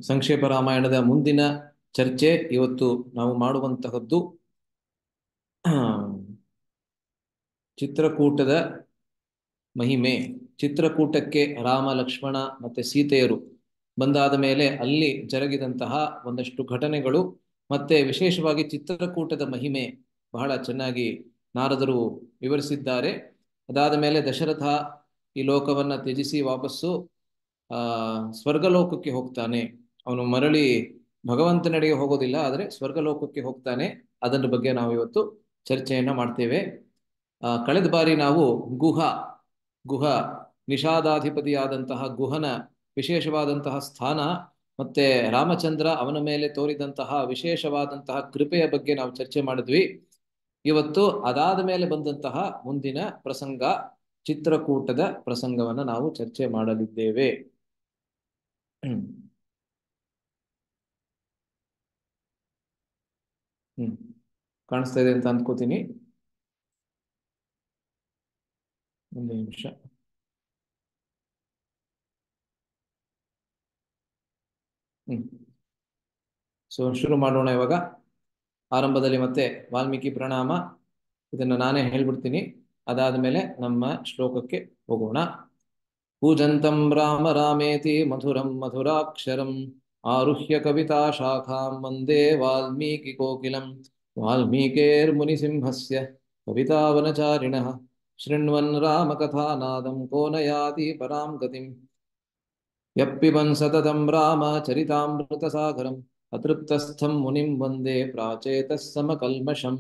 ಸಂಕ್ಷೇಪ ರಾಮಾಯಣದ ಮುಂದಿನ ಚರ್ಚೆ ಇವತ್ತು ನಾವು ಮಾಡುವಂತಹದ್ದು ಚಿತ್ರಕೂಟದ ಮಹಿಮೆ ಚಿತ್ರಕೂಟಕ್ಕೆ ರಾಮ ಲಕ್ಷ್ಮಣ ಮತ್ತೆ ಸೀತೆಯರು ಬಂದಾದ ಮೇಲೆ ಅಲ್ಲಿ ಜರುಗಿದಂತಹ ಒಂದಷ್ಟು ಘಟನೆಗಳು ಮತ್ತೆ ವಿಶೇಷವಾಗಿ ಚಿತ್ರಕೂಟದ ಮಹಿಮೆ ಬಹಳ ಚೆನ್ನಾಗಿ ನಾರದರು ವಿವರಿಸಿದ್ದಾರೆ ಅದಾದ ಮೇಲೆ ದಶರಥ ಈ ಲೋಕವನ್ನ ತ್ಯಜಿಸಿ ವಾಪಸ್ಸು ಆ ಸ್ವರ್ಗಲೋಕಕ್ಕೆ ಹೋಗ್ತಾನೆ ಅವನು ಮರಳಿ ಭಗವಂತನೆಡೆಗೆ ಹೋಗೋದಿಲ್ಲ ಆದರೆ ಸ್ವರ್ಗಲೋಕಕ್ಕೆ ಹೋಗ್ತಾನೆ ಅದರ ಬಗ್ಗೆ ನಾವು ಇವತ್ತು ಚರ್ಚೆಯನ್ನ ಮಾಡ್ತೇವೆ ಆ ಕಳೆದ ಬಾರಿ ನಾವು ಗುಹ ಗುಹ ನಿಷಾದಾಧಿಪತಿಯಾದಂತಹ ಗುಹನ ವಿಶೇಷವಾದಂತಹ ಸ್ಥಾನ ಮತ್ತೆ ರಾಮಚಂದ್ರ ಅವನ ಮೇಲೆ ತೋರಿದಂತಹ ವಿಶೇಷವಾದಂತಹ ಕೃಪೆಯ ಬಗ್ಗೆ ನಾವು ಚರ್ಚೆ ಮಾಡಿದ್ವಿ ಇವತ್ತು ಅದಾದ ಮೇಲೆ ಬಂದಂತಹ ಮುಂದಿನ ಪ್ರಸಂಗ ಚಿತ್ರಕೂಟದ ಪ್ರಸಂಗವನ್ನ ನಾವು ಚರ್ಚೆ ಮಾಡಲಿದ್ದೇವೆ ಹ್ಮ್ ಹ್ಮ್ ಕಾಣಿಸ್ತಾ ಇದೆ ಅಂತ ಅಂದ್ಕೋತೀನಿ ಒಂದು ನಿಮಿಷ ಹ್ಮ್ ಸೊ ಶುರು ಮಾಡೋಣ ಇವಾಗ ಆರಂಭದಲ್ಲಿ ಮತ್ತೆ ವಾಲ್ಮೀಕಿ ಪ್ರಣಾಮ ಇದನ್ನ ನಾನೇ ಹೇಳ್ಬಿಡ್ತೀನಿ ಅದಾದ ಮೇಲೆ ನಮ್ಮ ಶ್ಲೋಕಕ್ಕೆ ಹೋಗೋಣ ಪೂಜಂತಂ ರಾಮ ರಾಮೇತಿ ಮಧುರಂ ಮಧುರಾಕ್ಷರಂ ಆರುಹ್ಯ ಕವಿತಾ ಶಾಖಾಂ ವಂದೇ ವಾಲ್ಮೀಕಿ ಕೋಕಿಲಂ ವಾಲ್ಮೀಕೇರ್ಮುನಿಸಿಂಹಸ್ಯ ಕವಿತಾವನಚಾರಿಣಃ ಶೃಣ್ವನ್ ರಾಮಕಥಾನಾದಂ ಕೋ ನಯಾತಿ ಪರಾಂ ಗತಿಂ ಯಪ್ಪಿಬನ್ ಸತತಂ ರಾಮ ಚರಿತಾಮೃತಸಾಗರಂ ಅತೃಪ್ತಸ್ಥಂ ಮುನಿಂ ವಂದೇ ಪ್ರಾಚೇತಃ ಸಮಕಲ್ಮಷಂ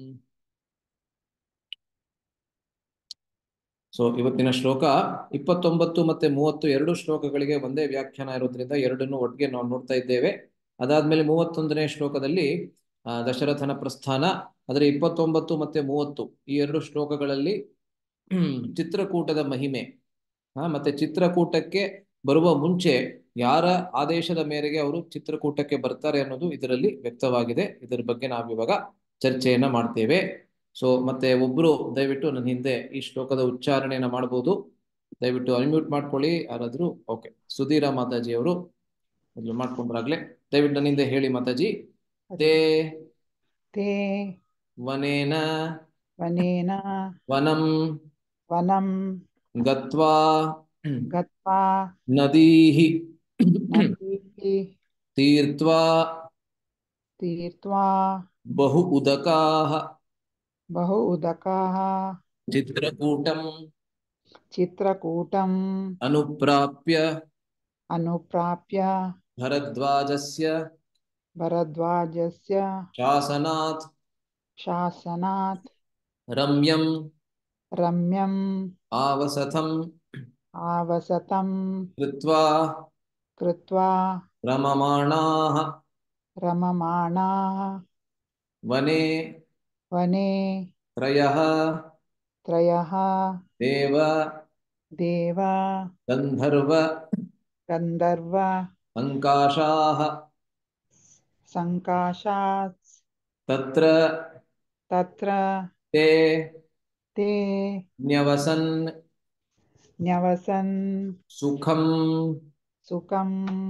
ಸೊ ಇವತ್ತಿನ ಶ್ಲೋಕ ಇಪ್ಪತ್ತೊಂಬತ್ತು ಮತ್ತೆ ಮೂವತ್ತು ಎರಡು ಶ್ಲೋಕಗಳಿಗೆ ಒಂದೇ ವ್ಯಾಖ್ಯಾನ ಇರೋದ್ರಿಂದ ಎರಡನ್ನು ಒಟ್ಟಿಗೆ ನಾವು ನೋಡ್ತಾ ಇದ್ದೇವೆ ಅದಾದ್ಮೇಲೆ ಮೂವತ್ತೊಂದನೇ ಶ್ಲೋಕದಲ್ಲಿ ಆ ದಶರಥನ ಪ್ರಸ್ಥಾನ ಅದರ ಇಪ್ಪತ್ತೊಂಬತ್ತು ಮತ್ತೆ ಮೂವತ್ತು ಈ ಎರಡು ಶ್ಲೋಕಗಳಲ್ಲಿ ಚಿತ್ರಕೂಟದ ಮಹಿಮೆ ಆ ಮತ್ತೆ ಚಿತ್ರಕೂಟಕ್ಕೆ ಬರುವ ಮುಂಚೆ ಯಾರ ಆದೇಶದ ಮೇರೆಗೆ ಅವರು ಚಿತ್ರಕೂಟಕ್ಕೆ ಬರ್ತಾರೆ ಅನ್ನೋದು ಇದರಲ್ಲಿ ವ್ಯಕ್ತವಾಗಿದೆ ಇದರ ಬಗ್ಗೆ ನಾವು ಇವಾಗ ಚರ್ಚೆಯನ್ನ ಮಾಡ್ತೇವೆ ಸೊ ಮತ್ತೆ ಒಬ್ರು ದಯವಿಟ್ಟು ನನ್ನ ಹಿಂದೆ ಈ ಶ್ಲೋಕದ ಉಚ್ಚಾರಣೆಯನ್ನ ಮಾಡಬಹುದು ದಯವಿಟ್ಟು ಅನ್ಮ್ಯೂಟ್ ಮಾಡ್ಕೊಳ್ಳಿ ಯಾರಾದ್ರೂ ಓಕೆ ಸುಧೀರ ಮಾತಾಜಿ ಅವರು ಮೊದಲು ಮಾಡ್ಕೊಂಡ್ರಾಗ್ಲೆ ದಯವಿಟ್ಟು ನನ್ನ ಹಿಂದೆ ಹೇಳಿ ಮಾತಾಜಿ ತೇ ते ವನೇನ वनेन ವನಂ वनं ಗತ್ವಾ गत्वा ನದೀಃ नदीः ತೀರ್ತ್ವಾ तीर्त्वा ಬಹು ಉದಕಾಃ बहु उदकाः ಚಿತ್ರಕೂಟಂ चित्रकूटम् ಅನುಪ್ರಾಪ್ಯ अनुप्राप्य ಭರದ್ವಾಜಸ್ಯ भरद्वाजस्य ಶಾಸನಾತ್ शासनात् ರಮ್ಯಂ रम्यम् ಆವಸಥಂ आवसतं ಕೃತ್ವಾ कृत्वा ರಮಮಾಣಾಃ रममाणाः ವನೆ वने ತ್ರಯಃ त्रयः ದೇವ देव ಗಂಧರ್ವ गन्धर्व ಸಂಕಾಶಾಃ सङ्काशात् ತತ್ರ तत्र ते ते ನ್ಯವಸನ್ न्यवसन् ಸುಖಂ सुखं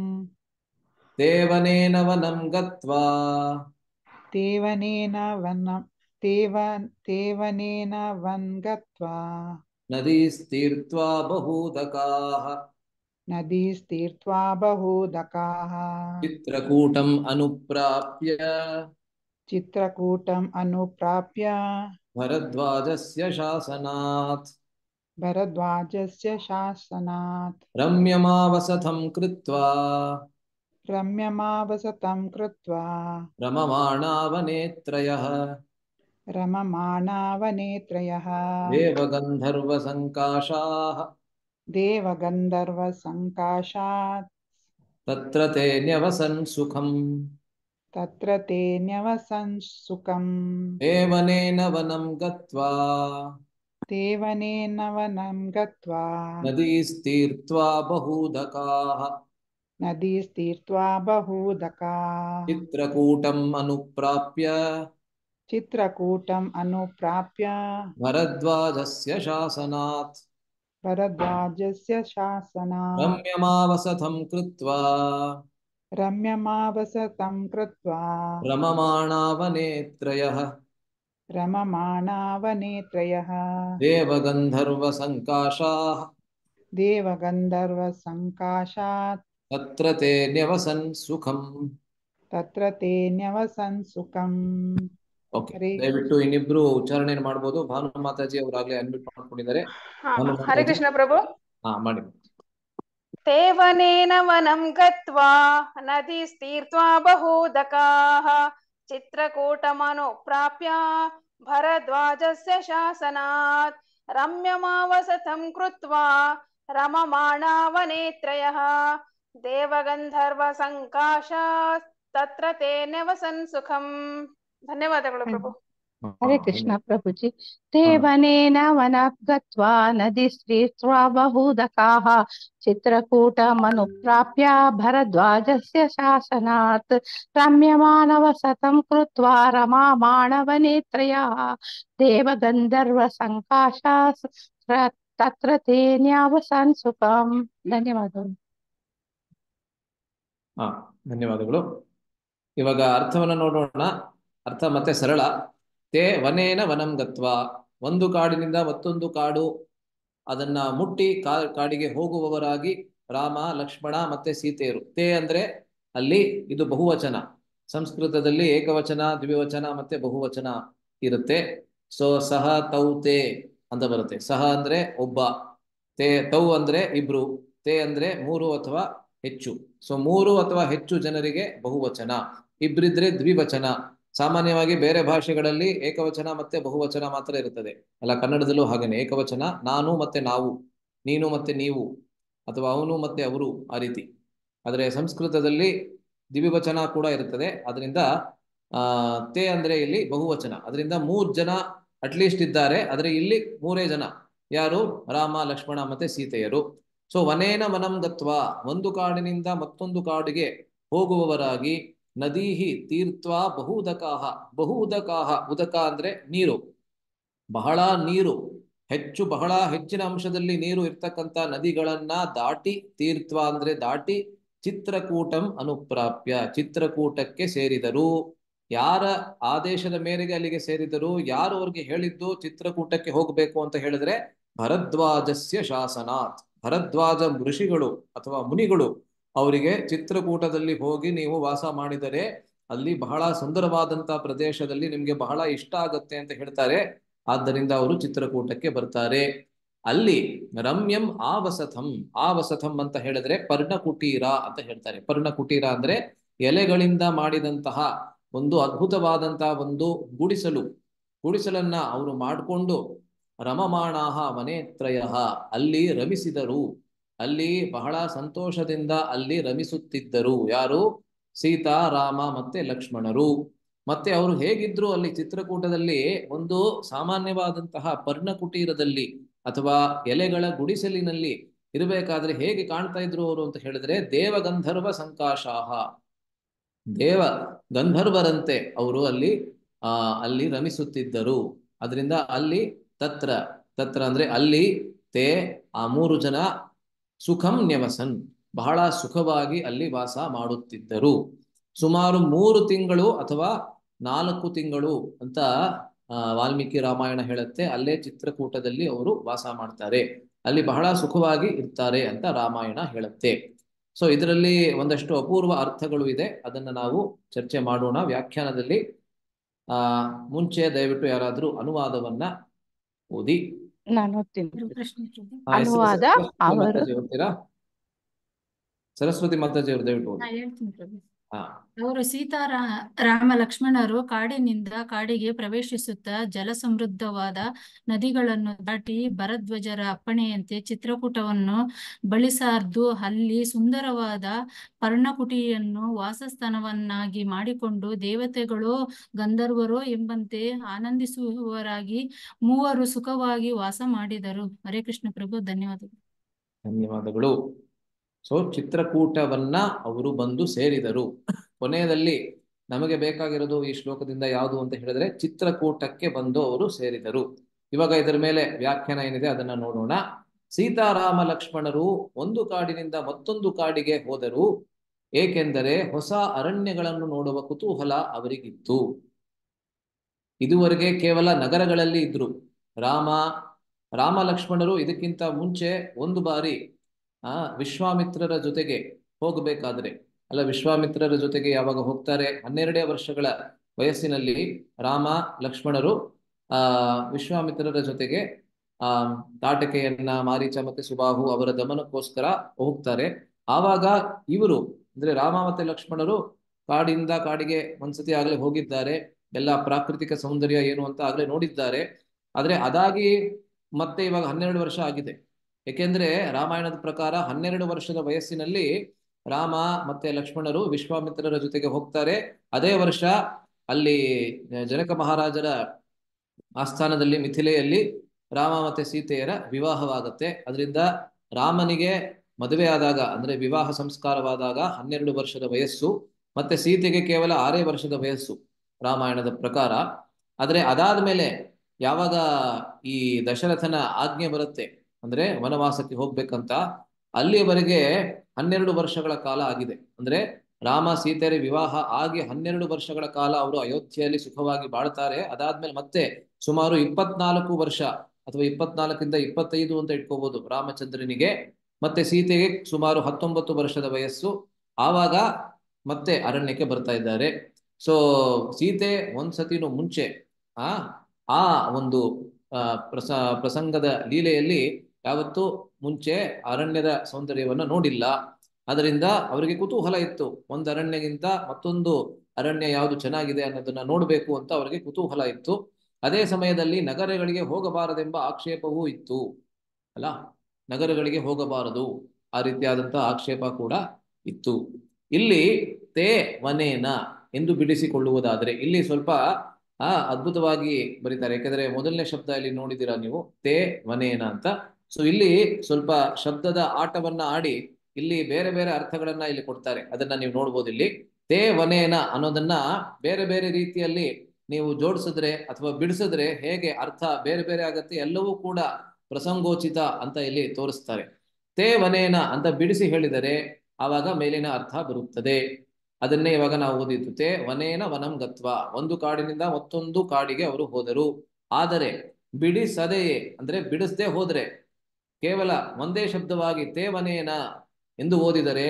ದೇವನೇನ ವನಂ ಗತ್ವಾ तेवनेन वनं तेव तेवनेन वन् गत्वा ನದೀಸ್ತೀರ್ತ್ವಾ ಬಹೂದಕಾಃ नदीस्तीर्त्वा बहूदकाः ಚಿತ್ರಕೂಟಂ ಅನುಪ್ರಾಪ್ಯ चित्रकूटम् अनुप्राप्य ಭರದ್ವಾಜಸ್ಯ ಶಾಸನಾತ್ भरद्वाजस्य शासनात् ರಮ್ಯಮಾವಸಥಂ ಕೃತ್ವಾ रम्यमावसतं कृत्वा ರಮಮಾಣಾವನೇತ್ರಯಃ रममाणावनेत्रयः ದೇವಗಂಧರ್ವಸಂಕಾಶಾಃ देवगन्धर्वसङ्काशात् ತತ್ರ ತೇ ನ್ಯವಸನ್ ಸುಖಂ तत्र ते न्यवसन् सुखम् ದೇವನೇನ ವನಂ ಗತ್ವಾ देवनेन वनं गत्वा ನದೀಸ್ತೀರ್ತ್ವಾ ಬಹೂದಕಾಃ नदीस्तीर्त्वा बहूदका ಚಿತ್ರಕೂಟಂ ಅನುಪ್ರಾಪ್ಯ चित्रकूटम् अनुप्राप्य ಭರದ್ವಾಜಸ್ಯ ಶಾಸನಾತ್ भरद्वाजस्य शासनात् ರಮ್ಯಮಾವಸಥಂ ಕೃತ್ವಾ रम्यमावसतं कृत्वा रममाणावनेत्रयः रममाणावनेत्रयः देवगन्धर्वसङ्काशाः देवगन्धर्वसङ्काशात् तत्र ते न्यवसन् सुखम् तत्र ते न्यवसन् सुखम् ಓಕೆ ಹರೇ ದಯವಿಟ್ಟು ಇನ್ನಿಬ್ರು ಉಚ್ಚಾರಣೆ ಮಾಡ್ಬೋದು ಭಾನು ಮಾತಾಜಿ ಅವರಾಗ್ಲೇ ಅನ್ಮ್ಯೂಟ್ ಮಾಡ್ಕೊಂಡಿದ್ದಾರೆ ಹಾ, ಭಾನು ಹರೇ ಮಾತಾಜಿ ಕೃಷ್ಣ ಪ್ರಭು ಹಾ ಮಾಡಿ तेवनेन वनं गत्वा नदीस्तीर्त्वा बहूदकाः चित्रकूटमनुप्राप्य भरद्वाजस्य शासनात् रम्यमावसतं कृत्वा रममाणावनेत्रयः देवगन्धर्वसङ्काशात् तत्र ते न्यवसन् सुखम् ಧನ್ಯವಾದಗಳು ಪ್ರಭು ಹರೇ ಕೃಷ್ಣ ಪ್ರಭುಜಿ ದೇವನೇನ ವನಾತ್ ಗತ್ವಾ ನದಿ ಸ್ತ್ರೀತ್ವಾ ಬಹುದಕಾಃ ಚಿತ್ರಕೂಟಮನುಪ್ರಾಪ್ಯ ಭರದ್ವಾಜಸ್ಯ ಶಾಸನಾತ್ ರಮ್ಯಮಾನವಸತಂ ಕೃತ್ವಾ ರಮಾಮಾಣವನೇತ್ರಯः ದೇವಗಂಧರ್ವಸಂಕಾಶಾ ತತ್ರ ತೇ ನ್ಯಾವಸನ್ ಸುಖಂ ಧನ್ಯವಾದಗಳು ಹಾ ಧನ್ಯವಾದಗಳು ಇವಾಗ ಅರ್ಥವನ್ನ ನೋಡೋಣ ಅರ್ಥ ಮತ್ತೆ ಸರಳ ತೇ ವನೇನ ವನಂ ಗತ್ವ ಒಂದು ಕಾಡಿನಿಂದ ಮತ್ತೊಂದು ಕಾಡು ಅದನ್ನ ಮುಟ್ಟಿ ಕಾ ಕಾಡಿಗೆ ಹೋಗುವವರಾಗಿ ರಾಮ ಲಕ್ಷ್ಮಣ ಮತ್ತೆ ಸೀತೆಯರು ತೇ ಅಂದ್ರೆ ಅಲ್ಲಿ ಇದು ಬಹುವಚನ ಸಂಸ್ಕೃತದಲ್ಲಿ ಏಕವಚನ ದ್ವಿವಚನ ಮತ್ತೆ ಬಹುವಚನ ಇರುತ್ತೆ ಸೊ ಸಹ ತೌ ತೇ ಅಂತ ಬರುತ್ತೆ ಸಹ ಅಂದ್ರೆ ಒಬ್ಬ ತೇ ತೌ ಅಂದ್ರೆ ಇಬ್ರು ತೇ ಅಂದ್ರೆ ಮೂರು ಅಥವಾ ಹೆಚ್ಚು ಸೊ ಮೂರು ಅಥವಾ ಹೆಚ್ಚು ಜನರಿಗೆ ಬಹುವಚನ ಇಬ್ರಿದ್ರೆ ದ್ವಿವಚನ ಸಾಮಾನ್ಯವಾಗಿ ಬೇರೆ ಭಾಷೆಗಳಲ್ಲಿ ಏಕವಚನ ಮತ್ತೆ ಬಹುವಚನ ಮಾತ್ರ ಇರುತ್ತದೆ ಅಲ್ಲ ಕನ್ನಡದಲ್ಲೂ ಹಾಗೇನೆ ಏಕವಚನ ನಾನು ಮತ್ತೆ ನಾವು ನೀನು ಮತ್ತೆ ನೀವು ಅಥವಾ ಅವನು ಮತ್ತೆ ಅವರು ಆ ರೀತಿ ಆದರೆ ಸಂಸ್ಕೃತದಲ್ಲಿ ದ್ವಿವಚನ ಕೂಡ ಇರುತ್ತದೆ ಅದರಿಂದ ಆ ತೇ ಅಂದ್ರೆ ಇಲ್ಲಿ ಬಹುವಚನ ಅದರಿಂದ ಮೂರ್ ಜನ ಅಟ್ಲೀಸ್ಟ್ ಇದ್ದಾರೆ ಆದರೆ ಇಲ್ಲಿ ಮೂರೇ ಜನ ಯಾರು ರಾಮ ಲಕ್ಷ್ಮಣ ಮತ್ತೆ ಸೀತೆಯರು ಸೊ ವನೇನ ವನಂ ಗತ್ವ ಒಂದು ಕಾಡಿನಿಂದ ಮತ್ತೊಂದು ಕಾಡಿಗೆ ಹೋಗುವವರಾಗಿ ನದೀಹಿ ತೀರ್ಥ್ವಾ ಬಹುದಕಾಹ ಬಹುದಕಾಹ ಉದಕ ಅಂದ್ರೆ ನೀರು ಬಹಳ ನೀರು ಹೆಚ್ಚು ಬಹಳ ಹೆಚ್ಚಿನ ಅಂಶದಲ್ಲಿ ನೀರು ಇರ್ತಕ್ಕಂಥ ನದಿಗಳನ್ನ ದಾಟಿ ತೀರ್ಥ್ವ ಅಂದ್ರೆ ದಾಟಿ ಚಿತ್ರಕೂಟಂ ಅನುಪ್ರಾಪ್ಯ ಚಿತ್ರಕೂಟಕ್ಕೆ ಸೇರಿದರು ಯಾರ ಆದೇಶದ ಮೇರೆಗೆ ಅಲ್ಲಿಗೆ ಸೇರಿದರು ಯಾರು ಅವ್ರಿಗೆ ಹೇಳಿದ್ದು ಚಿತ್ರಕೂಟಕ್ಕೆ ಹೋಗಬೇಕು ಅಂತ ಹೇಳಿದ್ರೆ ಭರದ್ವಾಜಸ್ಯ ಶಾಸನಾತ್ ಭರದ್ವಾಜ ಋಷಿಗಳು ಅಥವಾ ಮುನಿಗಳು ಅವರಿಗೆ ಚಿತ್ರಕೂಟದಲ್ಲಿ ಹೋಗಿ ನೀವು ವಾಸ ಮಾಡಿದರೆ ಅಲ್ಲಿ ಬಹಳ ಸುಂದರವಾದಂತಹ ಪ್ರದೇಶದಲ್ಲಿ ನಿಮ್ಗೆ ಬಹಳ ಇಷ್ಟ ಆಗತ್ತೆ ಅಂತ ಹೇಳ್ತಾರೆ ಆದ್ದರಿಂದ ಅವರು ಚಿತ್ರಕೂಟಕ್ಕೆ ಬರ್ತಾರೆ ಅಲ್ಲಿ ರಮ್ಯಂ ಆವಸಥಂ ಆವಸಥಂ ಅಂತ ಹೇಳಿದ್ರೆ ಪರ್ಣಕುಟೀರ ಅಂತ ಹೇಳ್ತಾರೆ ಪರ್ಣಕುಟೀರ ಅಂದ್ರೆ ಎಲೆಗಳಿಂದ ಮಾಡಿದಂತಹ ಒಂದು ಅದ್ಭುತವಾದಂತಹ ಒಂದು ಗುಡಿಸಲು ಗುಡಿಸಲನ್ನ ಅವರು ಮಾಡಿಕೊಂಡು ರಮಮಾಣಾಹ ಮನೆತ್ರಯ ಅಲ್ಲಿ ರಮಿಸಿದರು ಅಲ್ಲಿ ಬಹಳ ಸಂತೋಷದಿಂದ ಅಲ್ಲಿ ರಮಿಸುತ್ತಿದ್ದರು ಯಾರು ಸೀತಾ ರಾಮ ಮತ್ತೆ ಲಕ್ಷ್ಮಣರು ಮತ್ತೆ ಅವರು ಹೇಗಿದ್ರು ಅಲ್ಲಿ ಚಿತ್ರಕೂಟದಲ್ಲಿ ಒಂದು ಸಾಮಾನ್ಯವಾದಂತಹ ಪರ್ಣಕುಟೀರದಲ್ಲಿ ಅಥವಾ ಎಲೆಗಳ ಗುಡಿಸಲಿನಲ್ಲಿ ಇರಬೇಕಾದ್ರೆ ಹೇಗೆ ಕಾಣ್ತಾ ಇದ್ರು ಅವರು ಅಂತ ಹೇಳಿದ್ರೆ ದೇವಗಂಧರ್ವ ಸಂಕಾಶಾಹ ದೇವ ಗಂಧರ್ವರಂತೆ ಅವರು ಅಲ್ಲಿ ಆ ಅಲ್ಲಿ ರಮಿಸುತ್ತಿದ್ದರು ಅದರಿಂದ ಅಲ್ಲಿ ತತ್ರ ತತ್ರ ಅಂದ್ರೆ ಅಲ್ಲಿ ತೇ ಆ ಮೂರು ಜನ ಸುಖಂ ನ್ಯವಸನ್ ಬಹಳ ಸುಖವಾಗಿ ಅಲ್ಲಿ ವಾಸ ಮಾಡುತ್ತಿದ್ದರು ಸುಮಾರು ಮೂರು ತಿಂಗಳು ಅಥವಾ ನಾಲ್ಕು ತಿಂಗಳು ಅಂತ ವಾಲ್ಮೀಕಿ ರಾಮಾಯಣ ಹೇಳುತ್ತೆ ಅಲ್ಲೇ ಚಿತ್ರಕೂಟದಲ್ಲಿ ಅವರು ವಾಸ ಮಾಡ್ತಾರೆ ಅಲ್ಲಿ ಬಹಳ ಸುಖವಾಗಿ ಇರ್ತಾರೆ ಅಂತ ರಾಮಾಯಣ ಹೇಳುತ್ತೆ ಸೊ ಇದರಲ್ಲಿ ಒಂದಷ್ಟು ಅಪೂರ್ವ ಅರ್ಥಗಳು ಇದೆ ಅದನ್ನ ನಾವು ಚರ್ಚೆ ಮಾಡೋಣ ವ್ಯಾಖ್ಯಾನದಲ್ಲಿ ಆ ಮುಂಚೆ ದಯವಿಟ್ಟು ಯಾರಾದ್ರೂ ಅನುವಾದವನ್ನ ಓದಿ ನಾನು ಓದ್ತೀನಿ ಪ್ರಶ್ನೆ ಆ, ಹೆಸರು ಅನುವಾದ ಸರಸ್ವತಿ ಅವರು ಮಾತಾಜಿ ಓದ್ತೀರಾ ಸರಸ್ವತಿ ಮಾತಾಜಿ ಅವರು ದಯವಿಟ್ಟು ಓದಿ ನಾ ಹೇಳ್ತೀನಿ ಪ್ರಭು ಹಾ ಅವರು ಸೀತಾರಾ ರಾಮ ಲಕ್ಷ್ಮಣರು ಕಾಡಿನಿಂದ ಕಾಡಿಗೆ ಪ್ರವೇಶಿಸುತ್ತಾ ಜಲ ಸಮೃದ್ಧವಾದ ನದಿಗಳನ್ನು ದಾಟಿ ಭರದ್ವಜರ ಅಪ್ಪಣೆಯಂತೆ ಚಿತ್ರಕೂಟವನ್ನು ಬಳಿಸಾರ್ದು ಅಲ್ಲಿ ಸುಂದರವಾದ ಪರ್ಣಕುಟಿಯನ್ನು ವಾಸಸ್ಥಾನವನ್ನಾಗಿ ಮಾಡಿಕೊಂಡು ದೇವತೆಗಳು ಗಂಧರ್ವರು ಎಂಬಂತೆ ಆನಂದಿಸುವವರಾಗಿ ಮೂವರು ಸುಖವಾಗಿ ವಾಸ ಮಾಡಿದರು ಹರೇ ಕೃಷ್ಣ ಪ್ರಭು ಧನ್ಯವಾದಗಳು ಧನ್ಯವಾದಗಳು ಸೊ ಚಿತ್ರಕೂಟವನ್ನ ಅವರು ಬಂದು ಸೇರಿದರು ಕೊನೆಯದಲ್ಲಿ ನಮಗೆ ಬೇಕಾಗಿರೋದು ಈ ಶ್ಲೋಕದಿಂದ ಯಾವುದು ಅಂತ ಹೇಳಿದ್ರೆ ಚಿತ್ರಕೂಟಕ್ಕೆ ಬಂದು ಅವರು ಸೇರಿದರು ಇವಾಗ ಇದರ ಮೇಲೆ ವ್ಯಾಖ್ಯಾನ ಏನಿದೆ ಅದನ್ನ ನೋಡೋಣ ಸೀತಾರಾಮ ಲಕ್ಷ್ಮಣರು ಒಂದು ಕಾಡಿನಿಂದ ಮತ್ತೊಂದು ಕಾಡಿಗೆ ಹೋದರು ಏಕೆಂದರೆ ಹೊಸ ಅರಣ್ಯಗಳನ್ನು ನೋಡುವ ಕುತೂಹಲ ಅವರಿಗಿತ್ತು ಇದುವರೆಗೆ ಕೇವಲ ನಗರಗಳಲ್ಲಿ ಇದ್ರು ರಾಮ ರಾಮ ಲಕ್ಷ್ಮಣರು ಇದಕ್ಕಿಂತ ಮುಂಚೆ ಒಂದು ಬಾರಿ ಆ ವಿಶ್ವಾಮಿತ್ರರ ಜೊತೆಗೆ ಹೋಗಬೇಕಾದ್ರೆ ಅಲ್ಲ ವಿಶ್ವಾಮಿತ್ರರ ಜೊತೆಗೆ ಯಾವಾಗ ಹೋಗ್ತಾರೆ ಹನ್ನೆರಡೇ ವರ್ಷಗಳ ವಯಸ್ಸಿನಲ್ಲಿ ರಾಮ ಲಕ್ಷ್ಮಣರು ಆ ವಿಶ್ವಾಮಿತ್ರರ ಜೊತೆಗೆ ಆ ತಾಟಕೆಯನ್ನ ಮಾರೀಚ ಮತ್ತೆ ಸುಬಾಹು ಅವರ ದಮನಕ್ಕೋಸ್ಕರ ಹೋಗ್ತಾರೆ ಆವಾಗ ಇವರು ಅಂದ್ರೆ ರಾಮ ಮತ್ತೆ ಲಕ್ಷ್ಮಣರು ಕಾಡಿಂದ ಕಾಡಿಗೆ ಒಂದ್ಸತಿ ಆಗ್ಲೇ ಹೋಗಿದ್ದಾರೆ ಎಲ್ಲ ಪ್ರಾಕೃತಿಕ ಸೌಂದರ್ಯ ಏನು ಅಂತ ಆಗ್ಲೇ ನೋಡಿದ್ದಾರೆ ಆದ್ರೆ ಅದಾಗಿ ಮತ್ತೆ ಇವಾಗ ಹನ್ನೆರಡು ವರ್ಷ ಆಗಿದೆ ಏಕೆಂದ್ರೆ ರಾಮಾಯಣದ ಪ್ರಕಾರ ಹನ್ನೆರಡು ವರ್ಷದ ವಯಸ್ಸಿನಲ್ಲಿ ರಾಮ ಮತ್ತೆ ಲಕ್ಷ್ಮಣರು ವಿಶ್ವಾಮಿತ್ರರ ಜೊತೆಗೆ ಹೋಗ್ತಾರೆ ಅದೇ ವರ್ಷ ಅಲ್ಲಿ ಜನಕ ಮಹಾರಾಜರ ಆಸ್ಥಾನದಲ್ಲಿ ಮಿಥಿಲೆಯಲ್ಲಿ ರಾಮ ಮತ್ತೆ ಸೀತೆಯರ ವಿವಾಹವಾಗತ್ತೆ ಅದರಿಂದ ರಾಮನಿಗೆ ಮದುವೆ ಆದಾಗ ಅಂದ್ರೆ ವಿವಾಹ ಸಂಸ್ಕಾರವಾದಾಗ ಹನ್ನೆರಡು ವರ್ಷದ ವಯಸ್ಸು ಮತ್ತೆ ಸೀತೆಗೆ ಕೇವಲ ಆರೇ ವರ್ಷದ ವಯಸ್ಸು ರಾಮಾಯಣದ ಪ್ರಕಾರ ಆದ್ರೆ ಅದಾದ್ಮೇಲೆ ಯಾವಾಗ ಈ ದಶರಥನ ಆಜ್ಞೆ ಬರುತ್ತೆ ಅಂದ್ರೆ ವನವಾಸಕ್ಕೆ ಹೋಗ್ಬೇಕಂತ ಅಲ್ಲಿಯವರೆಗೆ ಹನ್ನೆರಡು ವರ್ಷಗಳ ಕಾಲ ಆಗಿದೆ ಅಂದ್ರೆ ರಾಮ ಸೀತೆಯರ ವಿವಾಹ ಆಗಿ ಹನ್ನೆರಡು ವರ್ಷಗಳ ಕಾಲ ಅವರು ಅಯೋಧ್ಯೆಯಲ್ಲಿ ಸುಖವಾಗಿ ಬಾಳ್ತಾರೆ ಅದಾದ್ಮೇಲೆ ಮತ್ತೆ ಸುಮಾರು ಇಪ್ಪತ್ನಾಲ್ಕು ವರ್ಷ ಅಥವಾ ಇಪ್ಪತ್ನಾಲ್ಕರಿಂದ ಇಪ್ಪತ್ತೈದು ಅಂತ ಇಟ್ಕೋಬಹುದು ರಾಮಚಂದ್ರನಿಗೆ ಮತ್ತೆ ಸೀತೆಗೆ ಸುಮಾರು ಹತ್ತೊಂಬತ್ತು ವರ್ಷದ ವಯಸ್ಸು ಆವಾಗ ಮತ್ತೆ ಅರಣ್ಯಕ್ಕೆ ಬರ್ತಾ ಇದ್ದಾರೆ ಸೊ ಸೀತೆ ಒಂದ್ಸತಿನೂ ಮುಂಚೆ ಆ ಆ ಒಂದು ಆ ಪ್ರಸ ಪ್ರಸಂಗದ ಲೀಲೆಯಲ್ಲಿ ಯಾವತ್ತೂ ಮುಂಚೆ ಅರಣ್ಯದ ಸೌಂದರ್ಯವನ್ನ ನೋಡಿಲ್ಲ ಅದರಿಂದ ಅವರಿಗೆ ಕುತೂಹಲ ಇತ್ತು ಒಂದು ಅರಣ್ಯಗಿಂತ ಮತ್ತೊಂದು ಅರಣ್ಯ ಯಾವುದು ಚೆನ್ನಾಗಿದೆ ಅನ್ನೋದನ್ನ ನೋಡಬೇಕು ಅಂತ ಅವರಿಗೆ ಕುತೂಹಲ ಇತ್ತು ಅದೇ ಸಮಯದಲ್ಲಿ ನಗರಗಳಿಗೆ ಹೋಗಬಾರದೆಂಬ ಆಕ್ಷೇಪವೂ ಇತ್ತು ಅಲ್ಲ ನಗರಗಳಿಗೆ ಹೋಗಬಾರದು ಆ ರೀತಿಯಾದಂತಹ ಆಕ್ಷೇಪ ಕೂಡ ಇತ್ತು ಇಲ್ಲಿ ತೇ ವನೇನ ಎಂದು ಬಿಡಿಸಿಕೊಳ್ಳುವುದಾದರೆ ಇಲ್ಲಿ ಸ್ವಲ್ಪ ಆ ಅದ್ಭುತವಾಗಿ ಬರೀತಾರೆ ಯಾಕಂದ್ರೆ ಮೊದಲನೇ ಶಬ್ದ ಇಲ್ಲಿ ನೋಡಿದಿರಾ ನೀವು ತೇ ವನೇನ ಅಂತ ಸೊ ಇಲ್ಲಿ ಸ್ವಲ್ಪ ಶಬ್ದದ ಆಟವನ್ನ ಆಡಿ ಇಲ್ಲಿ ಬೇರೆ ಬೇರೆ ಅರ್ಥಗಳನ್ನ ಇಲ್ಲಿ ಕೊಡ್ತಾರೆ ಅದನ್ನ ನೀವು ನೋಡ್ಬೋದು ಇಲ್ಲಿ ತೇ ವನೇನ ಅನ್ನೋದನ್ನ ಬೇರೆ ಬೇರೆ ರೀತಿಯಲ್ಲಿ ನೀವು ಜೋಡಿಸಿದ್ರೆ ಅಥವಾ ಬಿಡಿಸಿದ್ರೆ ಹೇಗೆ ಅರ್ಥ ಬೇರೆ ಬೇರೆ ಆಗತ್ತೆ ಎಲ್ಲವೂ ಕೂಡ ಪ್ರಸಂಗೋಚಿತ ಅಂತ ಇಲ್ಲಿ ತೋರಿಸ್ತಾರೆ ತೇ ವನೇನ ಅಂತ ಬಿಡಿಸಿ ಹೇಳಿದರೆ ಆವಾಗ ಮೇಲಿನ ಅರ್ಥ ಬರುತ್ತದೆ ಅದನ್ನೇ ಇವಾಗ ನಾವು ಓದಿದ್ದು ತೇ ವನೇನ ವನಂ ಗತ್ವ ಒಂದು ಕಾಡಿನಿಂದ ಮತ್ತೊಂದು ಕಾಡಿಗೆ ಅವರು ಹೋದರು ಆದರೆ ಬಿಡಿಸದೆಯೇ ಅಂದ್ರೆ ಬಿಡಿಸದೆ ಹೋದ್ರೆ ಕೇವಲ ಒಂದೇ ಶಬ್ದವಾಗಿ ತೇವನೇನ ಎಂದು ಓದಿದರೆ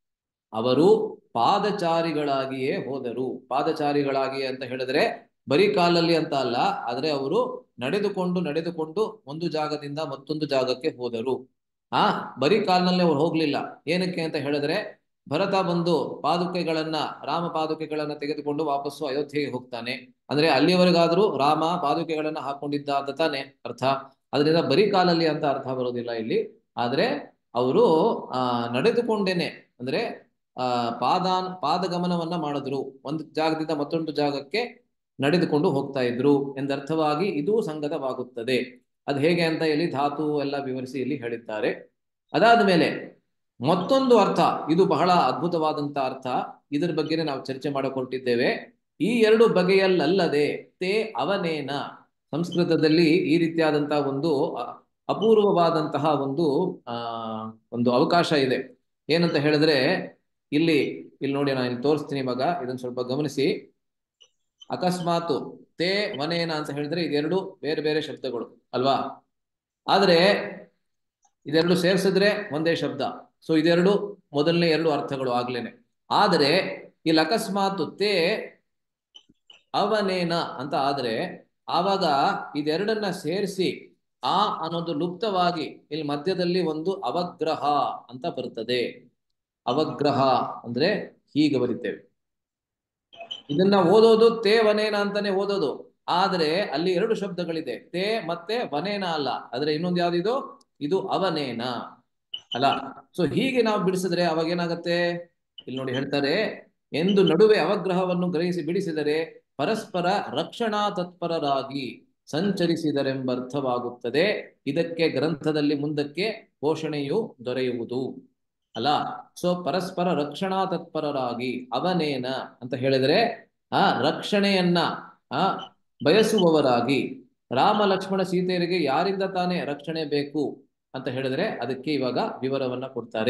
ಅವರು ಪಾದಚಾರಿಗಳಾಗಿಯೇ ಹೋದರು ಪಾದಚಾರಿಗಳಾಗಿ ಅಂತ ಹೇಳಿದ್ರೆ ಬರೀ ಕಾಲಲ್ಲಿ ಅಂತ ಅಲ್ಲ ಆದ್ರೆ ಅವರು ನಡೆದುಕೊಂಡು ನಡೆದುಕೊಂಡು ಒಂದು ಜಾಗದಿಂದ ಮತ್ತೊಂದು ಜಾಗಕ್ಕೆ ಹೋದರು ಆ ಬರೀ ಕಾಲ್ನಲ್ಲೇ ಅವ್ರು ಹೋಗ್ಲಿಲ್ಲ ಏನಕ್ಕೆ ಅಂತ ಹೇಳಿದ್ರೆ ಭರತ ಬಂದು ಪಾದುಕೆಗಳನ್ನ ರಾಮ ಪಾದುಕೆಗಳನ್ನ ತೆಗೆದುಕೊಂಡು ವಾಪಸ್ಸು ಅಯೋಧ್ಯೆಗೆ ಹೋಗ್ತಾನೆ ಅಂದ್ರೆ ಅಲ್ಲಿಯವರೆಗಾದ್ರೂ ರಾಮ ಪಾದುಕೆಗಳನ್ನ ಹಾಕೊಂಡಿದ್ದ ಅಂತ ತಾನೆ ಅರ್ಥ ಅದರಿಂದ ಬರೀ ಕಾಲಲ್ಲಿ ಅಂತ ಅರ್ಥ ಬರೋದಿಲ್ಲ ಇಲ್ಲಿ ಆದ್ರೆ ಅವರು ಆ ನಡೆದುಕೊಂಡೇನೆ ಅಂದ್ರೆ ಆ ಪಾದಾನ್ ಪಾದಗಮನವನ್ನ ಮಾಡಿದ್ರು ಒಂದು ಜಾಗದಿಂದ ಮತ್ತೊಂದು ಜಾಗಕ್ಕೆ ನಡೆದುಕೊಂಡು ಹೋಗ್ತಾ ಇದ್ರು ಎಂದರ್ಥವಾಗಿ ಇದು ಸಂಗತವಾಗುತ್ತದೆ ಅದು ಹೇಗೆ ಅಂತ ಇಲ್ಲಿ ಧಾತು ಎಲ್ಲ ವಿವರಿಸಿ ಇಲ್ಲಿ ಹೇಳಿದ್ದಾರೆ ಅದಾದ ಮೇಲೆ ಮತ್ತೊಂದು ಅರ್ಥ ಇದು ಬಹಳ ಅದ್ಭುತವಾದಂತ ಅರ್ಥ ಇದರ ಬಗ್ಗೆನೇ ನಾವು ಚರ್ಚೆ ಮಾಡಿಕೊಟ್ಟಿದ್ದೇವೆ ಈ ಎರಡು ಬಗೆಯಲ್ಲಲ್ಲದೆ ತೇ ಅವನೇನ ಸಂಸ್ಕೃತದಲ್ಲಿ ಈ ರೀತಿಯಾದಂತಹ ಒಂದು ಅಪೂರ್ವವಾದಂತಹ ಒಂದು ಆ ಒಂದು ಅವಕಾಶ ಇದೆ ಏನಂತ ಹೇಳಿದ್ರೆ ಇಲ್ಲಿ ಇಲ್ಲಿ ನೋಡಿ ನಾನು ಇಲ್ಲಿ ತೋರಿಸ್ತೀನಿ ಇವಾಗ ಇದನ್ನ ಸ್ವಲ್ಪ ಗಮನಿಸಿ ಅಕಸ್ಮಾತ್ ತೇ ವನೇನ ಅಂತ ಹೇಳಿದ್ರೆ ಇದೆರಡು ಬೇರೆ ಬೇರೆ ಶಬ್ದಗಳು ಅಲ್ವಾ ಆದ್ರೆ ಇದೆರಡು ಸೇರಿಸಿದ್ರೆ ಒಂದೇ ಶಬ್ದ ಸೊ ಇದೆರಡು ಮೊದಲನೇ ಎರಡು ಅರ್ಥಗಳು ಆಗ್ಲೇನೆ ಆದರೆ ಇಲ್ಲಿ ಅಕಸ್ಮಾತ್ ತೇ ಅವನೇನ ಅಂತ ಆದ್ರೆ ಆವಾಗ ಇದೆರಡನ್ನ ಸೇರಿಸಿ ಆ ಅನ್ನೋದು ಲುಪ್ತವಾಗಿ ಇಲ್ಲಿ ಮಧ್ಯದಲ್ಲಿ ಒಂದು ಅವಗ್ರಹ ಅಂತ ಬರ್ತದೆ ಅವಗ್ರಹ ಅಂದ್ರೆ ಹೀಗೆ ಬರಿತೇವೆ ಇದನ್ನ ಓದೋದು ತೇ ವನೇನ ಅಂತಾನೆ ಓದೋದು ಆದ್ರೆ ಅಲ್ಲಿ ಎರಡು ಶಬ್ದಗಳಿದೆ ತೇ ಮತ್ತೆ ವನೇನ ಅಲ್ಲ ಆದ್ರೆ ಇನ್ನೊಂದು ಯಾವ್ದಿದು ಇದು ಅವನೇನ ಅಲ್ಲ ಸೊ ಹೀಗೆ ನಾವು ಬಿಡಿಸಿದ್ರೆ ಅವಾಗ ಏನಾಗತ್ತೆ ಇಲ್ಲಿ ನೋಡಿ ಹೇಳ್ತಾರೆ ಎಂದು ನಡುವೆ ಅವಗ್ರಹವನ್ನು ಗ್ರಹಿಸಿ ಬಿಡಿಸಿದರೆ ಪರಸ್ಪರ ರಕ್ಷಣಾ ತತ್ಪರರಾಗಿ ಸಂಚರಿಸಿದರೆಂಬರ್ಥವಾಗುತ್ತದೆ ಇದಕ್ಕೆ ಗ್ರಂಥದಲ್ಲಿ ಮುಂದಕ್ಕೆ ಘೋಷಣೆಯು ದೊರೆಯುವುದು ಅಲ್ಲ ಸೊ ಪರಸ್ಪರ ರಕ್ಷಣಾ ತತ್ಪರರಾಗಿ ಅವನೇನ ಅಂತ ಹೇಳಿದ್ರೆ ಆ ರಕ್ಷಣೆಯನ್ನ ಆ ಬಯಸುವವರಾಗಿ ರಾಮ ಲಕ್ಷ್ಮಣ ಸೀತೆಯರಿಗೆ ಯಾರಿಂದ ತಾನೇ ರಕ್ಷಣೆ ಬೇಕು ಅಂತ ಹೇಳಿದ್ರೆ ಅದಕ್ಕೆ ಇವಾಗ ವಿವರವನ್ನ ಕೊಡ್ತಾರೆ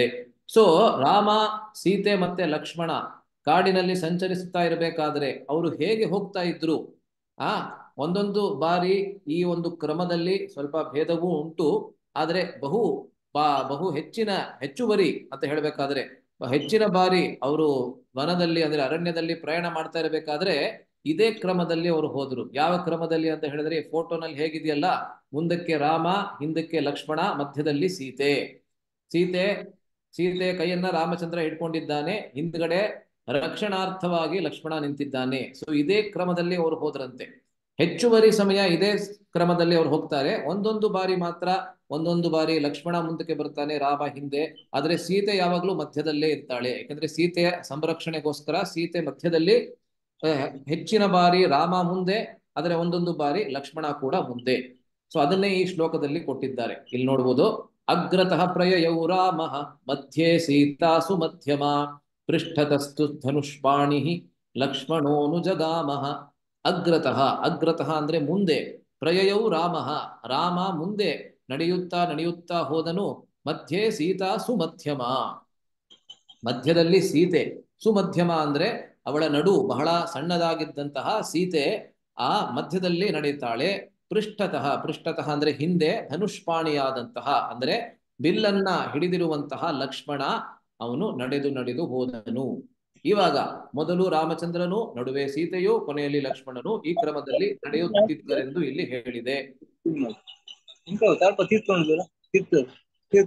ಸೊ ರಾಮ ಸೀತೆ ಮತ್ತೆ ಲಕ್ಷ್ಮಣ ಕಾಡಿನಲ್ಲಿ ಸಂಚರಿಸುತ್ತಾ ಇರಬೇಕಾದ್ರೆ ಅವರು ಹೇಗೆ ಹೋಗ್ತಾ ಇದ್ರು ಆ ಒಂದೊಂದು ಬಾರಿ ಈ ಒಂದು ಕ್ರಮದಲ್ಲಿ ಸ್ವಲ್ಪ ಭೇದವೂ ಉಂಟು ಆದ್ರೆ ಬಹು ಬಾ ಬಹು ಹೆಚ್ಚಿನ ಹೆಚ್ಚುವರಿ ಅಂತ ಹೇಳ್ಬೇಕಾದ್ರೆ ಹೆಚ್ಚಿನ ಬಾರಿ ಅವರು ವನದಲ್ಲಿ ಅಂದ್ರೆ ಅರಣ್ಯದಲ್ಲಿ ಪ್ರಯಾಣ ಮಾಡ್ತಾ ಇರಬೇಕಾದ್ರೆ ಇದೇ ಕ್ರಮದಲ್ಲಿ ಅವರು ಹೋದ್ರು ಯಾವ ಕ್ರಮದಲ್ಲಿ ಅಂತ ಹೇಳಿದ್ರೆ ಈ ಫೋಟೋನಲ್ಲಿ ಹೇಗಿದೆಯಲ್ಲ ಮುಂದಕ್ಕೆ ರಾಮ ಹಿಂದಕ್ಕೆ ಲಕ್ಷ್ಮಣ ಮಧ್ಯದಲ್ಲಿ ಸೀತೆ ಸೀತೆ ಸೀತೆ ಕೈಯನ್ನ ರಾಮಚಂದ್ರ ಹಿಡ್ಕೊಂಡಿದ್ದಾನೆ ಹಿಂದ್ಗಡೆ ರಕ್ಷಣಾರ್ಥವಾಗಿ ಲಕ್ಷ್ಮಣ ನಿಂತಿದ್ದಾನೆ ಸೊ ಇದೇ ಕ್ರಮದಲ್ಲಿ ಅವರು ಹೋದ್ರಂತೆ ಹೆಚ್ಚುವರಿ ಸಮಯ ಇದೇ ಕ್ರಮದಲ್ಲಿ ಅವ್ರು ಹೋಗ್ತಾರೆ ಒಂದೊಂದು ಬಾರಿ ಮಾತ್ರ ಒಂದೊಂದು ಬಾರಿ ಲಕ್ಷ್ಮಣ ಮುಂದಕ್ಕೆ ಬರ್ತಾನೆ ರಾಮ ಹಿಂದೆ ಆದ್ರೆ ಸೀತೆ ಯಾವಾಗ್ಲೂ ಮಧ್ಯದಲ್ಲೇ ಇರ್ತಾಳೆ ಯಾಕಂದ್ರೆ ಸೀತೆಯ ಸಂರಕ್ಷಣೆಗೋಸ್ಕರ ಸೀತೆ ಮಧ್ಯದಲ್ಲಿ ಅಹ್, ಹೆಚ್ಚಿನ ಬಾರಿ ರಾಮ ಮುಂದೆ ಆದ್ರೆ ಒಂದೊಂದು ಬಾರಿ ಲಕ್ಷ್ಮಣ ಕೂಡ ಮುಂದೆ ಸೊ ಅದನ್ನೇ ಈ ಶ್ಲೋಕದಲ್ಲಿ ಕೊಟ್ಟಿದ್ದಾರೆ ಇಲ್ಲಿ ನೋಡ್ಬೋದು ಅಗ್ರತಃ ಪ್ರಯಯೌ ರಾಮ ಮಧ್ಯೆ ಸೀತಾಸು ಮಧ್ಯಮ ಪೃಷ್ಠತಸ್ತು ಧನುಷ್ಪಾಣಿ ಲಕ್ಷ್ಮಣೋನು ಜಗಾಮಹ ಅಗ್ರತಃ ಅಗ್ರತಃ ಅಂದ್ರೆ ಮುಂದೆ ಪ್ರಯಯೌ ರಾಮ ರಾಮ ಮುಂದೆ ನಡೆಯುತ್ತಾ ನಡೆಯುತ್ತಾ ಹೋದನು ಮಧ್ಯೆ ಸೀತಾ ಸುಮಧ್ಯಮ ಮಧ್ಯದಲ್ಲಿ ಸೀತೆ ಸುಮಧ್ಯಮ ಅಂದ್ರೆ ಅವಳ ನಡು ಬಹಳ ಸಣ್ಣದಾಗಿದ್ದಂತಹ ಸೀತೆ ಆ ಮಧ್ಯದಲ್ಲಿ ನಡೆಯುತ್ತಾಳೆ ಪೃಷ್ಠತಃ ಪೃಷ್ಠತಃ ಅಂದ್ರೆ ಹಿಂದೆ ಧನುಷ್ಪಾಣಿಯಾದಂತಹ ಅಂದ್ರೆ ಬಿಲ್ಲನ್ನ ಹಿಡಿದಿರುವಂತಹ ಲಕ್ಷ್ಮಣ ಅವನು ನಡೆದು ನಡೆದು ಹೋದನು ಇವಾಗ ಮೊದಲು ರಾಮಚಂದ್ರನು ನಡುವೆ ಸೀತೆಯು ಕೊನೆಯಲ್ಲಿ ಲಕ್ಷ್ಮಣನು ಈ ಕ್ರಮದಲ್ಲಿ ನಡೆಯುತ್ತಿದ್ದರೆಂದು ಇಲ್ಲಿ ಹೇಳಿದೆ ఇంకా ಸ್ವಲ್ಪ ತೀರ್ಕೊಂಡಿದ್ದೀರಾ ತೀರ್ಥ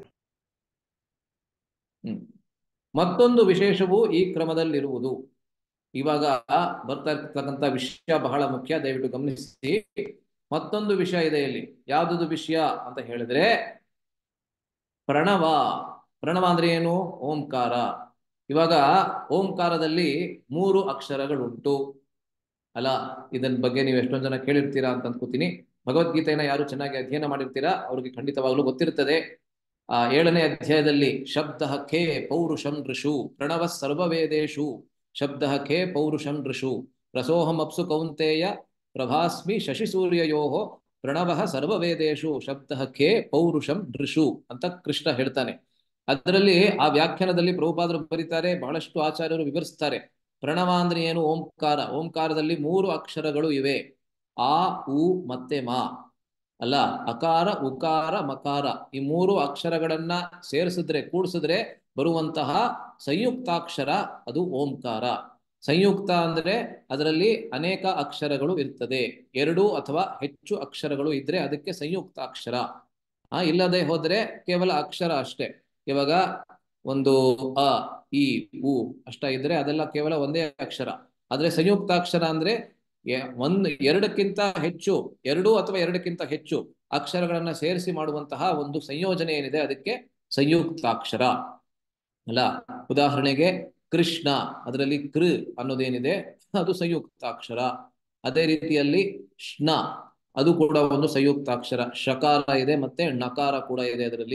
ಹ್ಮ್ ಮತ್ತೊಂದು ವಿಶೇಷವು ಈ ಕ್ರಮದಲ್ಲಿರುವುದು ಇವಾಗ ಬರ್ತಾ ಇರ್ತಕ್ಕಂಥ ವಿಷಯ ಬಹಳ ಮುಖ್ಯ ದಯವಿಟ್ಟು ಗಮನಿಸಿ ಮತ್ತೊಂದು ವಿಷಯ ಇದೆ ಇಲ್ಲಿ ಯಾವ್ದು ವಿಷಯ ಅಂತ ಹೇಳಿದ್ರೆ ಪ್ರಣವ ಪ್ರಣವ ಅಂದ್ರೆ ಏನು ಓಂಕಾರ ಇವಾಗ ಓಂಕಾರದಲ್ಲಿ ಮೂರು ಅಕ್ಷರಗಳುಂಟು ಅಲ್ಲ ಇದನ್ ಬಗ್ಗೆ ನೀವು ಎಷ್ಟೊಂದು ಜನ ಕೇಳಿರ್ತೀರಾ ಅಂತ ಅನ್ಕೋತೀನಿ ಭಗವದ್ಗೀತೆಯನ್ನ ಯಾರು ಚೆನ್ನಾಗಿ ಅಧ್ಯಯನ ಮಾಡಿರ್ತೀರಾ ಅವ್ರಿಗೆ ಖಂಡಿತವಾಗ್ಲೂ ಗೊತ್ತಿರ್ತದೆ ಆ ಏಳನೇ ಅಧ್ಯಾಯದಲ್ಲಿ ಶಬ್ದ ಖೇ ಪೌರುಷಂ ಋಷು ಪ್ರಣವ ಸರ್ವವೇದೇಶು ಶಬ್ದ ಖೇ ಪೌರುಷಂ ಋಷು ರಸೋಹಂ ಅಪ್ಸು ಕೌಂತೇಯ ಪ್ರಭಾಸ್ಮಿ ಶಶಿಸೂರ್ಯಯೋ ಪ್ರಣವ ಸರ್ವವೇದೇಶು ಶಬ್ದ ಖೇ ಪೌರುಷಂ ಋಷು ಅಂತ ಕೃಷ್ಣ ಹೇಳ್ತಾನೆ ಅದರಲ್ಲಿ ಆ ವ್ಯಾಖ್ಯಾನದಲ್ಲಿ ಪ್ರಭುಪಾದರು ಬರೀತಾರೆ ಬಹಳಷ್ಟು ಆಚಾರ್ಯರು ವಿವರಿಸ್ತಾರೆ ಪ್ರಣವ ಅಂದ್ರೆ ಏನು ಓಂಕಾರ ಓಂಕಾರದಲ್ಲಿ ಮೂರು ಅಕ್ಷರಗಳು ಇವೆ ಆ ಉ ಮತ್ತೆ ಮಾ ಅಲ್ಲ ಅಕಾರ ಉಕಾರ ಮಕಾರ ಈ ಮೂರು ಅಕ್ಷರಗಳನ್ನ ಸೇರಿಸಿದ್ರೆ ಕೂಡಿಸಿದ್ರೆ ಬರುವಂತಹ ಸಂಯುಕ್ತಾಕ್ಷರ ಅದು ಓಂಕಾರ ಸಂಯುಕ್ತ ಅಂದ್ರೆ ಅದರಲ್ಲಿ ಅನೇಕ ಅಕ್ಷರಗಳು ಇರ್ತದೆ ಎರಡು ಅಥವಾ ಹೆಚ್ಚು ಅಕ್ಷರಗಳು ಇದ್ರೆ ಅದಕ್ಕೆ ಸಂಯುಕ್ತಾಕ್ಷರ ಆ ಇಲ್ಲದೆ ಹೋದ್ರೆ ಕೇವಲ ಅಕ್ಷರ ಅಷ್ಟೇ ಇವಾಗ ಒಂದು ಅ ಇ ಉ ಅಷ್ಟ ಇದ್ರೆ ಅದೆಲ್ಲ ಕೇವಲ ಒಂದೇ ಅಕ್ಷರ ಆದ್ರೆ ಸಂಯುಕ್ತಾಕ್ಷರ ಅಂದ್ರೆ ಎ- ಒಂದ್ ಎರಡಕ್ಕಿಂತ ಹೆಚ್ಚು ಎರಡು ಅಥವಾ ಎರಡಕ್ಕಿಂತ ಹೆಚ್ಚು ಅಕ್ಷರಗಳನ್ನ ಸೇರಿಸಿ ಮಾಡುವಂತಹ ಒಂದು ಸಂಯೋಜನೆ ಏನಿದೆ ಅದಕ್ಕೆ ಸಂಯುಕ್ತಾಕ್ಷರ ಅಲ್ಲ ಉದಾಹರಣೆಗೆ ಕೃಷ್ಣ ಅದರಲ್ಲಿ ಕೃ ಅನ್ನೋದೇನಿದೆ ಅದು ಸಂಯುಕ್ತಾಕ್ಷರ ಅದೇ ರೀತಿಯಲ್ಲಿ ಶ್ನ ಅದು ಕೂಡ ಒಂದು ಸಂಯುಕ್ತಾಕ್ಷರ ಶಕಾರ ಇದೆ ಮತ್ತೆ ಣಕಾರ ಕೂಡ ಇದೆ ಅದರಲ್ಲಿ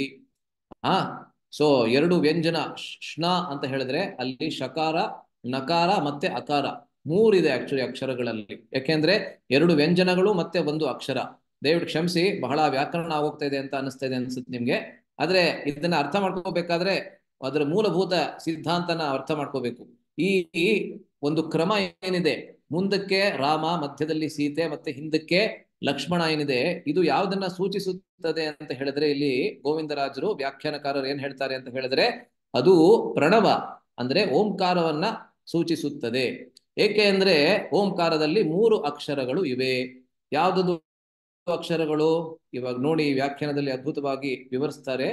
ಆ ಸೊ ಎರಡು ವ್ಯಂಜನ ಶ್- ಶ್ನ ಅಂತ ಹೇಳಿದ್ರೆ ಅಲ್ಲಿ ಶಕಾರ ನಕಾರ ಮತ್ತೆ ಅಕಾರ ಮೂರಿದೆ ಆಕ್ಚುಲಿ ಅಕ್ಷರಗಳಲ್ಲಿ ಯಾಕೆಂದ್ರೆ ಎರಡು ವ್ಯಂಜನಗಳು ಮತ್ತೆ ಒಂದು ಅಕ್ಷರ ದಯವಿಟ್ಟು ಕ್ಷಮಿಸಿ ಬಹಳ ವ್ಯಾಕರಣ ಆಗೋಗ್ತಾ ಇದೆ ಅಂತ ಅನಿಸ್ತಾ ಇದೆ ಅನ್ಸುತ್ತೆ ನಿಮ್ಗೆ ಆದ್ರೆ ಇದನ್ನ ಅರ್ಥ ಮಾಡ್ಕೋಬೇಕಾದ್ರೆ ಅದರ ಮೂಲಭೂತ ಸಿದ್ಧಾಂತನ ಅರ್ಥ ಮಾಡ್ಕೋಬೇಕು ಈ ಈ ಒಂದು ಕ್ರಮ ಏನಿದೆ ಮುಂದಕ್ಕೆ ರಾಮ ಮಧ್ಯದಲ್ಲಿ ಸೀತೆ ಮತ್ತೆ ಹಿಂದಕ್ಕೆ ಲಕ್ಷ್ಮಣ ಏನಿದೆ ಇದು ಯಾವುದನ್ನ ಸೂಚಿಸುತ್ತದೆ ಅಂತ ಹೇಳಿದ್ರೆ ಇಲ್ಲಿ ಗೋವಿಂದರಾಜರು ವ್ಯಾಖ್ಯಾನಕಾರರು ಏನ್ ಹೇಳ್ತಾರೆ ಅಂತ ಹೇಳಿದ್ರೆ ಅದು ಪ್ರಣವ ಅಂದ್ರೆ ಓಂಕಾರವನ್ನ ಸೂಚಿಸುತ್ತದೆ ಏಕೆ ಅಂದ್ರೆ ಓಂಕಾರದಲ್ಲಿ ಮೂರು ಅಕ್ಷರಗಳು ಇವೆ ಯಾವ್ದದು ಅಕ್ಷರಗಳು ಇವಾಗ ನೋಡಿ ಈ ವ್ಯಾಖ್ಯಾನದಲ್ಲಿ ಅದ್ಭುತವಾಗಿ ವಿವರಿಸ್ತಾರೆ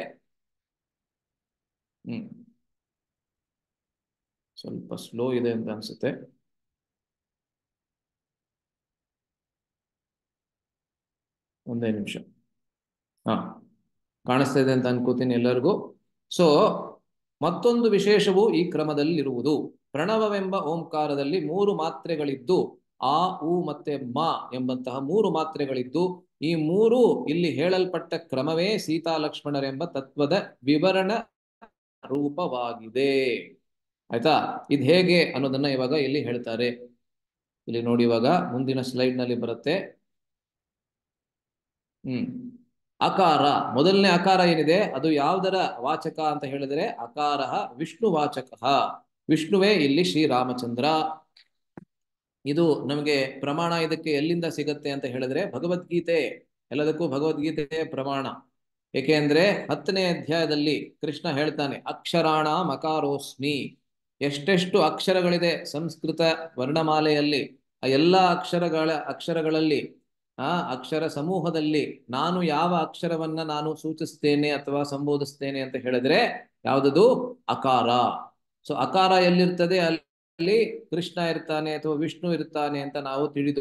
ಹ್ಮ್ ಸ್ವಲ್ಪ ಸ್ಲೋ ಇದೆ ಅಂತ ಅನ್ಸುತ್ತೆ ಒಂದೇ ನಿಮಿಷ ಹಾ ಕಾಣಿಸ್ತಾ ಇದೆ ಅಂತ ಅನ್ಕೋತೀನಿ ಎಲ್ಲರಿಗೂ ಸೊ ಮತ್ತೊಂದು ವಿಶೇಷವು ಈ ಕ್ರಮದಲ್ಲಿರುವುದು ಪ್ರಣವವೆಂಬ ಓಂಕಾರದಲ್ಲಿ ಮೂರು ಮಾತ್ರೆಗಳಿದ್ದು ಆ ಉ ಮತ್ತೆ ಮ ಎಂಬಂತಹ ಮೂರು ಮಾತ್ರೆಗಳಿದ್ದು ಈ ಮೂರು ಇಲ್ಲಿ ಹೇಳಲ್ಪಟ್ಟ ಕ್ರಮವೇ ಸೀತಾ ಲಕ್ಷ್ಮಣರೆಂಬ ತತ್ವದ ವಿವರಣ ರೂಪವಾಗಿದೆ ಆಯ್ತಾ ಇದು ಹೇಗೆ ಅನ್ನೋದನ್ನ ಇವಾಗ ಇಲ್ಲಿ ಹೇಳ್ತಾರೆ ಇಲ್ಲಿ ನೋಡಿ ಇವಾಗ ಮುಂದಿನ ಸ್ಲೈಡ್ ನಲ್ಲಿ ಬರುತ್ತೆ ಹ್ಮ್ ಅಕಾರ ಮೊದಲನೇ ಅಕಾರ ಏನಿದೆ ಅದು ಯಾವುದರ ವಾಚಕ ಅಂತ ಹೇಳಿದ್ರೆ ಅಕಾರ ವಿಷ್ಣು ವಾಚಕ ವಿಷ್ಣುವೇ ಇಲ್ಲಿ ಶ್ರೀರಾಮಚಂದ್ರ ಇದು ನಮಗೆ ಪ್ರಮಾಣ ಇದಕ್ಕೆ ಎಲ್ಲಿಂದ ಸಿಗತ್ತೆ ಅಂತ ಹೇಳಿದ್ರೆ ಭಗವದ್ಗೀತೆ ಎಲ್ಲದಕ್ಕೂ ಭಗವದ್ಗೀತೆ ಪ್ರಮಾಣ ಏಕೆಂದ್ರೆ ಹತ್ತನೇ ಅಧ್ಯಾಯದಲ್ಲಿ ಕೃಷ್ಣ ಹೇಳ್ತಾನೆ ಅಕ್ಷರಾಣ ಮಕಾರೋಸ್ಮಿ ಎಷ್ಟೆಷ್ಟು ಅಕ್ಷರಗಳಿದೆ ಸಂಸ್ಕೃತ ವರ್ಣಮಾಲೆಯಲ್ಲಿ ಆ ಎಲ್ಲ ಅಕ್ಷರಗಳ ಅಕ್ಷರಗಳಲ್ಲಿ ಆ ಅಕ್ಷರ ಸಮೂಹದಲ್ಲಿ ನಾನು ಯಾವ ಅಕ್ಷರವನ್ನ ನಾನು ಸೂಚಿಸ್ತೇನೆ ಅಥವಾ ಸಂಬೋಧಿಸ್ತೇನೆ ಅಂತ ಹೇಳಿದ್ರೆ ಯಾವುದದು ಅಕಾರ ಸೊ ಅಕಾರ ಎಲ್ಲಿರ್ತದೆ ಅಲ್ಲಿ ಕೃಷ್ಣ ಇರ್ತಾನೆ ಅಥವಾ ವಿಷ್ಣು ಇರ್ತಾನೆ ಅಂತ ನಾವು ತಿಳಿದು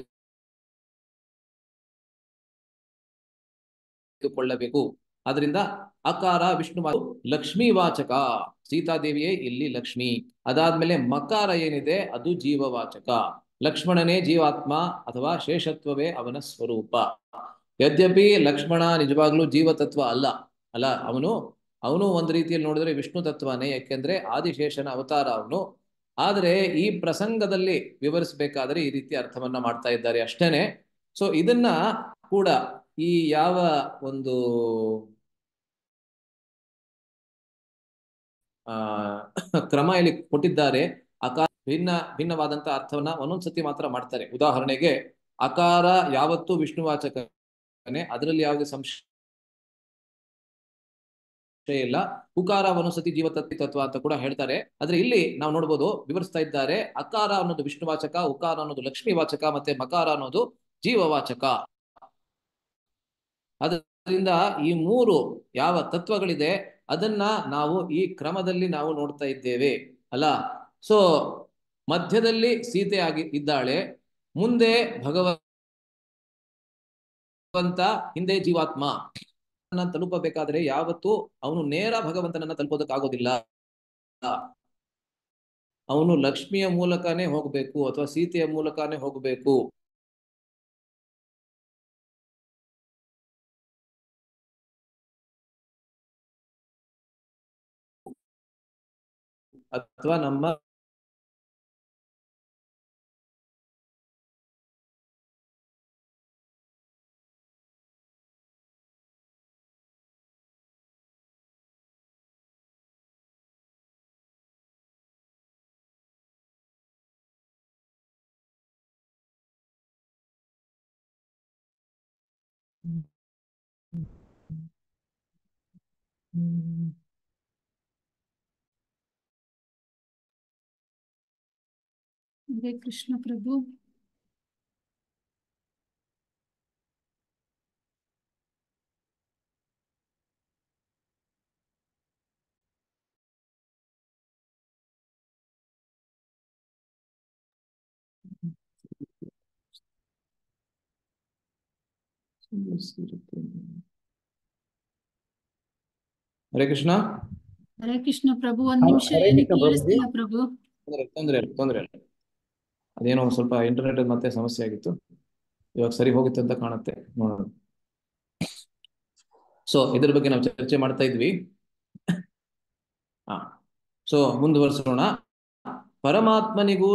ಕೊಳ್ಳಬೇಕು ಆದ್ರಿಂದ ಅಕಾರ ವಿಷ್ಣು ಲಕ್ಷ್ಮೀ ವಾಚಕ ಸೀತಾದೇವಿಯೇ ಇಲ್ಲಿ ಲಕ್ಷ್ಮಿ ಅದಾದ್ಮೇಲೆ ಮಕಾರ ಏನಿದೆ ಅದು ಜೀವವಾಚಕ ಲಕ್ಷ್ಮಣನೇ ಜೀವಾತ್ಮ ಅಥವಾ ಶೇಷತ್ವವೇ ಅವನ ಸ್ವರೂಪ ಯದ್ಯಪಿ ಲಕ್ಷ್ಮಣ ನಿಜವಾಗ್ಲೂ ಜೀವತತ್ವ ಅಲ್ಲ ಅಲ್ಲ ಅವನು ಅವನು ಒಂದು ರೀತಿಯಲ್ಲಿ ನೋಡಿದ್ರೆ ವಿಷ್ಣು ತತ್ವನೇ ಯಾಕೆಂದ್ರೆ ಆದಿಶೇಷನ ಅವತಾರ ಅವನು ಆದರೆ ಈ ಪ್ರಸಂಗದಲ್ಲಿ ವಿವರಿಸಬೇಕಾದ್ರೆ ಈ ರೀತಿ ಅರ್ಥವನ್ನ ಮಾಡ್ತಾ ಇದ್ದಾರೆ ಅಷ್ಟೇನೆ ಸೊ ಇದನ್ನ ಕೂಡ ಈ ಯಾವ ಒಂದು ಆ ಕ್ರಮ ಇಲ್ಲಿ ಕೊಟ್ಟಿದ್ದಾರೆ ಅಕಾರ ಭಿನ್ನ ಭಿನ್ನವಾದಂತ ಅರ್ಥವನ್ನ ಒಂದೊಂದ್ಸತಿ ಮಾತ್ರ ಮಾಡ್ತಾರೆ ಉದಾಹರಣೆಗೆ ಅಕಾರ ಯಾವತ್ತೂ ವಿಷ್ಣುವಾಚಕನೇ ಅದರಲ್ಲಿ ಯಾವುದೇ ಸಂಶಯ ಇಲ್ಲ ಉಕಾರ ಒಂದೊಂದ್ಸತಿ ಜೀವತತ್ವ ತತ್ವ ಅಂತ ಕೂಡ ಹೇಳ್ತಾರೆ ಆದ್ರೆ ಇಲ್ಲಿ ನಾವು ನೋಡ್ಬೋದು ವಿವರಿಸ್ತಾ ಇದ್ದಾರೆ ಅಕಾರ ಅನ್ನೋದು ವಿಷ್ಣುವಾಚಕ ಉಕಾರ ಅನ್ನೋದು ಲಕ್ಷ್ಮೀ ವಾಚಕ ಮತ್ತೆ ಮಕಾರ ಅನ್ನೋದು ಜೀವವಾಚಕ ಅದರಿಂದ ಈ ಮೂರು ಯಾವ ತತ್ವಗಳಿದೆ ಅದನ್ನ ನಾವು ಈ ಕ್ರಮದಲ್ಲಿ ನಾವು ನೋಡ್ತಾ ಇದ್ದೇವೆ ಅಲ್ಲ ಸೊ ಮಧ್ಯದಲ್ಲಿ ಸೀತೆ ಆಗಿ ಇದ್ದಾಳೆ ಮುಂದೆ ಭಗವಂತ ಹಿಂದೆ ಜೀವಾತ್ಮ ತಲುಪಬೇಕಾದ್ರೆ ಯಾವತ್ತೂ ಅವನು ನೇರ ಭಗವಂತನನ್ನ ತಲುಪೋದಕ್ಕಾಗೋದಿಲ್ಲ ಅವನು ಲಕ್ಷ್ಮಿಯ ಮೂಲಕನೇ ಹೋಗ್ಬೇಕು ಅಥವಾ ಸೀತೆಯ ಮೂಲಕನೇ ಹೋಗ್ಬೇಕು ಅಥವಾ ನಮ್ಮ ಹರೇ ಕೃಷ್ಣ ಪ್ರಭು ಹರೇ ಕೃಷ್ಣ ಹರೇ ಕೃಷ್ಣ ಪ್ರಭು ಒಂದ್ ಹಾ, ನಿಮಿಷ ಹರೇ ಏನು ಕೃಷ್ಣ ಪ್ರಭು. ಕೇಳಿಸ್ತಿಲ್ಲ ಪ್ರಭು ತೊಂದ್ರೆ ತೊಂದ್ರೆ ಇಲ್ಲ ತೊಂದ್ರೆ ಇಲ್ಲ ಅದೇನೋ ಒಂದ್ ಸ್ವಲ್ಪ ಇಂಟರ್ನೆಟ್ ಮತ್ತೆ ಸಮಸ್ಯೆ ಆಗಿತ್ತು ಇವಾಗ ಸರಿ ಹೋಗುತ್ತೆ ಅಂತ ಕಾಣುತ್ತೆ ನೋಡೋಣ ಸೊ ಇದ್ರ ಬಗ್ಗೆ ನಾವು ಚರ್ಚೆ ಮಾಡ್ತಾ ಇದ್ವಿ ಹಾ ಸೊ ಮುಂದುವರಿಸೋಣ ಪರಮಾತ್ಮನಿಗೂ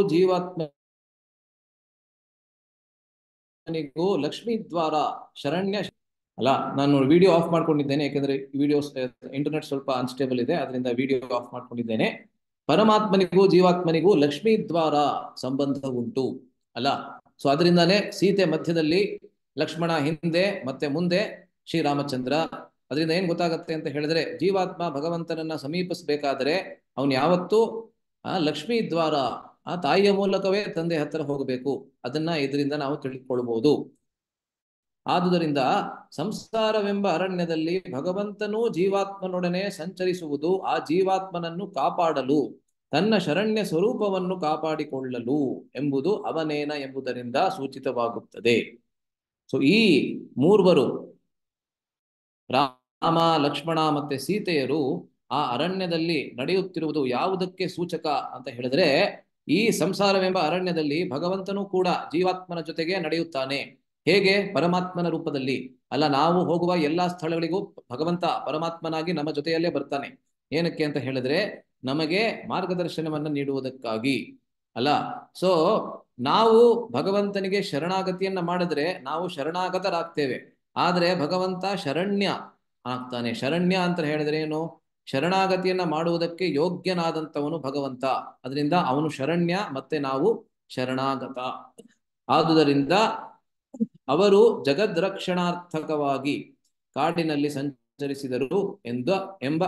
ಜೀವಾತ್ಮನಿಗೂ ಲಕ್ಷ್ಮೀ ದ್ವಾರ ಶರಣ್ಯ ಅಲ್ಲ ನಾನು ವಿಡಿಯೋ ಆಫ್ ಮಾಡ್ಕೊಂಡಿದ್ದೇನೆ ಯಾಕಂದ್ರೆ ವಿಡಿಯೋ ಇಂಟರ್ನೆಟ್ ಸ್ವಲ್ಪ ಅನ್ಸ್ಟೇಬಲ್ ಇದೆ ಅದರಿಂದ ವಿಡಿಯೋ ಆಫ್ ಮಾಡ್ಕೊಂಡಿದ್ದೇನೆ ಪರಮಾತ್ಮನಿಗೂ ಜೀವಾತ್ಮನಿಗೂ ಲಕ್ಷ್ಮೀ ದ್ವಾರ ಸಂಬಂಧ ಉಂಟು ಅಲ್ಲ ಸೊ ಅದರಿಂದಾನೇ ಸೀತೆ ಮಧ್ಯದಲ್ಲಿ ಲಕ್ಷ್ಮಣ ಹಿಂದೆ ಮತ್ತೆ ಮುಂದೆ ಶ್ರೀರಾಮಚಂದ್ರ ಅದರಿಂದ ಏನ್ ಗೊತ್ತಾಗತ್ತೆ ಅಂತ ಹೇಳಿದ್ರೆ ಜೀವಾತ್ಮ ಭಗವಂತನನ್ನ ಸಮೀಪಿಸಬೇಕಾದ್ರೆ ಅವನು ಯಾವತ್ತೂ ಆ ಲಕ್ಷ್ಮೀ ದ್ವಾರ ಆ ತಾಯಿಯ ಮೂಲಕವೇ ತಂದೆ ಹತ್ತಿರ ಹೋಗಬೇಕು ಅದನ್ನ ಇದರಿಂದ ನಾವು ತಿಳ್ಕೊಳ್ಬಹುದು ಆದುದರಿಂದ ಸಂಸಾರವೆಂಬ ಅರಣ್ಯದಲ್ಲಿ ಭಗವಂತನೂ ಜೀವಾತ್ಮನೊಡನೆ ಸಂಚರಿಸುವುದು ಆ ಜೀವಾತ್ಮನನ್ನು ಕಾಪಾಡಲು ತನ್ನ ಶರಣ್ಯ ಸ್ವರೂಪವನ್ನು ಕಾಪಾಡಿಕೊಳ್ಳಲು ಎಂಬುದು ಅವನೇನ ಎಂಬುದರಿಂದ ಸೂಚಿತವಾಗುತ್ತದೆ ಸೊ ಈ ಮೂರ್ವರು ರಾಮ ಲಕ್ಷ್ಮಣ ಮತ್ತೆ ಸೀತೆಯರು ಆ ಅರಣ್ಯದಲ್ಲಿ ನಡೆಯುತ್ತಿರುವುದು ಯಾವುದಕ್ಕೆ ಸೂಚಕ ಅಂತ ಹೇಳಿದ್ರೆ ಈ ಸಂಸಾರವೆಂಬ ಅರಣ್ಯದಲ್ಲಿ ಭಗವಂತನೂ ಕೂಡ ಜೀವಾತ್ಮನ ಜೊತೆಗೆ ನಡೆಯುತ್ತಾನೆ ಹೇಗೆ ಪರಮಾತ್ಮನ ರೂಪದಲ್ಲಿ ಅಲ್ಲ ನಾವು ಹೋಗುವ ಎಲ್ಲಾ ಸ್ಥಳಗಳಿಗೂ ಭಗವಂತ ಪರಮಾತ್ಮನಾಗಿ ನಮ್ಮ ಜೊತೆಯಲ್ಲೇ ಬರ್ತಾನೆ ಏನಕ್ಕೆ ಅಂತ ಹೇಳಿದ್ರೆ ನಮಗೆ ಮಾರ್ಗದರ್ಶನವನ್ನ ನೀಡುವುದಕ್ಕಾಗಿ ಅಲ್ಲ ಸೊ ನಾವು ಭಗವಂತನಿಗೆ ಶರಣಾಗತಿಯನ್ನ ಮಾಡಿದ್ರೆ ನಾವು ಶರಣಾಗತರಾಗ್ತೇವೆ ಆದ್ರೆ ಭಗವಂತ ಶರಣ್ಯ ಆಗ್ತಾನೆ ಶರಣ್ಯ ಅಂತ ಹೇಳಿದ್ರೆ ಏನು ಶರಣಾಗತಿಯನ್ನ ಮಾಡುವುದಕ್ಕೆ ಯೋಗ್ಯನಾದಂಥವನು ಭಗವಂತ ಅದರಿಂದ ಅವನು ಶರಣ್ಯ ಮತ್ತೆ ನಾವು ಶರಣಾಗತ ಆದುದರಿಂದ ಅವರು ಜಗದ್ರಕ್ಷಣಾರ್ಥಕವಾಗಿ ಕಾಡಿನಲ್ಲಿ ಸಂಚರಿಸಿದರು ಎಂದ ಎಂಬ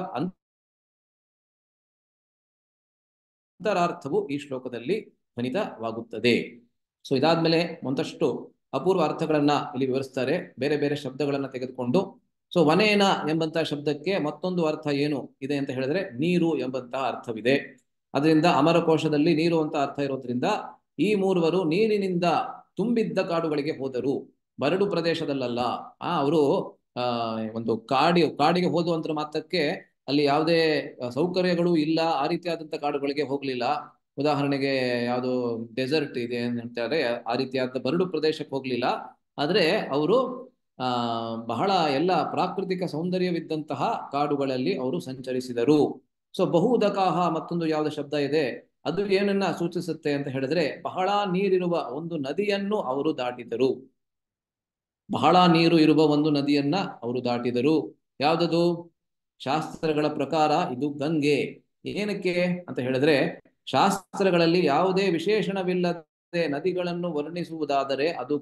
ಅಂತರಾರ್ಥವು ಈ ಶ್ಲೋಕದಲ್ಲಿ ಧ್ವನಿತವಾಗುತ್ತದೆ ಸೊ ಇದಾದ್ಮೇಲೆ ಒಂದಷ್ಟು ಅಪೂರ್ವ ಅರ್ಥಗಳನ್ನ ಇಲ್ಲಿ ವಿವರಿಸ್ತಾರೆ ಬೇರೆ ಬೇರೆ ಶಬ್ದಗಳನ್ನ ತೆಗೆದುಕೊಂಡು ಸೊ ವನೇನ ಎಂಬಂತಹ ಶಬ್ದಕ್ಕೆ ಮತ್ತೊಂದು ಅರ್ಥ ಏನು ಇದೆ ಅಂತ ಹೇಳಿದ್ರೆ ನೀರು ಎಂಬಂತಹ ಅರ್ಥವಿದೆ ಅದರಿಂದ ಅಮರಕೋಶದಲ್ಲಿ ನೀರು ಅಂತ ಅರ್ಥ ಇರೋದ್ರಿಂದ ಈ ಮೂರುವರು ನೀರಿನಿಂದ ತುಂಬಿದ್ದ ಕಾಡುಗಳಿಗೆ ಹೋದರು ಬರಡು ಪ್ರದೇಶದಲ್ಲಲ್ಲ ಆ ಅವರು ಆ ಒಂದು ಕಾಡಿ ಕಾಡಿಗೆ ಹೋದುವಂತ ಮಾತ್ರಕ್ಕೆ ಅಲ್ಲಿ ಯಾವುದೇ ಸೌಕರ್ಯಗಳು ಇಲ್ಲ ಆ ರೀತಿಯಾದಂತ ಕಾಡುಗಳಿಗೆ ಹೋಗ್ಲಿಲ್ಲ ಉದಾಹರಣೆಗೆ ಯಾವುದು ಡೆಸರ್ಟ್ ಇದೆ ಅಂತ ಹೇಳ್ತಾರೆ ಆ ರೀತಿಯಾದ ಬರಡು ಪ್ರದೇಶಕ್ಕೆ ಹೋಗ್ಲಿಲ್ಲ ಆದ್ರೆ ಅವರು ಆ ಬಹಳ ಎಲ್ಲ ಪ್ರಾಕೃತಿಕ ಸೌಂದರ್ಯವಿದ್ದಂತಹ ಕಾಡುಗಳಲ್ಲಿ ಅವರು ಸಂಚರಿಸಿದರು ಸೊ ಬಹುದಕಾಹ ಮತ್ತೊಂದು ಯಾವ್ದು ಶಬ್ದ ಇದೆ ಅದು ಏನನ್ನ ಸೂಚಿಸುತ್ತೆ ಅಂತ ಹೇಳಿದ್ರೆ ಬಹಳ ನೀರಿರುವ ಒಂದು ನದಿಯನ್ನು ಅವರು ದಾಟಿದರು ಬಹಳ ನೀರು ಇರುವ ಒಂದು ನದಿಯನ್ನ ಅವರು ದಾಟಿದರು ಯಾವ್ದದು ಶಾಸ್ತ್ರಗಳ ಪ್ರಕಾರ ಇದು ಗಂಗೆ ಏನಕ್ಕೆ ಅಂತ ಹೇಳಿದ್ರೆ ಶಾಸ್ತ್ರಗಳಲ್ಲಿ ಯಾವುದೇ ವಿಶೇಷಣವಿಲ್ಲದೆ ನದಿಗಳನ್ನು ವರ್ಣಿಸುವುದಾದರೆ ಅದು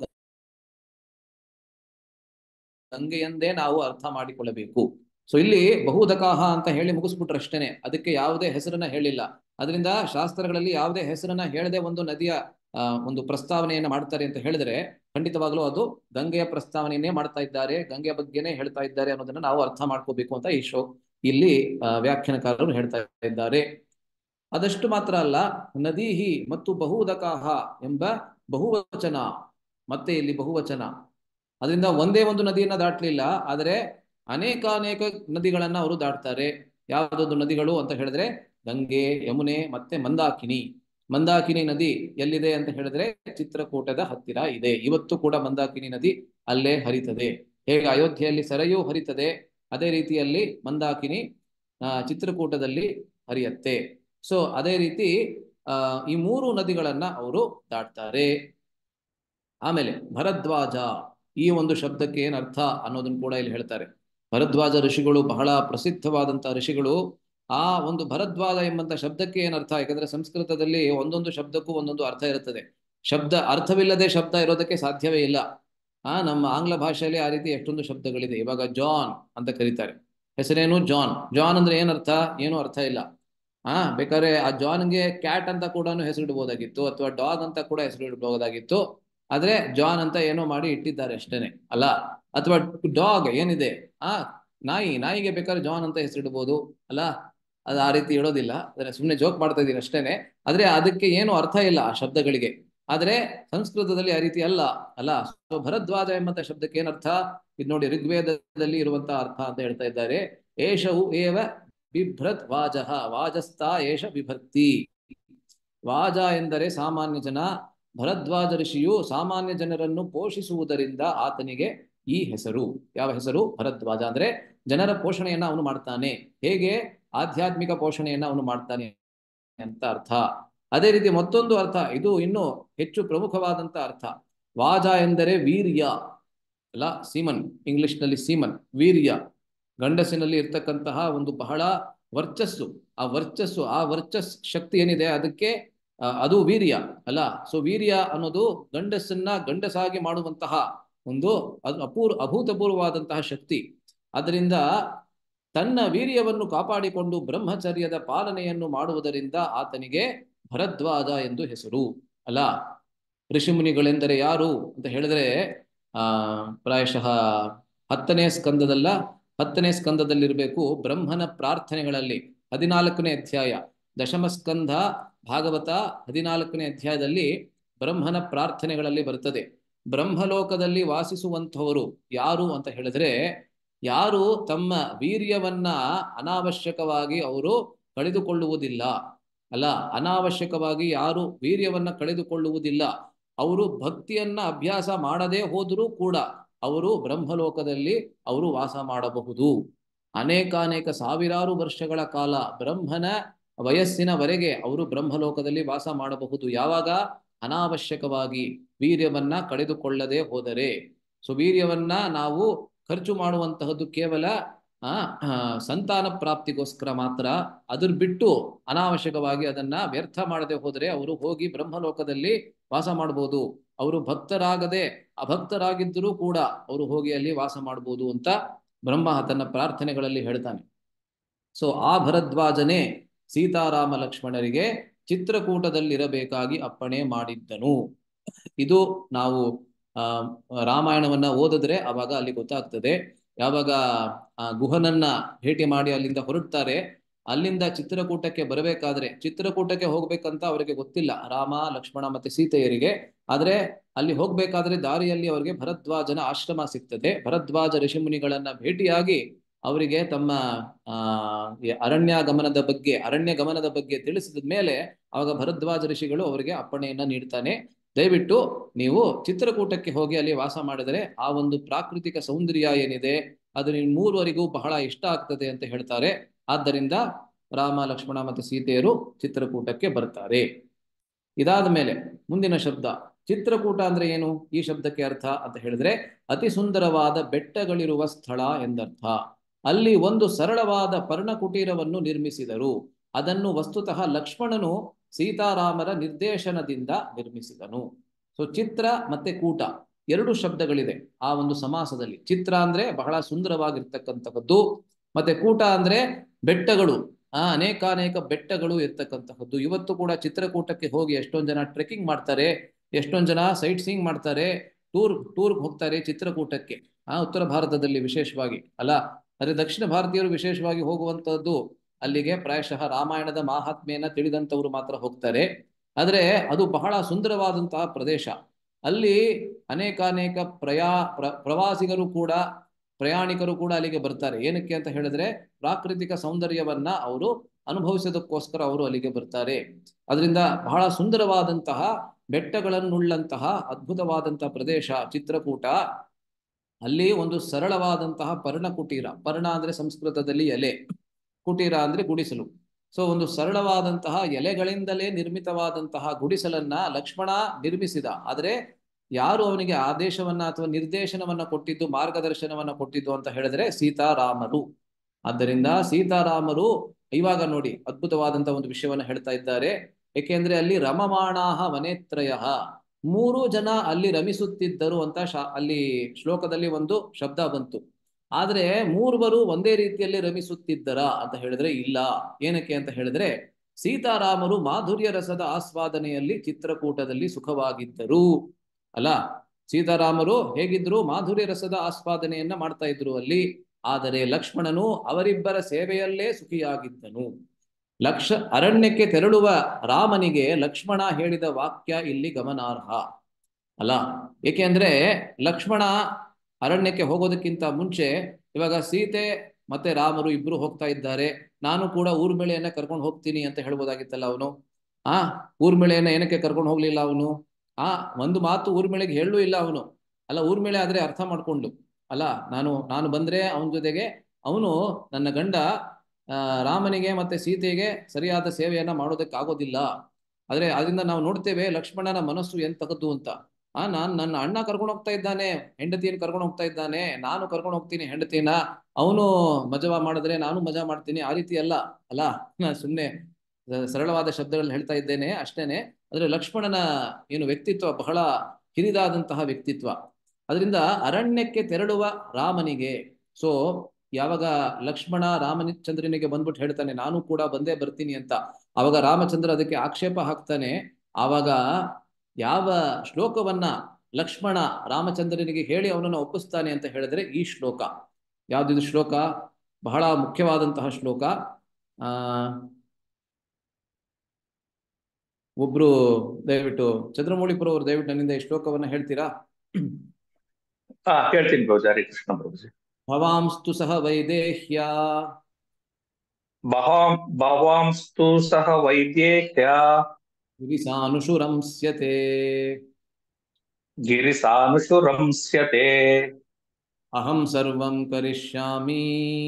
ಗಂಗೆಯಂದೇ ನಾವು ಅರ್ಥ ಮಾಡಿಕೊಳ್ಳಬೇಕು ಸೊ ಇಲ್ಲಿ ಬಹುದಕಾಹ ಅಂತ ಹೇಳಿ ಮುಗಿಸ್ಬಿಟ್ರಷ್ಟೇನೆ ಅದಕ್ಕೆ ಯಾವುದೇ ಹೆಸರನ್ನ ಹೇಳಿಲ್ಲ ಅದರಿಂದ ಶಾಸ್ತ್ರಗಳಲ್ಲಿ ಯಾವುದೇ ಹೆಸರನ್ನ ಹೇಳದೆ ಒಂದು ನದಿಯ ಆ ಒಂದು ಪ್ರಸ್ತಾವನೆಯನ್ನ ಮಾಡ್ತಾರೆ ಅಂತ ಹೇಳಿದ್ರೆ ಖಂಡಿತವಾಗ್ಲೂ ಅದು ಗಂಗೆಯ ಪ್ರಸ್ತಾವನೆಯನ್ನೇ ಮಾಡ್ತಾ ಇದ್ದಾರೆ ಗಂಗೆಯ ಬಗ್ಗೆನೇ ಹೇಳ್ತಾ ಇದ್ದಾರೆ ಅನ್ನೋದನ್ನ ನಾವು ಅರ್ಥ ಮಾಡ್ಕೋಬೇಕು ಅಂತ ಈ ಶೋ ಇಲ್ಲಿ ವ್ಯಾಖ್ಯಾನಕಾರರು ಹೇಳ್ತಾ ಇದ್ದಾರೆ ಅದಷ್ಟು ಮಾತ್ರ ಅಲ್ಲ ನದೀಹಿ ಮತ್ತು ಬಹುದಕಾಹ ಎಂಬ ಬಹುವಚನ ಮತ್ತೆ ಇಲ್ಲಿ ಬಹುವಚನ ಅದರಿಂದ ಒಂದೇ ಒಂದು ನದಿಯನ್ನ ದಾಟ್ಲಿಲ್ಲ ಆದರೆ ಅನೇಕ ಅನೇಕ ನದಿಗಳನ್ನ ಅವರು ದಾಟ್ತಾರೆ ಯಾವ್ದೊಂದು ನದಿಗಳು ಅಂತ ಹೇಳಿದ್ರೆ ಗಂಗೆ ಯಮುನೆ ಮತ್ತೆ ಮಂದಾಕಿನಿ ಮಂದಾಕಿನಿ ನದಿ ಎಲ್ಲಿದೆ ಅಂತ ಹೇಳಿದ್ರೆ ಚಿತ್ರಕೂಟದ ಹತ್ತಿರ ಇದೆ ಇವತ್ತು ಕೂಡ ಮಂದಾಕಿನಿ ನದಿ ಅಲ್ಲೇ ಹರಿತದೆ ಹೇಗೆ ಅಯೋಧ್ಯೆಯಲ್ಲಿ ಸರಯೂ ಹರಿತದೆ ಅದೇ ರೀತಿಯಲ್ಲಿ ಮಂದಾಕಿನಿ ಚಿತ್ರಕೂಟದಲ್ಲಿ ಹರಿಯತ್ತೆ ಸೊ ಅದೇ ರೀತಿ ಆ ಈ ಮೂರು ನದಿಗಳನ್ನ ಅವರು ದಾಟ್ತಾರೆ ಆಮೇಲೆ ಭರದ್ವಾಜ ಈ ಒಂದು ಶಬ್ದಕ್ಕೆ ಏನ್ ಅರ್ಥ ಅನ್ನೋದನ್ನ ಕೂಡ ಇಲ್ಲಿ ಹೇಳ್ತಾರೆ ಭರದ್ವಾಜ ಋಷಿಗಳು ಬಹಳ ಪ್ರಸಿದ್ಧವಾದಂತಹ ಋಷಿಗಳು ಆ ಒಂದು ಭರದ್ವಾಜ ಎಂಬಂತ ಶಬ್ದಕ್ಕೆ ಏನ್ ಅರ್ಥ ಯಾಕಂದ್ರೆ ಸಂಸ್ಕೃತದಲ್ಲಿ ಒಂದೊಂದು ಶಬ್ದಕ್ಕೂ ಒಂದೊಂದು ಅರ್ಥ ಇರುತ್ತದೆ ಶಬ್ದ ಅರ್ಥವಿಲ್ಲದೆ ಶಬ್ದ ಇರೋದಕ್ಕೆ ಸಾಧ್ಯವೇ ಇಲ್ಲ ಆ ನಮ್ಮ ಆಂಗ್ಲ ಭಾಷೆಯಲ್ಲಿ ಆ ರೀತಿ ಎಷ್ಟೊಂದು ಶಬ್ದಗಳಿದೆ ಇವಾಗ ಜಾನ್ ಅಂತ ಕರೀತಾರೆ ಹೆಸರೇನು ಜಾನ್ ಜಾನ್ ಅಂದ್ರೆ ಏನ್ ಅರ್ಥ ಏನು ಅರ್ಥ ಇಲ್ಲ ಆ ಬೇಕಾದ್ರೆ ಆ ಜಾನ್ಗೆ ಕ್ಯಾಟ್ ಅಂತ ಕೂಡ ಹೆಸರಿಡ್ಬೋದಾಗಿತ್ತು ಅಥವಾ ಡಾಗ್ ಅಂತ ಕೂಡ ಹೆಸರಿಡಬಹುದಾಗಿತ್ತು ಆದ್ರೆ ಜಾನ್ ಅಂತ ಏನೋ ಮಾಡಿ ಇಟ್ಟಿದ್ದಾರೆ ಅಷ್ಟೇನೆ ಅಲ್ಲ ಅಥವಾ ಡಾಗ್ ಏನಿದೆ ಆ ನಾಯಿ ನಾಯಿಗೆ ಬೇಕಾದ್ರೆ ಜಾನ್ ಅಂತ ಹೆಸರಿಡ್ಬೋದು ಅಲ್ಲ ಅದು ಆ ರೀತಿ ಇಡೋದಿಲ್ಲ ಅಂದ್ರೆ ಸುಮ್ಮನೆ ಜೋಕ್ ಮಾಡ್ತಾ ಇದೀನಿ ಅಷ್ಟೇನೆ ಆದ್ರೆ ಅದಕ್ಕೆ ಏನು ಅರ್ಥ ಇಲ್ಲ ಆ ಶಬ್ದಗಳಿಗೆ ಆದ್ರೆ ಸಂಸ್ಕೃತದಲ್ಲಿ ಆ ರೀತಿ ಅಲ್ಲ ಅಲ್ಲ ಸೊ ಭರದ್ವಾಜ ಎಂಬಂತ ಶಬ್ದಕ್ಕೆ ಏನರ್ಥ ಇದು ನೋಡಿ ಋಗ್ವೇದದಲ್ಲಿ ಇರುವಂತಹ ಅರ್ಥ ಅಂತ ಹೇಳ್ತಾ ಇದ್ದಾರೆ ಏಷವು ಏವ ಬಿಭ್ರತ್ ವಾಜಃ ವಾಜಸ್ಥ ಏಷ ಬಿಭರ್ತಿ ವಾಜ ಎಂದರೆ ಸಾಮಾನ್ಯ ಜನ ಭರದ್ವಾಜ ಋಷಿಯು ಸಾಮಾನ್ಯ ಜನರನ್ನು ಪೋಷಿಸುವುದರಿಂದ ಆತನಿಗೆ ಈ ಹೆಸರು ಯಾವ ಹೆಸರು ಭರದ್ವಾಜ ಅಂದ್ರೆ ಜನರ ಪೋಷಣೆಯನ್ನ ಅವನು ಮಾಡ್ತಾನೆ ಹೇಗೆ ಆಧ್ಯಾತ್ಮಿಕ ಪೋಷಣೆಯನ್ನ ಅವನು ಮಾಡ್ತಾನೆ ಅಂತ ಅರ್ಥ ಅದೇ ರೀತಿ ಮತ್ತೊಂದು ಅರ್ಥ ಇದು ಇನ್ನು ಹೆಚ್ಚು ಪ್ರಮುಖವಾದಂತ ಅರ್ಥ ವಾಜ ಎಂದರೆ ವೀರ್ಯ ಅಲ್ಲ ಸೀಮನ್ ಇಂಗ್ಲಿಷ್ ನಲ್ಲಿ ಸೀಮನ್ ವೀರ್ಯ ಗಂಡಸಿನಲ್ಲಿ ಇರ್ತಕ್ಕಂತಹ ಒಂದು ಬಹಳ ವರ್ಚಸ್ಸು ಆ ವರ್ಚಸ್ಸು ಆ ವರ್ಚಸ್ ಶಕ್ತಿ ಏನಿದೆ ಅದಕ್ಕೆ ಅದು ವೀರ್ಯ ಅಲ್ಲ ಸೊ ವೀರ್ಯ ಅನ್ನೋದು ಗಂಡಸನ್ನ ಗಂಡಸಾಗಿ ಮಾಡುವಂತಹ ಒಂದು ಅದು ಅಪೂರ್ ಅಭೂತಪೂರ್ವವಾದಂತಹ ಶಕ್ತಿ ಅದರಿಂದ ತನ್ನ ವೀರ್ಯವನ್ನು ಕಾಪಾಡಿಕೊಂಡು ಬ್ರಹ್ಮಚರ್ಯದ ಪಾಲನೆಯನ್ನು ಮಾಡುವುದರಿಂದ ಆತನಿಗೆ ಭರದ್ವಾಜ ಎಂದು ಹೆಸರು ಅಲ್ಲ ಋಷಿಮುನಿಗಳೆಂದರೆ ಯಾರು ಅಂತ ಹೇಳಿದ್ರೆ ಆ ಪ್ರಾಯಶಃ ಹತ್ತನೇ ಸ್ಕಂದದಲ್ಲ ಹತ್ತನೇ ಸ್ಕಂದದಲ್ಲಿರಬೇಕು ಬ್ರಹ್ಮನ ಪ್ರಾರ್ಥನೆಗಳಲ್ಲಿ ಹದಿನಾಲ್ಕನೇ ಅಧ್ಯಾಯ ದಶಮ ಸ್ಕಂಧ ಭಾಗವತ ಹದಿನಾಲ್ಕನೇ ಅಧ್ಯಾಯದಲ್ಲಿ ಬ್ರಹ್ಮನ ಪ್ರಾರ್ಥನೆಗಳಲ್ಲಿ ಬರುತ್ತದೆ ಬ್ರಹ್ಮಲೋಕದಲ್ಲಿ ವಾಸಿಸುವಂಥವರು ಯಾರು ಅಂತ ಹೇಳಿದ್ರೆ ಯಾರು ತಮ್ಮ ವೀರ್ಯವನ್ನ ಅನಾವಶ್ಯಕವಾಗಿ ಅವರು ಕಳೆದುಕೊಳ್ಳುವುದಿಲ್ಲ ಅಲ್ಲ ಅನಾವಶ್ಯಕವಾಗಿ ಯಾರು ವೀರ್ಯವನ್ನ ಕಳೆದುಕೊಳ್ಳುವುದಿಲ್ಲ ಅವರು ಭಕ್ತಿಯನ್ನ ಅಭ್ಯಾಸ ಮಾಡದೇ ಹೋದರೂ ಕೂಡ ಅವರು ಬ್ರಹ್ಮಲೋಕದಲ್ಲಿ ಅವರು ವಾಸ ಮಾಡಬಹುದು ಅನೇಕಾನೇಕ ಸಾವಿರಾರು ವರ್ಷಗಳ ಕಾಲ ಬ್ರಹ್ಮನ ವಯಸ್ಸಿನವರೆಗೆ ಅವರು ಬ್ರಹ್ಮಲೋಕದಲ್ಲಿ ವಾಸ ಮಾಡಬಹುದು ಯಾವಾಗ ಅನಾವಶ್ಯಕವಾಗಿ ವೀರ್ಯವನ್ನ ಕಳೆದುಕೊಳ್ಳದೆ ಹೋದರೆ ಸೊ ವೀರ್ಯವನ್ನ ನಾವು ಖರ್ಚು ಮಾಡುವಂತಹದ್ದು ಕೇವಲ ಆ ಆ, ಸಂತಾನ ಪ್ರಾಪ್ತಿಗೋಸ್ಕರ ಮಾತ್ರ ಅದ್ರ ಬಿಟ್ಟು ಅನಾವಶ್ಯಕವಾಗಿ ಅದನ್ನ ವ್ಯರ್ಥ ಮಾಡದೆ ಹೋದರೆ ಅವರು ಹೋಗಿ ಬ್ರಹ್ಮಲೋಕದಲ್ಲಿ ವಾಸ ಮಾಡಬಹುದು ಅವರು ಭಕ್ತರಾಗದೆ ಅಭಕ್ತರಾಗಿದ್ದರೂ ಕೂಡ ಅವರು ಹೋಗಿ ಅಲ್ಲಿ ವಾಸ ಮಾಡಬಹುದು ಅಂತ ಬ್ರಹ್ಮ ತನ್ನ ಪ್ರಾರ್ಥನೆಗಳಲ್ಲಿ ಹೇಳ್ತಾನೆ ಸೊ ಆ ಭರದ್ವಾಜನೇ ಸೀತಾರಾಮ ಲಕ್ಷ್ಮಣರಿಗೆ ಚಿತ್ರಕೂಟದಲ್ಲಿರಬೇಕಾಗಿ ಅಪ್ಪಣೆ ಮಾಡಿದ್ದನು ಇದು ನಾವು ಆ ರಾಮಾಯಣವನ್ನ ಓದಿದ್ರೆ ಅವಾಗ ಅಲ್ಲಿ ಗೊತ್ತಾಗ್ತದೆ ಯಾವಾಗ ಆ ಗುಹನನ್ನ ಭೇಟಿ ಮಾಡಿ ಅಲ್ಲಿಂದ ಹೊರಡ್ತಾರೆ ಅಲ್ಲಿಂದ ಚಿತ್ರಕೂಟಕ್ಕೆ ಬರಬೇಕಾದ್ರೆ ಚಿತ್ರಕೂಟಕ್ಕೆ ಹೋಗ್ಬೇಕಂತ ಅವರಿಗೆ ಗೊತ್ತಿಲ್ಲ ರಾಮ ಲಕ್ಷ್ಮಣ ಮತ್ತೆ ಸೀತೆಯರಿಗೆ ಆದ್ರೆ ಅಲ್ಲಿ ಹೋಗ್ಬೇಕಾದ್ರೆ ದಾರಿಯಲ್ಲಿ ಅವರಿಗೆ ಭರದ್ವಾಜನ ಆಶ್ರಮ ಸಿಗ್ತದೆ ಭರದ್ವಾಜ ಋಷಿಮುನಿಗಳನ್ನ ಭೇಟಿಯಾಗಿ ಅವರಿಗೆ ತಮ್ಮ ಆ ಈ ಅರಣ್ಯ ಗಮನದ ಬಗ್ಗೆ ಅರಣ್ಯ ಗಮನದ ಬಗ್ಗೆ ತಿಳಿಸಿದ ಮೇಲೆ ಅವಾಗ ಭರದ್ವಾಜ ಋಷಿಗಳು ಅವರಿಗೆ ಅಪ್ಪಣೆಯನ್ನ ನೀಡ್ತಾನೆ ದಯವಿಟ್ಟು ನೀವು ಚಿತ್ರಕೂಟಕ್ಕೆ ಹೋಗಿ ಅಲ್ಲಿ ವಾಸ ಮಾಡಿದರೆ ಆ ಒಂದು ಪ್ರಾಕೃತಿಕ ಸೌಂದರ್ಯ ಏನಿದೆ ಅದು ನಿಮ್ ಮೂರುವರಿಗೂ ಬಹಳ ಇಷ್ಟ ಆಗ್ತದೆ ಅಂತ ಹೇಳ್ತಾರೆ ಆದ್ದರಿಂದ ರಾಮ ಲಕ್ಷ್ಮಣ ಮತ್ತು ಸೀತೆಯರು ಚಿತ್ರಕೂಟಕ್ಕೆ ಬರ್ತಾರೆ ಇದಾದ ಮೇಲೆ ಮುಂದಿನ ಶಬ್ದ ಚಿತ್ರಕೂಟ ಅಂದ್ರೆ ಏನು ಈ ಶಬ್ದಕ್ಕೆ ಅರ್ಥ ಅಂತ ಹೇಳಿದ್ರೆ ಅತಿ ಸುಂದರವಾದ ಬೆಟ್ಟಗಳಿರುವ ಸ್ಥಳ ಎಂದರ್ಥ ಅಲ್ಲಿ ಒಂದು ಸರಳವಾದ ಪರ್ಣಕುಟೀರವನ್ನು ನಿರ್ಮಿಸಿದರು ಅದನ್ನು ವಸ್ತುತಃ ಲಕ್ಷ್ಮಣನು ಸೀತಾರಾಮರ ನಿರ್ದೇಶನದಿಂದ ನಿರ್ಮಿಸಿದನು ಸೊ ಚಿತ್ರ ಮತ್ತೆ ಕೂಟ ಎರಡು ಶಬ್ದಗಳಿದೆ ಆ ಒಂದು ಸಮಾಸದಲ್ಲಿ ಚಿತ್ರ ಅಂದ್ರೆ ಬಹಳ ಸುಂದರವಾಗಿರ್ತಕ್ಕಂತಹದ್ದು ಮತ್ತೆ ಕೂಟ ಅಂದ್ರೆ ಬೆಟ್ಟಗಳು ಆ ಅನೇಕಾನೇಕ ಬೆಟ್ಟಗಳು ಇರ್ತಕ್ಕಂತಹದ್ದು ಇವತ್ತು ಕೂಡ ಚಿತ್ರಕೂಟಕ್ಕೆ ಹೋಗಿ ಎಷ್ಟೊಂದ್ ಜನ ಟ್ರೆಕ್ಕಿಂಗ್ ಮಾಡ್ತಾರೆ ಎಷ್ಟೊಂದ್ ಜನ ಸೈಟ್ ಸೀಯಿಂಗ್ ಮಾಡ್ತಾರೆ ಟೂರ್ ಟೂರ್ಗೆ ಹೋಗ್ತಾರೆ ಚಿತ್ರಕೂಟಕ್ಕೆ ಆ ಉತ್ತರ ಭಾರತದಲ್ಲಿ ವಿಶೇಷವಾಗಿ ಅಲ್ಲ ಅದೇ ದಕ್ಷಿಣ ಭಾರತೀಯರು ವಿಶೇಷವಾಗಿ ಹೋಗುವಂತಹದ್ದು ಅಲ್ಲಿಗೆ ಪ್ರಾಯಶಃ ರಾಮಾಯಣದ ಮಾಹಾತ್ಮೆಯನ್ನ ತಿಳಿದಂತವ್ರು ಮಾತ್ರ ಹೋಗ್ತಾರೆ ಆದ್ರೆ ಅದು ಬಹಳ ಸುಂದರವಾದಂತಹ ಪ್ರದೇಶ ಅಲ್ಲಿ ಅನೇಕಾನೇಕ ಪ್ರಯಾ ಪ್ರ ಪ್ರವಾಸಿಗರು ಕೂಡ ಪ್ರಯಾಣಿಕರು ಕೂಡ ಅಲ್ಲಿಗೆ ಬರ್ತಾರೆ ಏನಕ್ಕೆ ಅಂತ ಹೇಳಿದ್ರೆ ಪ್ರಾಕೃತಿಕ ಸೌಂದರ್ಯವನ್ನ ಅವರು ಅನುಭವಿಸೋದಕ್ಕೋಸ್ಕರ ಅವರು ಅಲ್ಲಿಗೆ ಬರ್ತಾರೆ ಅದರಿಂದ ಬಹಳ ಸುಂದರವಾದಂತಹ ಬೆಟ್ಟಗಳನ್ನುಳ್ಳಂತಹ ಅದ್ಭುತವಾದಂತಹ ಪ್ರದೇಶ ಚಿತ್ರಕೂಟ ಅಲ್ಲಿ ಒಂದು ಸರಳವಾದಂತಹ ಪರ್ಣಕುಟೀರ ಪರ್ಣ ಅಂದ್ರೆ ಸಂಸ್ಕೃತದಲ್ಲಿ ಎಲೆ ಕುಟೀರ ಅಂದ್ರೆ ಗುಡಿಸಲು ಸೊ ಒಂದು ಸರಳವಾದಂತಹ ಎಲೆಗಳಿಂದಲೇ ನಿರ್ಮಿತವಾದಂತಹ ಗುಡಿಸಲನ್ನ ಲಕ್ಷ್ಮಣ ನಿರ್ಮಿಸಿದ ಆದ್ರೆ ಯಾರು ಅವನಿಗೆ ಆದೇಶವನ್ನ ಅಥವಾ ನಿರ್ದೇಶನವನ್ನ ಕೊಟ್ಟಿದ್ದು ಮಾರ್ಗದರ್ಶನವನ್ನ ಕೊಟ್ಟಿದ್ದು ಅಂತ ಹೇಳಿದ್ರೆ ಸೀತಾರಾಮರು ಆದ್ದರಿಂದ ಸೀತಾರಾಮರು ಇವಾಗ ನೋಡಿ ಅದ್ಭುತವಾದಂತಹ ಒಂದು ವಿಷಯವನ್ನ ಹೇಳ್ತಾ ಇದ್ದಾರೆ ಏಕೆಂದ್ರೆ ಅಲ್ಲಿ ರಮಮಾಣಾಹ ವನೇತ್ರಯ ಮೂರು ಜನ ಅಲ್ಲಿ ರಮಿಸುತ್ತಿದ್ದರು ಅಂತ ಶಾ ಅಲ್ಲಿ ಶ್ಲೋಕದಲ್ಲಿ ಒಂದು ಶಬ್ದ ಬಂತು ಆದ್ರೆ ಮೂರ್ವರು ಒಂದೇ ರೀತಿಯಲ್ಲಿ ರಮಿಸುತ್ತಿದ್ದರ ಅಂತ ಹೇಳಿದ್ರೆ ಇಲ್ಲ ಏನಕ್ಕೆ ಅಂತ ಹೇಳಿದ್ರೆ ಸೀತಾರಾಮರು ಮಾಧುರ್ಯ ರಸದ ಆಸ್ವಾದನೆಯಲ್ಲಿ ಚಿತ್ರಕೂಟದಲ್ಲಿ ಸುಖವಾಗಿದ್ದರು ಅಲ್ಲ ಸೀತಾರಾಮರು ಹೇಗಿದ್ರು ಮಾಧುರ್ಯ ರಸದ ಆಸ್ವಾದನೆಯನ್ನ ಮಾಡ್ತಾ ಇದ್ರು ಅಲ್ಲಿ ಆದರೆ ಲಕ್ಷ್ಮಣನು ಅವರಿಬ್ಬರ ಸೇವೆಯಲ್ಲೇ ಸುಖಿಯಾಗಿದ್ದನು ಲಕ್ಷ ಅರಣ್ಯಕ್ಕೆ ತೆರಳುವ ರಾಮನಿಗೆ ಲಕ್ಷ್ಮಣ ಹೇಳಿದ ವಾಕ್ಯ ಇಲ್ಲಿ ಗಮನಾರ್ಹ ಅಲ್ಲ ಏಕೆಂದ್ರೆ ಲಕ್ಷ್ಮಣ ಅರಣ್ಯಕ್ಕೆ ಹೋಗೋದಕ್ಕಿಂತ ಮುಂಚೆ ಇವಾಗ ಸೀತೆ ಮತ್ತೆ ರಾಮರು ಇಬ್ರು ಹೋಗ್ತಾ ಇದ್ದಾರೆ ನಾನು ಕೂಡ ಊರ್ಮಿಳೆಯನ್ನ ಕರ್ಕೊಂಡು ಹೋಗ್ತೀನಿ ಅಂತ ಹೇಳ್ಬೋದಾಗಿತ್ತಲ್ಲ ಅವನು ಆ ಊರ್ಮಿಳೆಯನ್ನ ಏನಕ್ಕೆ ಕರ್ಕೊಂಡು ಹೋಗ್ಲಿಲ್ಲ ಅವನು ಆ ಒಂದು ಮಾತು ಊರ್ಮಿಳೆಗೆ ಹೇಳಲೂ ಇಲ್ಲ ಅವನು ಅಲ್ಲ ಊರ್ಮಿಳೆ ಆದ್ರೆ ಅರ್ಥ ಮಾಡ್ಕೊಂಡು ಅಲ್ಲ ನಾನು ನಾನು ಬಂದ್ರೆ ಅವನ ಜೊತೆಗೆ ಅವನು ನನ್ನ ಗಂಡ ಆ ರಾಮನಿಗೆ ಮತ್ತೆ ಸೀತೆಗೆ ಸರಿಯಾದ ಸೇವೆಯನ್ನ ಮಾಡೋದಕ್ಕಾಗೋದಿಲ್ಲ ಆದ್ರೆ ಅದರಿಂದ ನಾವು ನೋಡ್ತೇವೆ ಲಕ್ಷ್ಮಣನ ಮನಸ್ಸು ಎಂತಹದ್ದು ಅಂತ ಆ ನಾನ್ ನನ್ನ ಅಣ್ಣ ಕರ್ಕೊಂಡು ಹೋಗ್ತಾ ಇದ್ದಾನೆ ಹೆಂಡತಿಯನ್ನು ಕರ್ಕೊಂಡು ಹೋಗ್ತಾ ಇದ್ದಾನೆ ನಾನು ಕರ್ಕೊಂಡು ಹೋಗ್ತೀನಿ ಹೆಂಡತಿನ ಅವನು ಮಜಾ ಮಾಡಿದ್ರೆ ನಾನು ಮಜಾ ಮಾಡ್ತೀನಿ ಆ ರೀತಿ ಅಲ್ಲ ಅಲ್ಲ ನಾ ಸುಮ್ನೆ ಸರಳವಾದ ಶಬ್ದಗಳನ್ನ ಹೇಳ್ತಾ ಇದ್ದೇನೆ ಅಷ್ಟೇನೆ ಆದ್ರೆ ಲಕ್ಷ್ಮಣನ ಏನು ವ್ಯಕ್ತಿತ್ವ ಬಹಳ ಹಿರಿದಾದಂತಹ ವ್ಯಕ್ತಿತ್ವ ಅದರಿಂದ ಅರಣ್ಯಕ್ಕೆ ತೆರಳುವ ರಾಮನಿಗೆ ಸೊ ಯಾವಾಗ ಲಕ್ಷ್ಮಣ ರಾಮಚಂದ್ರನಿಗೆ ಬಂದ್ಬಿಟ್ಟು ಹೇಳ್ತಾನೆ ನಾನು ಕೂಡ ಬಂದೇ ಬರ್ತೀನಿ ಅಂತ ಅವಾಗ ರಾಮಚಂದ್ರ ಅದಕ್ಕೆ ಆಕ್ಷೇಪ ಹಾಕ್ತಾನೆ ಆವಾಗ ಯಾವ ಶ್ಲೋಕವನ್ನ ಲಕ್ಷ್ಮಣ ರಾಮಚಂದ್ರನಿಗೆ ಹೇಳಿ ಅವನನ್ನು ಒಪ್ಪಿಸ್ತಾನೆ ಅಂತ ಹೇಳಿದ್ರೆ ಈ ಶ್ಲೋಕ ಯಾವ್ದಿದು ಶ್ಲೋಕ ಬಹಳ ಮುಖ್ಯವಾದಂತಹ ಶ್ಲೋಕ ಆ ಒಬ್ರು ದಯವಿಟ್ಟು ಚಂದ್ರಮೌಳಿಪುರ ಅವರು ದಯವಿಟ್ಟು ನನ್ನಿಂದ ಈ ಶ್ಲೋಕವನ್ನ ಹೇಳ್ತೀರಾ ಹಾ ಕೇಳ್ತೀನಿ ಪ್ರಭುಜಿ ಕೃಷ್ಣ ಪ್ರಭುಜಿ ಭವಾಂಸ್ತು ಸಹ ವೈದೇಹ್ಯ ಬಹಾಂ ಭವಾಂಸ್ತು ಸಹ ವೈದ್ಯೇಹ್ಯ ಗಿರಿಸಾನುಷುರಂಸ್ಯತೆ ಗಿರಿಸಾನುಷುರಂಸ್ಯತೆ ಅಹಂ ಸರ್ವಂ ಕರಿಷ್ಯಾಮಿ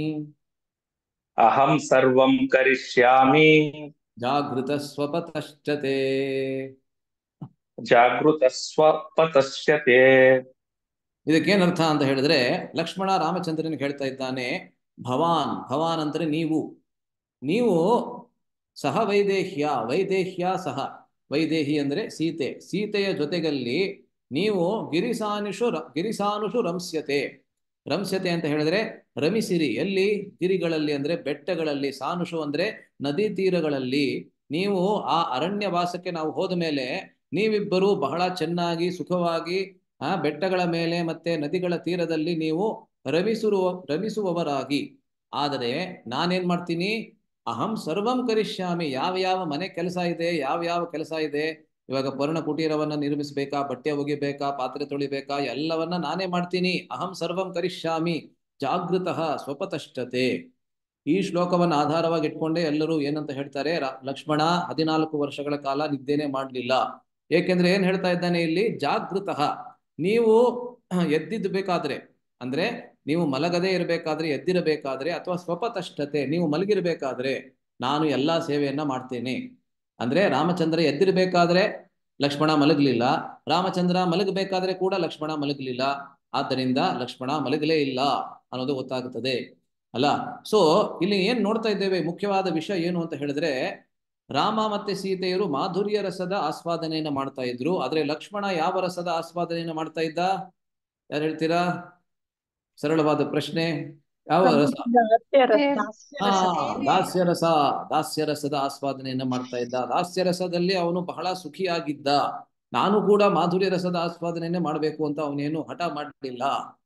ಅಹಂ ಸರ್ವಂ ಕರಿಷ್ಯಾಮಿ ಜಾಗೃತ ಸ್ವಪತಶ್ಚತೆ ಜಾಗೃತ ಸ್ವಪತಶ್ಯತೆ ಇದಕ್ಕೇನ್ ಅರ್ಥ ಅಂತ ಹೇಳಿದ್ರೆ ಲಕ್ಷ್ಮಣ ರಾಮಚಂದ್ರನಿಗೆ ಹೇಳ್ತಾ ಇದ್ದಾನೆ ಭವಾನ್ ಭವಾನ್ ಅಂದ್ರೆ ನೀವು ನೀವು ಸಹ ವೈದೇಹ್ಯ ವೈದೇಹ್ಯ ಸಹ ವೈದೇಹಿ ಅಂದ್ರೆ ಸೀತೆ ಸೀತೆಯ ಜೊತೆಗಲ್ಲಿ ನೀವು ಗಿರಿಸಾನುಷು ರ- ಗಿರಿಸಾನುಷು ರಂಸ್ಯತೆ ರಂಸ್ಯತೆ ಅಂತ ಹೇಳಿದ್ರೆ ರಮಿಸಿರಿ ಎಲ್ಲಿ ಗಿರಿಗಳಲ್ಲಿ ಅಂದ್ರೆ ಬೆಟ್ಟಗಳಲ್ಲಿ ಸಾನುಷು ಅಂದ್ರೆ ನದಿ ತೀರಗಳಲ್ಲಿ ನೀವು ಆ ಅರಣ್ಯ ವಾಸಕ್ಕೆ ನಾವು ಹೋದ ಮೇಲೆ ನೀವಿಬ್ಬರು ಬಹಳ ಚೆನ್ನಾಗಿ ಸುಖವಾಗಿ ಆ ಬೆಟ್ಟಗಳ ಮೇಲೆ ಮತ್ತೆ ನದಿಗಳ ತೀರದಲ್ಲಿ ನೀವು ರಮಿಸುವ ರಮಿಸುವವರಾಗಿ ಆದರೆ ನಾನೇನ್ ಮಾಡ್ತೀನಿ ಅಹಂ ಸರ್ವಂ ಕರಿಷ್ಯಾಮಿ ಯಾವ ಯಾವ ಮನೆ ಕೆಲಸ ಇದೆ ಯಾವ ಯಾವ ಕೆಲಸ ಇದೆ ಇವಾಗ ಪರ್ಣ ಕುಟೀರವನ್ನ ನಿರ್ಮಿಸಬೇಕಾ ಬಟ್ಟೆ ಒಗಿಬೇಕಾ ಪಾತ್ರೆ ತೊಳಿಬೇಕಾ ಎಲ್ಲವನ್ನ ನಾನೇ ಮಾಡ್ತೀನಿ ಅಹಂ ಸರ್ವಂ ಕರಿಷ್ಯಾಮಿ ಜಾಗೃತಃ ಸ್ವಪತಶ್ಚತೆ ಈ ಶ್ಲೋಕವನ್ನು ಆಧಾರವಾಗಿ ಇಟ್ಕೊಂಡೇ ಎಲ್ಲರೂ ಏನಂತ ಹೇಳ್ತಾರೆ ರ- ಲಕ್ಷ್ಮಣ ಹದಿನಾಲ್ಕು ವರ್ಷಗಳ ಕಾಲ ನಿದ್ದೆನೆ ಮಾಡಲಿಲ್ಲ ಏಕೆಂದ್ರೆ ಏನ್ ಹೇಳ್ತಾ ಇದ್ದಾನೆ ಇಲ್ಲಿ ಜಾಗೃತಃ ನೀವು ಎದ್ದಿದ್ದು ಬೇಕಾದ್ರೆ ಅಂದ್ರೆ ನೀವು ಮಲಗದೇ ಇರಬೇಕಾದ್ರೆ ಎದ್ದಿರಬೇಕಾದ್ರೆ ಅಥವಾ ಸ್ವಪತಷ್ಠತೆ ನೀವು ಮಲಗಿರ್ಬೇಕಾದ್ರೆ ನಾನು ಎಲ್ಲಾ ಸೇವೆಯನ್ನ ಮಾಡ್ತೇನೆ ಅಂದ್ರೆ ರಾಮಚಂದ್ರ ಎದ್ದಿರ್ಬೇಕಾದ್ರೆ ಲಕ್ಷ್ಮಣ ಮಲಗಲಿಲ್ಲ ರಾಮಚಂದ್ರ ಮಲಗಬೇಕಾದ್ರೆ ಕೂಡ ಲಕ್ಷ್ಮಣ ಮಲಗಲಿಲ್ಲ ಆದ್ದರಿಂದ ಲಕ್ಷ್ಮಣ ಮಲಗಲೇ ಇಲ್ಲ ಅನ್ನೋದು ಗೊತ್ತಾಗುತ್ತದೆ ಅಲ್ಲ ಸೊ ಇಲ್ಲಿ ಏನ್ ನೋಡ್ತಾ ಇದ್ದೇವೆ ಮುಖ್ಯವಾದ ವಿಷಯ ಏನು ಅಂತ ಹೇಳಿದ್ರೆ ರಾಮ ಮತ್ತೆ ಸೀತೆಯರು ಮಾಧುರ್ಯ ರಸದ ಆಸ್ವಾದನೆಯನ್ನ ಮಾಡ್ತಾ ಇದ್ರು ಆದ್ರೆ ಲಕ್ಷ್ಮಣ ಯಾವ ರಸದ ಆಸ್ವಾದನೆಯನ್ನ ಮಾಡ್ತಾ ಇದ್ದ ಯಾರು ಹೇಳ್ತೀರಾ ಸರಳವಾದ ಪ್ರಶ್ನೆ ಯಾವ ರಸ ಹಾ ದಾಸ್ಯ ರಸ ದಾಸ್ಯ ರಸದ ಆಸ್ವಾದನೆಯನ್ನ ಮಾಡ್ತಾ ಇದ್ದ ದಾಸ್ಯ ರಸದಲ್ಲಿ ಅವನು ಬಹಳ ಸುಖಿಯಾಗಿದ್ದ ನಾನು ಕೂಡ ಮಾಧುರ್ಯ ರಸದ ಆಸ್ವಾದನೆಯನ್ನೇ ಮಾಡಬೇಕು ಅಂತ ಅವನೇನು ಹಠ ಮಾಡಲಿಲ್ಲ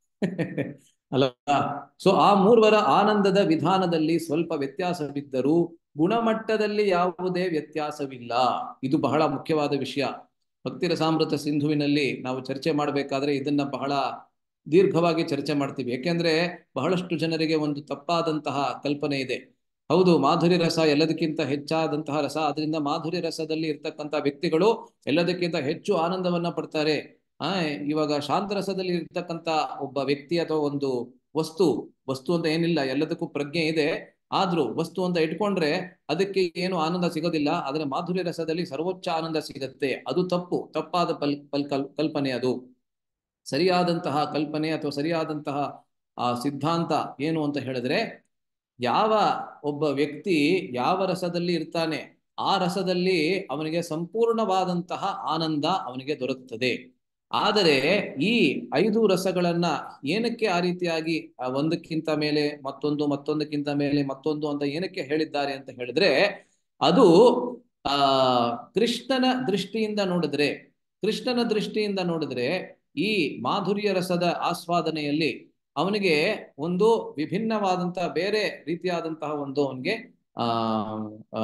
ಅಲ್ಲ ಸೊ ಆ ಮೂರ್ವರ ಆನಂದದ ವಿಧಾನದಲ್ಲಿ ಸ್ವಲ್ಪ ವ್ಯತ್ಯಾಸವಿದ್ದರೂ ಗುಣಮಟ್ಟದಲ್ಲಿ ಯಾವುದೇ ವ್ಯತ್ಯಾಸವಿಲ್ಲ ಇದು ಬಹಳ ಮುಖ್ಯವಾದ ವಿಷಯ ಭಕ್ತಿರಸಾಮೃತ ಸಿಂಧುವಿನಲ್ಲಿ ನಾವು ಚರ್ಚೆ ಮಾಡಬೇಕಾದ್ರೆ ಇದನ್ನ ಬಹಳ ದೀರ್ಘವಾಗಿ ಚರ್ಚೆ ಮಾಡ್ತೀವಿ ಯಾಕೆಂದ್ರೆ ಬಹಳಷ್ಟು ಜನರಿಗೆ ಒಂದು ತಪ್ಪಾದಂತಹ ಕಲ್ಪನೆ ಇದೆ ಹೌದು ಮಾಧುರ್ಯ ರಸ ಎಲ್ಲದಕ್ಕಿಂತ ಹೆಚ್ಚಾದಂತಹ ರಸ ಅದರಿಂದ ಮಾಧುರ್ಯ ರಸದಲ್ಲಿ ಇರ್ತಕ್ಕಂಥ ವ್ಯಕ್ತಿಗಳು ಎಲ್ಲದಕ್ಕಿಂತ ಹೆಚ್ಚು ಆನಂದವನ್ನ ಪಡ್ತಾರೆ ಆ ಇವಾಗ ಶಾಂತರಸದಲ್ಲಿ ಇರ್ತಕ್ಕಂಥ ಒಬ್ಬ ವ್ಯಕ್ತಿ ಅಥವಾ ಒಂದು ವಸ್ತು ವಸ್ತು ಅಂತ ಏನಿಲ್ಲ ಎಲ್ಲದಕ್ಕೂ ಪ್ರಜ್ಞೆ ಇದೆ ಆದ್ರೂ ವಸ್ತು ಅಂತ ಇಟ್ಕೊಂಡ್ರೆ ಅದಕ್ಕೆ ಏನು ಆನಂದ ಸಿಗೋದಿಲ್ಲ ಆದ್ರೆ ಮಾಧುರ್ಯ ರಸದಲ್ಲಿ ಸರ್ವೋಚ್ಚ ಆನಂದ ಸಿಗತ್ತೆ ಅದು ತಪ್ಪು ತಪ್ಪಾದ ಪಲ್ ಪಲ್ ಕಲ್ ಕಲ್ಪನೆ ಅದು ಸರಿಯಾದಂತಹ ಕಲ್ಪನೆ ಅಥವಾ ಸರಿಯಾದಂತಹ ಆ ಸಿದ್ಧಾಂತ ಏನು ಅಂತ ಹೇಳಿದ್ರೆ ಯಾವ ಒಬ್ಬ ವ್ಯಕ್ತಿ ಯಾವ ರಸದಲ್ಲಿ ಇರ್ತಾನೆ ಆ ರಸದಲ್ಲಿ ಅವನಿಗೆ ಸಂಪೂರ್ಣವಾದಂತಹ ಆನಂದ ಅವನಿಗೆ ದೊರಕುತ್ತದೆ ಆದರೆ ಈ ಐದು ರಸಗಳನ್ನ ಏನಕ್ಕೆ ಆ ರೀತಿಯಾಗಿ ಆ ಒಂದಕ್ಕಿಂತ ಮೇಲೆ ಮತ್ತೊಂದು ಮತ್ತೊಂದಕ್ಕಿಂತ ಮೇಲೆ ಮತ್ತೊಂದು ಅಂತ ಏನಕ್ಕೆ ಹೇಳಿದ್ದಾರೆ ಅಂತ ಹೇಳಿದ್ರೆ ಅದು ಆ ಕೃಷ್ಣನ ದೃಷ್ಟಿಯಿಂದ ನೋಡಿದ್ರೆ ಕೃಷ್ಣನ ದೃಷ್ಟಿಯಿಂದ ನೋಡಿದ್ರೆ ಈ ಮಾಧುರ್ಯ ರಸದ ಆಸ್ವಾದನೆಯಲ್ಲಿ ಅವನಿಗೆ ಒಂದು ವಿಭಿನ್ನವಾದಂತಹ ಬೇರೆ ರೀತಿಯಾದಂತಹ ಒಂದು ಅವನಿಗೆ ಆ ಆ,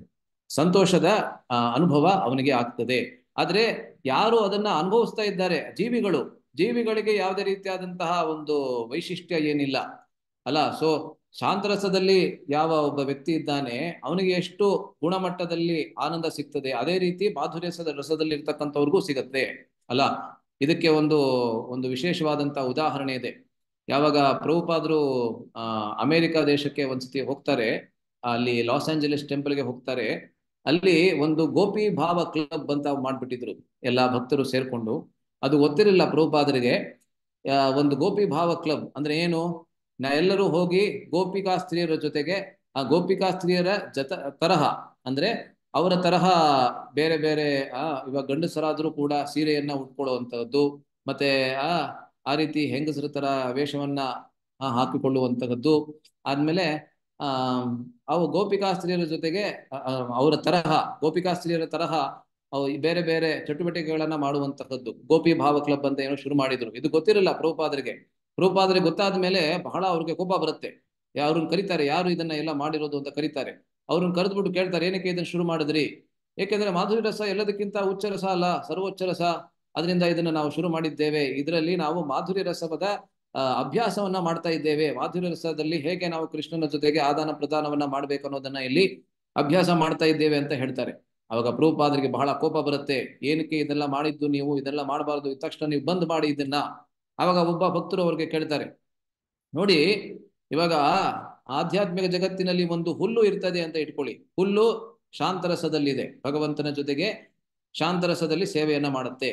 ಸಂತೋಷದ ಆ, ಅನುಭವ ಅವನಿಗೆ ಆಗ್ತದೆ ಆದ್ರೆ ಯಾರು ಅದನ್ನ ಅನುಭವಿಸ್ತಾ ಇದ್ದಾರೆ ಜೀವಿಗಳು ಜೀವಿಗಳಿಗೆ ಯಾವುದೇ ರೀತಿಯಾದಂತಹ ಒಂದು ವೈಶಿಷ್ಟ್ಯ ಏನಿಲ್ಲ ಅಲ್ಲ ಸೊ ಶಾಂತರಸದಲ್ಲಿ ಯಾವ ಒಬ್ಬ ವ್ಯಕ್ತಿ ಇದ್ದಾನೆ ಅವನಿಗೆ ಎಷ್ಟು ಗುಣಮಟ್ಟದಲ್ಲಿ ಆನಂದ ಸಿಗ್ತದೆ ಅದೇ ರೀತಿ ಮಾಧುರ್ಯಸದ ರಸದಲ್ಲಿ ಇರ್ತಕ್ಕಂಥವ್ರಿಗೂ ಸಿಗತ್ತೆ ಅಲ್ಲ ಇದಕ್ಕೆ ಒಂದು ಒಂದು ವಿಶೇಷವಾದಂತಹ ಉದಾಹರಣೆ ಇದೆ ಯಾವಾಗ ಪ್ರಭುಪಾದರು ಆ ಅಮೆರಿಕ ದೇಶಕ್ಕೆ ಒಂದ್ಸತಿ ಹೋಗ್ತಾರೆ ಅಲ್ಲಿ ಲಾಸ್ ಆಂಜಲೀಸ್ ಟೆಂಪಲ್ಗೆ ಹೋಗ್ತಾರೆ ಅಲ್ಲಿ ಒಂದು ಗೋಪಿ ಭಾವ ಕ್ಲಬ್ ಅಂತ ಮಾಡ್ಬಿಟ್ಟಿದ್ರು ಎಲ್ಲಾ ಭಕ್ತರು ಸೇರ್ಕೊಂಡು ಅದು ಗೊತ್ತಿರಲಿಲ್ಲ ಪ್ರಭುಪಾದರಿಗೆ ಆ, ಒಂದು ಗೋಪಿ ಭಾವ ಕ್ಲಬ್ ಅಂದ್ರೆ ಏನು ನಾ ಎಲ್ಲರೂ ಹೋಗಿ ಗೋಪಿಕಾ ಸ್ತ್ರೀಯರ ಜೊತೆಗೆ ಆ ಗೋಪಿಕಾ ಸ್ತ್ರೀಯರ ಜತ ತರಹ ಅಂದ್ರೆ ಅವರ ತರಹ ಬೇರೆ ಬೇರೆ ಆ ಇವಾಗ ಗಂಡಸರಾದ್ರೂ ಕೂಡ ಸೀರೆಯನ್ನ ಉಟ್ಕೊಳ್ಳುವಂತಹದ್ದು ಮತ್ತೆ ಆ ಆ ರೀತಿ ಹೆಂಗಸರ ತರ ವೇಷವನ್ನ ಆ, ಹಾಕಿಕೊಳ್ಳುವಂತಹದ್ದು ಆದ್ಮೇಲೆ ಆ ಅವು ಗೋಪಿಕಾ ಸ್ತ್ರೀಯರ ಜೊತೆಗೆ ಆ, ಆ, ಅವರ ತರಹ ಗೋಪಿಕಾ ಸ್ತ್ರೀಯರ ತರಹ ಅವು ಈ ಬೇರೆ ಬೇರೆ ಚಟುವಟಿಕೆಗಳನ್ನ ಮಾಡುವಂತಹದ್ದು ಗೋಪಿ ಭಾವ ಕ್ಲಬ್ ಅಂತ ಏನೋ ಶುರು ಮಾಡಿದ್ರು ಇದು ಗೊತ್ತಿರಲ್ಲ ಪ್ರಭುಪಾದರಿಗೆ ಪ್ರಭುಪಾದರಿಗೆ ಗೊತ್ತಾದ ಮೇಲೆ ಬಹಳ ಅವ್ರಿಗೆ ಕೋಪ ಬರುತ್ತೆ ಅವ್ರನ್ನ ಕರೀತಾರೆ ಯಾರು ಇದನ್ನ ಎಲ್ಲ ಮಾಡಿರೋದು ಅಂತ ಕರೀತಾರೆ ಅವ್ರನ್ನ ಕರೆದ್ಬಿಟ್ಟು ಕೇಳ್ತಾರೆ ಏನಕ್ಕೆ ಇದನ್ನ ಶುರು ಮಾಡಿದ್ರಿ ಏಕೆಂದ್ರೆ ಮಾಧುರಿ ರಸ ಎಲ್ಲದಕ್ಕಿಂತ ಉಚ್ಚ ರಸ ಅಲ್ಲ ಸರ್ವೋಚ್ಚ ರಸ ಅದರಿಂದ ಇದನ್ನ ನಾವು ಶುರು ಮಾಡಿದ್ದೇವೆ ಇದರಲ್ಲಿ ನಾವು ಮಾಧುರ್ಯ ರಸವದ ಆ, ಅಭ್ಯಾಸವನ್ನ ಮಾಡ್ತಾ ಇದ್ದೇವೆ ಮಾಧುರ್ಯ ರಸದಲ್ಲಿ ಹೇಗೆ ನಾವು ಕೃಷ್ಣನ ಜೊತೆಗೆ ಆದಾನ ಪ್ರದಾನವನ್ನ ಮಾಡ್ಬೇಕು ಅನ್ನೋದನ್ನ ಇಲ್ಲಿ ಅಭ್ಯಾಸ ಮಾಡ್ತಾ ಇದ್ದೇವೆ ಅಂತ ಹೇಳ್ತಾರೆ ಅವಾಗ ಪ್ರಭುಪಾದರಿಗೆ ಬಹಳ ಕೋಪ ಬರುತ್ತೆ ಏನಕ್ಕೆ ಇದೆಲ್ಲ ಮಾಡಿದ್ದು ನೀವು ಇದೆಲ್ಲ ಮಾಡಬಾರ್ದು ಇದ್ದ ತಕ್ಷಣ ನೀವು ಬಂದ್ ಮಾಡಿ ಇದನ್ನ ಅವಾಗ ಒಬ್ಬ ಭಕ್ತರು ಅವ್ರಿಗೆ ಕೇಳ್ತಾರೆ ನೋಡಿ ಇವಾಗ ಆಧ್ಯಾತ್ಮಿಕ ಜಗತ್ತಿನಲ್ಲಿ ಒಂದು ಹುಲ್ಲು ಇರ್ತದೆ ಅಂತ ಇಟ್ಕೊಳ್ಳಿ ಹುಲ್ಲು ಶಾಂತರಸದಲ್ಲಿದೆ ಭಗವಂತನ ಜೊತೆಗೆ ಶಾಂತರಸದಲ್ಲಿ ಸೇವೆಯನ್ನ ಮಾಡುತ್ತೆ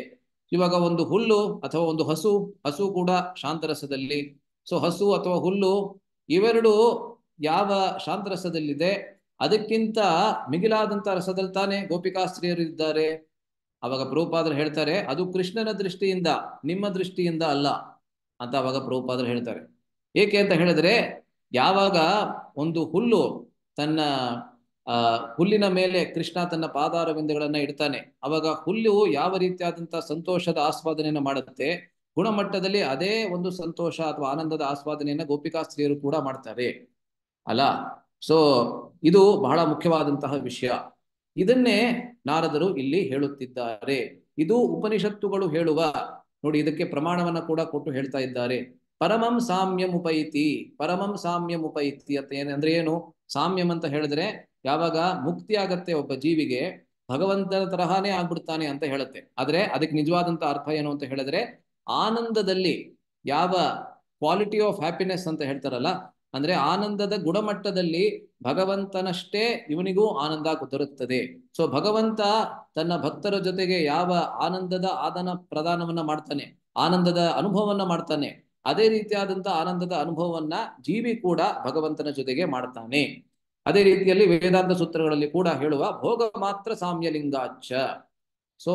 ಇವಾಗ ಒಂದು ಹುಲ್ಲು ಅಥವಾ ಒಂದು ಹಸು ಹಸು ಕೂಡ ಶಾಂತರಸದಲ್ಲಿ ಸೊ ಹಸು ಅಥವಾ ಹುಲ್ಲು ಇವೆರಡು ಯಾವ ಶಾಂತರಸದಲ್ಲಿದೆ ಅದಕ್ಕಿಂತ ಮಿಗಿಲಾದಂತ ರಸದಲ್ಲಿ ತಾನೇ ಗೋಪಿಕಾಸ್ತ್ರೀಯರು ಇದ್ದಾರೆ ಅವಾಗ ಪ್ರಭುಪಾದರು ಹೇಳ್ತಾರೆ ಅದು ಕೃಷ್ಣನ ದೃಷ್ಟಿಯಿಂದ ನಿಮ್ಮ ದೃಷ್ಟಿಯಿಂದ ಅಲ್ಲ ಅಂತ ಅವಾಗ ಪ್ರಭುಪಾದರು ಹೇಳ್ತಾರೆ ಏಕೆ ಅಂತ ಹೇಳಿದ್ರೆ ಯಾವಾಗ ಒಂದು ಹುಲ್ಲು ತನ್ನ ಆ ಹುಲ್ಲಿನ ಮೇಲೆ ಕೃಷ್ಣ ತನ್ನ ಪಾದಾರ ಬಿಂದುಗಳನ್ನ ಇಡ್ತಾನೆ ಅವಾಗ ಹುಲ್ಲು ಯಾವ ರೀತಿಯಾದಂತಹ ಸಂತೋಷದ ಆಸ್ವಾದನೆಯನ್ನು ಮಾಡುತ್ತೆ ಗುಣಮಟ್ಟದಲ್ಲಿ ಅದೇ ಒಂದು ಸಂತೋಷ ಅಥವಾ ಆನಂದದ ಆಸ್ವಾದನೆಯನ್ನ ಗೋಪಿಕಾಸ್ತ್ರೀಯರು ಕೂಡ ಮಾಡ್ತಾರೆ ಅಲ್ಲ ಸೊ ಇದು ಬಹಳ ಮುಖ್ಯವಾದಂತಹ ವಿಷಯ ಇದನ್ನೇ ನಾರದರು ಇಲ್ಲಿ ಹೇಳುತ್ತಿದ್ದಾರೆ ಇದು ಉಪನಿಷತ್ತುಗಳು ಹೇಳುವ ನೋಡಿ ಇದಕ್ಕೆ ಪ್ರಮಾಣವನ್ನ ಕೂಡ ಕೊಟ್ಟು ಹೇಳ್ತಾ ಇದ್ದಾರೆ ಪರಮಂ ಸಾಮ್ಯಂ ಉಪೈತಿ ಪರಮಂ ಸಾಮ್ಯಂ ಉಪೈತಿ ಅಂತ ಏನ್ ಅಂದ್ರೆ ಏನು ಸಾಮ್ಯಂ ಅಂತ ಹೇಳಿದ್ರೆ ಯಾವಾಗ ಮುಕ್ತಿ ಆಗತ್ತೆ ಒಬ್ಬ ಜೀವಿಗೆ ಭಗವಂತನ ತರಹಾನೇ ಆಗ್ಬಿಡ್ತಾನೆ ಅಂತ ಹೇಳುತ್ತೆ ಆದ್ರೆ ಅದಕ್ಕೆ ನಿಜವಾದಂತ ಅರ್ಥ ಏನು ಅಂತ ಹೇಳಿದ್ರೆ ಆನಂದದಲ್ಲಿ ಯಾವ ಕ್ವಾಲಿಟಿ ಆಫ್ ಹ್ಯಾಪಿನೆಸ್ ಅಂತ ಹೇಳ್ತಾರಲ್ಲ ಅಂದ್ರೆ ಆನಂದದ ಗುಣಮಟ್ಟದಲ್ಲಿ ಭಗವಂತನಷ್ಟೇ ಇವನಿಗೂ ಆನಂದ ದೊರಕುತ್ತದೆ ಸೊ ಭಗವಂತ ತನ್ನ ಭಕ್ತರ ಜೊತೆಗೆ ಯಾವ ಆನಂದದ ಆದಾನ ಪ್ರದಾನವನ್ನ ಮಾಡ್ತಾನೆ ಆನಂದದ ಅನುಭವವನ್ನ ಮಾಡ್ತಾನೆ ಅದೇ ರೀತಿಯಾದಂತ ಆನಂದದ ಅನುಭವವನ್ನ ಜೀವಿ ಕೂಡ ಭಗವಂತನ ಜೊತೆಗೆ ಮಾಡ್ತಾನೆ ಅದೇ ರೀತಿಯಲ್ಲಿ ವೇದಾಂತ ಸೂತ್ರಗಳಲ್ಲಿ ಕೂಡ ಹೇಳುವ ಭೋಗ ಮಾತ್ರ ಸಾಮ್ಯಲಿಂಗಾಚ ಸೊ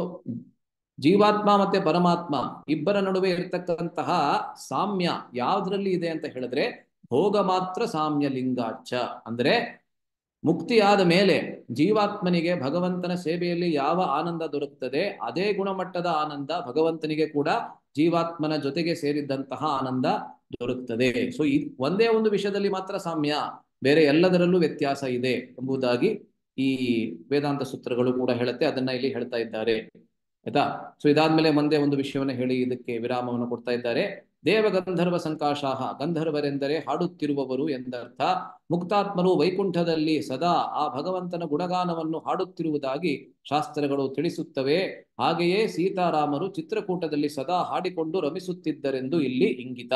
ಜೀವಾತ್ಮ ಮತ್ತೆ ಪರಮಾತ್ಮ ಇಬ್ಬರ ನಡುವೆ ಇರತಕ್ಕಂತಹ ಸಾಮ್ಯ ಯಾವ್ದ್ರಲ್ಲಿ ಇದೆ ಅಂತ ಹೇಳಿದ್ರೆ ಭೋಗ ಮಾತ್ರ ಸಾಮ್ಯ ಲಿಂಗಾಚ ಅಂದ್ರೆ ಮುಕ್ತಿಯಾದ ಮೇಲೆ ಜೀವಾತ್ಮನಿಗೆ ಭಗವಂತನ ಸೇವೆಯಲ್ಲಿ ಯಾವ ಆನಂದ ದೊರಕುತ್ತದೆ ಅದೇ ಗುಣಮಟ್ಟದ ಆನಂದ ಭಗವಂತನಿಗೆ ಕೂಡ ಜೀವಾತ್ಮನ ಜೊತೆಗೆ ಸೇರಿದ್ದಂತಹ ಆನಂದ ದೊರಕುತ್ತದೆ ಸೊ ಈ ಒಂದೇ ಒಂದು ವಿಷಯದಲ್ಲಿ ಮಾತ್ರ ಸಾಮ್ಯ ಬೇರೆ ಎಲ್ಲದರಲ್ಲೂ ವ್ಯತ್ಯಾಸ ಇದೆ ಎಂಬುದಾಗಿ ಈ ವೇದಾಂತ ಸೂತ್ರಗಳು ಕೂಡ ಹೇಳುತ್ತೆ ಅದನ್ನ ಇಲ್ಲಿ ಹೇಳ್ತಾ ಇದ್ದಾರೆ ಆಯ್ತಾ ಸೊ ಇದಾದ್ಮೇಲೆ ಮುಂದೆ ಒಂದು ವಿಷಯವನ್ನ ಹೇಳಿ ಇದಕ್ಕೆ ವಿರಾಮವನ್ನು ಕೊಡ್ತಾ ಇದ್ದಾರೆ ದೇವ ಗಂಧರ್ವ ಸಂಕಾಶಾಹ ಗಂಧರ್ವರೆಂದರೆ ಹಾಡುತ್ತಿರುವವರು ಎಂದರ್ಥ ಮುಕ್ತಾತ್ಮರು ವೈಕುಂಠದಲ್ಲಿ ಸದಾ ಆ ಭಗವಂತನ ಗುಣಗಾನವನ್ನು ಹಾಡುತ್ತಿರುವುದಾಗಿ ಶಾಸ್ತ್ರಗಳು ತಿಳಿಸುತ್ತವೆ ಹಾಗೆಯೇ ಸೀತಾರಾಮರು ಚಿತ್ರಕೂಟದಲ್ಲಿ ಸದಾ ಹಾಡಿಕೊಂಡು ರಮಿಸುತ್ತಿದ್ದರೆಂದು ಇಲ್ಲಿ ಇಂಗಿತ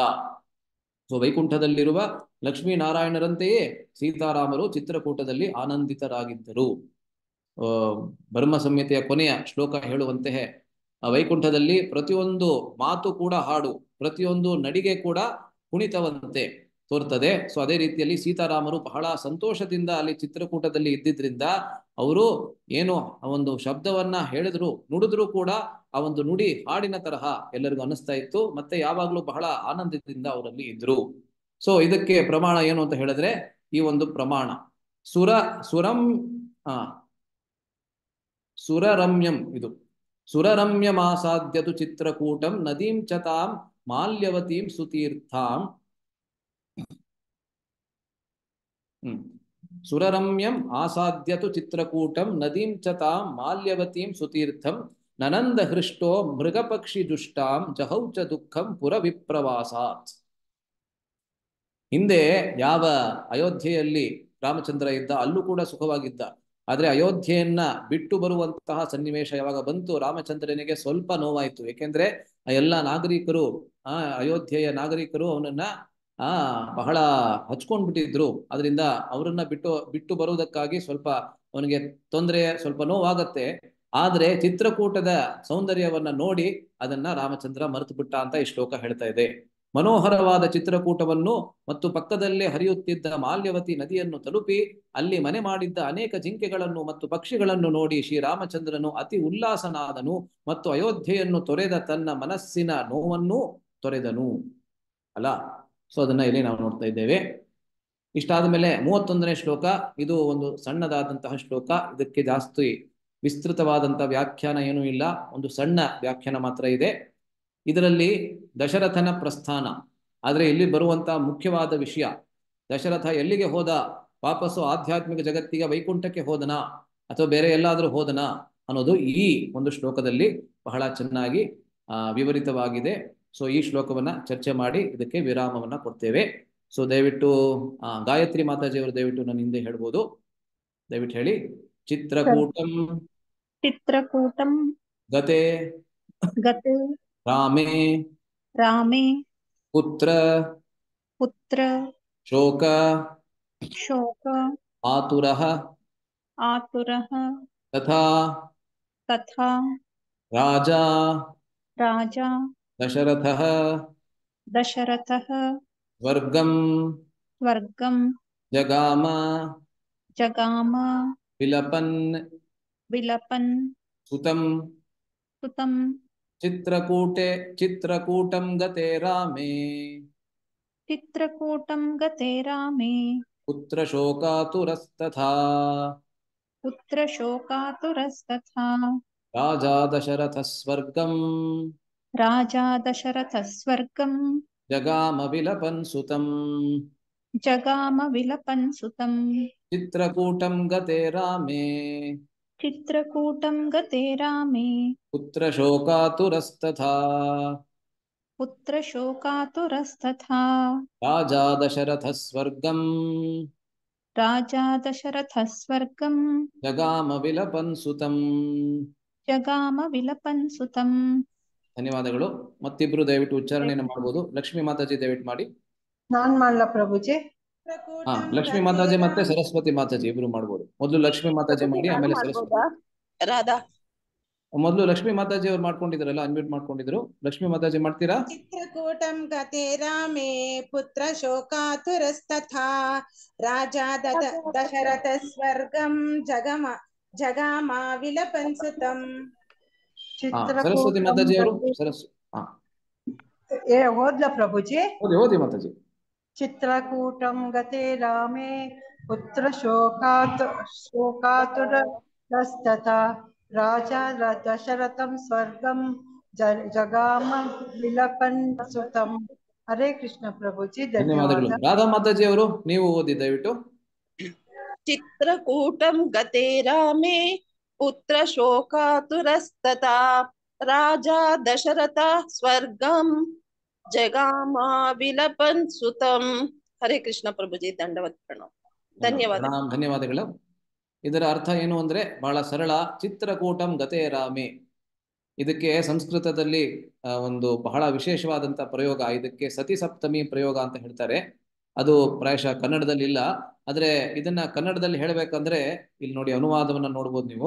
ಸೊ ವೈಕುಂಠದಲ್ಲಿರುವ ಲಕ್ಷ್ಮೀನಾರಾಯಣರಂತೆಯೇ ಸೀತಾರಾಮರು ಚಿತ್ರಕೂಟದಲ್ಲಿ ಆನಂದಿತರಾಗಿದ್ದರು ಆ ಬ್ರಹ್ಮ ಸಂಹಿತೆಯ ಕೊನೆಯ ಶ್ಲೋಕ ಹೇಳುವಂತೆ ವೈಕುಂಠದಲ್ಲಿ ಪ್ರತಿಯೊಂದು ಮಾತು ಕೂಡ ಹಾಡು ಪ್ರತಿಯೊಂದು ನಡಿಗೆ ಕೂಡ ಕುಣಿತವಂತೆ ತೋರ್ತದೆ ಸೊ ಅದೇ ರೀತಿಯಲ್ಲಿ ಸೀತಾರಾಮರು ಬಹಳ ಸಂತೋಷದಿಂದ ಅಲ್ಲಿ ಚಿತ್ರಕೂಟದಲ್ಲಿ ಇದ್ದಿದ್ರಿಂದ ಅವರು ಏನು ಆ ಒಂದು ಶಬ್ದವನ್ನ ಹೇಳಿದ್ರು ನುಡಿದ್ರು ಕೂಡ ಆ ಒಂದು ನುಡಿ ಹಾಡಿನ ತರಹ ಎಲ್ಲರಿಗೂ ಅನಿಸ್ತಾ ಇತ್ತು ಮತ್ತೆ ಯಾವಾಗ್ಲೂ ಬಹಳ ಆನಂದದಿಂದ ಅವರಲ್ಲಿ ಇದ್ರು ಸೊ ಇದಕ್ಕೆ ಪ್ರಮಾಣ ಏನು ಅಂತ ಹೇಳಿದ್ರೆ ಈ ಒಂದು ಪ್ರಮಾಣ ಸುರ ಸುರಂ ಆ ಸುರರಮ್ಯಂ ಇದು ಸುರರಮ್ಯಮಾಸಾದ್ಯತು ಚಿತ್ರಕೂಟಂ ನದೀಂ ಚತಾಂ ಮಾಲ್ಯವತೀಂ ಸುತೀರ್ಥಾಂ ಹ್ಮ್ ಸುರರಮ್ಯಂ ಆಸಾದ್ಯತು ಚಿತ್ರಕೂಟಂ ನದೀಂ ಚತಾಂ ಮಾಲ್ಯವತೀಂ ಸುತೀರ್ಥಂ ನನಂದ ಹೃಷ್ಟೋ ಮೃಗಪಕ್ಷಿ ದುಷ್ಟಾಂ ಜಹೌಚ ದುಃಖಂ ಪುರ ವಿಪ್ರವಾಸಾತ್ ಹಿಂದೆ ಯಾವ ಅಯೋಧ್ಯೆಯಲ್ಲಿ ರಾಮಚಂದ್ರ ಇದ್ದ ಅಲ್ಲೂ ಕೂಡ ಸುಖವಾಗಿದ್ದ ಆದ್ರೆ ಅಯೋಧ್ಯೆಯನ್ನ ಬಿಟ್ಟು ಬರುವಂತಹ ಸನ್ನಿವೇಶ ಯಾವಾಗ ಬಂತು ರಾಮಚಂದ್ರನಿಗೆ ಸ್ವಲ್ಪ ನೋವಾಯ್ತು ಏಕೆಂದ್ರೆ ಆ ಎಲ್ಲ ನಾಗರಿಕರು ಆ ಅಯೋಧ್ಯೆಯ ನಾಗರಿಕರು ಅವನನ್ನ ಆ ಬಹಳ ಹಚ್ಕೊಂಡ್ಬಿಟ್ಟಿದ್ರು ಅದರಿಂದ ಅವರನ್ನ ಬಿಟ್ಟು ಬಿಟ್ಟು ಬರುವುದಕ್ಕಾಗಿ ಸ್ವಲ್ಪ ಅವನಿಗೆ ತೊಂದರೆ ಸ್ವಲ್ಪ ನೋವಾಗತ್ತೆ ಆದ್ರೆ ಚಿತ್ರಕೂಟದ ಸೌಂದರ್ಯವನ್ನ ನೋಡಿ ಅದನ್ನ ರಾಮಚಂದ್ರ ಮರೆತು ಬಿಟ್ಟ ಅಂತ ಈ ಶ್ಲೋಕ ಹೇಳ್ತಾ ಇದೆ ಮನೋಹರವಾದ ಚಿತ್ರಕೂಟವನ್ನು ಮತ್ತು ಪಕ್ಕದಲ್ಲೇ ಹರಿಯುತ್ತಿದ್ದ ಮಾಲ್ಯವತಿ ನದಿಯನ್ನು ತಲುಪಿ ಅಲ್ಲಿ ಮನೆ ಮಾಡಿದ್ದ ಅನೇಕ ಜಿಂಕೆಗಳನ್ನು ಮತ್ತು ಪಕ್ಷಿಗಳನ್ನು ನೋಡಿ ಶ್ರೀರಾಮಚಂದ್ರನು ಅತಿ ಉಲ್ಲಾಸನಾದನು ಮತ್ತು ಅಯೋಧ್ಯೆಯನ್ನು ತೊರೆದ ತನ್ನ ಮನಸ್ಸಿನ ನೋವನ್ನು ತೊರೆದನು ಅಲ್ಲ ಸೊ ಅದನ್ನ ಇಲ್ಲಿ ನಾವು ನೋಡ್ತಾ ಇದ್ದೇವೆ ಇಷ್ಟಾದ ಮೇಲೆ ಮೂವತ್ತೊಂದನೇ ಶ್ಲೋಕ ಇದು ಒಂದು ಸಣ್ಣದಾದಂತಹ ಶ್ಲೋಕ ಇದಕ್ಕೆ ಜಾಸ್ತಿ ವಿಸ್ತೃತವಾದಂತಹ ವ್ಯಾಖ್ಯಾನ ಏನೂ ಇಲ್ಲ ಒಂದು ಸಣ್ಣ ವ್ಯಾಖ್ಯಾನ ಮಾತ್ರ ಇದೆ ಇದರಲ್ಲಿ ದಶರಥನ ಪ್ರಸ್ಥಾನ ಆದ್ರೆ ಇಲ್ಲಿ ಬರುವಂತಹ ಮುಖ್ಯವಾದ ವಿಷಯ ದಶರಥ ಎಲ್ಲಿಗೆ ಹೋದ ವಾಪಸ್ಸು ಆಧ್ಯಾತ್ಮಿಕ ಜಗತ್ತಿಗೆ ವೈಕುಂಠಕ್ಕೆ ಹೋದನಾ ಅಥವಾ ಬೇರೆ ಎಲ್ಲಾದರೂ ಹೋದನಾ ಅನ್ನೋದು ಈ ಒಂದು ಶ್ಲೋಕದಲ್ಲಿ ಬಹಳ ಚೆನ್ನಾಗಿ ಆ ವಿವರಿತವಾಗಿದೆ ಸೊ ಈ ಶ್ಲೋಕವನ್ನ ಚರ್ಚೆ ಮಾಡಿ ಇದಕ್ಕೆ ವಿರಾಮವನ್ನ ಕೊಡ್ತೇವೆ ಸೊ ದಯವಿಟ್ಟು ಆ ಗಾಯತ್ರಿ ಮಾತಾಜಿಯವರು ದಯವಿಟ್ಟು ನನ್ನ ಹಿಂದೆ ಹೇಳ್ಬೋದು ದಯವಿಟ್ಟು ಹೇಳಿ ಚಿತ್ರಕೂಟಂ ಚಿತ್ರಕೂಟಂ ಗತೆ ಗತೆ ರಾಮೇ ರಾಮೇ ಪುತ್ರ ಪುತ್ರ ಶೋಕ ಶೋಕ ಆತುರಃ ಆತುರಃ ತಥಾ ತಥಾ ರಾಜ राजा दशरथः दशरथः स्वर्गं स्वर्गं जगाम जगाम विलपन् विलपन् सुतं सुतं चित्रकूटे चित्रकूटं गते रामे चित्रकूटं गते रामे पुत्रशोकातुरस्तथा पुत्रशोकातुरस्तथा राजा दशरथः स्वर्गं राजा दशरथः स्वर्गं जगाम विलपन् सुतं जगाम विलपन् सुतं चित्रकूटं गते रामे चित्रकूटं गते रामे पुत्रशोकातुरस्तथा पुत्रशोकातुरस्तथा राजा दशरथः स्वर्गं राजा दशरथः स्वर्गं जगाम विलपन् सुतं जगाम विलपन् सुतं ಧನ್ಯವಾದಗಳು ಮತ್ತಿಬ್ರು ದಯವಿಟ್ಟು ಉಚ್ಚಾರಣೆಯನ್ನು ಮಾಡ್ಬೋದು ಲಕ್ಷ್ಮೀ ಮಾತಾಜಿ ದಯವಿಟ್ಟು ಮಾಡಿ ನಾನ್ ಮಾಡ್ಲಾ ಪ್ರಭುಜಿ ಹಾ ಲಕ್ಷ್ಮೀ ಮಾತಾಜಿ ಮತ್ತೆ ಸರಸ್ವತಿ ಮಾತಾಜಿ ಇಬ್ರು ಮಾಡ್ಬೋದು ಮೊದಲು ಲಕ್ಷ್ಮೀ ಮಾತಾಜಿ ಮಾಡಿ ಆಮೇಲೆ ಸರಸ್ವತಿ ರಾಧಾ ಮೊದಲು ಲಕ್ಷ್ಮೀ ಮಾತಾಜಿ ಅವ್ರು ಮಾಡ್ಕೊಂಡಿದ್ರಲ್ಲ ಅನ್ಮ್ಯೂಟ್ ಮಾಡ್ಕೊಂಡಿದ್ರು ಲಕ್ಷ್ಮೀ ಮಾತಾಜಿ ಮಾಡ್ತೀರಾ ಚಿತ್ರಕೂಟಂ ಗತೆ ರಾಮೇ ಪುತ್ರ ಶೋಕಾತುರಸ್ತಥಾ ರಾಜಾ ದದ ದಶರಥ ಸ್ವರ್ಗಂ ಜಗಮ ಜಗಾಮ ವಿಲಪನ್ಸುತಂ ಹಾ ಸರಸ್ವತಿ ಮಾತಾಜಿ ಅವರು ಸರಸ್ ಹಾ ಏ ಓದ್ಲಾ ಪ್ರಭುಜಿ ಓದಿ ಓದಿ ಮಾತಾಜಿ ಚಿತ್ರಕೂಟಂ ಗತೆ ರಾಮೇ ಪುತ್ರ ಶೋಕಾತ್ ಶೋಕಾತುರಸ್ತತ ರಾಜ ರ- ದಶರಥಂ ಸ್ವರ್ಗಂ ಜ- ಜಗಾಮ ವಿಲಪನ್ ಸುತಂ ಹರೇ ಕೃಷ್ಣ ಪ್ರಭುಜಿ ಧನ್ಯವಾದಗಳು ಧನ್ಯವಾದ ರಾಧಾ ಮಾತಾಜಿ ಅವರು ನೀವು ಓದಿ ದಯವಿಟ್ಟು ಚಿತ್ರಕೂಟಂ ಗತೆ ರಾಮೇ ಪುತ್ರ ಶೋಕಾತುರಸ್ತತಾ ರಾಜಾ ದಶರಥ ಸ್ವರ್ಗಂ ಜಗಾಮ ವಿಲಪನ್ ಸುತಂ ಹರೇ ಕೃಷ್ಣ ಪ್ರಭುಜಿ ದಂಡವತ್ ಪ್ರಣಾಮ ಧನ್ಯವಾದ ಪ್ರಣಾಮ್ ಧನ್ಯವಾದಗಳು ಇದರ ಅರ್ಥ ಏನು ಅಂದ್ರೆ ಬಹಳ ಸರಳ ಚಿತ್ರಕೂಟಂ ಗತೆ ರಾಮೆ ಇದಕ್ಕೆ ಸಂಸ್ಕೃತದಲ್ಲಿ ಆ, ಒಂದು ಬಹಳ ವಿಶೇಷವಾದಂತ ಪ್ರಯೋಗ ಇದಕ್ಕೆ ಸತಿ ಸಪ್ತಮಿ ಪ್ರಯೋಗ ಅಂತ ಹೇಳ್ತಾರೆ ಅದು ಪ್ರಾಯಶಃ ಕನ್ನಡದಲ್ಲಿ ಇಲ್ಲ ಆದ್ರೆ ಇದನ್ನ ಕನ್ನಡದಲ್ಲಿ ಹೇಳ್ಬೇಕಂದ್ರೆ ಇಲ್ಲಿ ನೋಡಿ ಅನುವಾದವನ್ನ ನೋಡ್ಬೋದು ನೀವು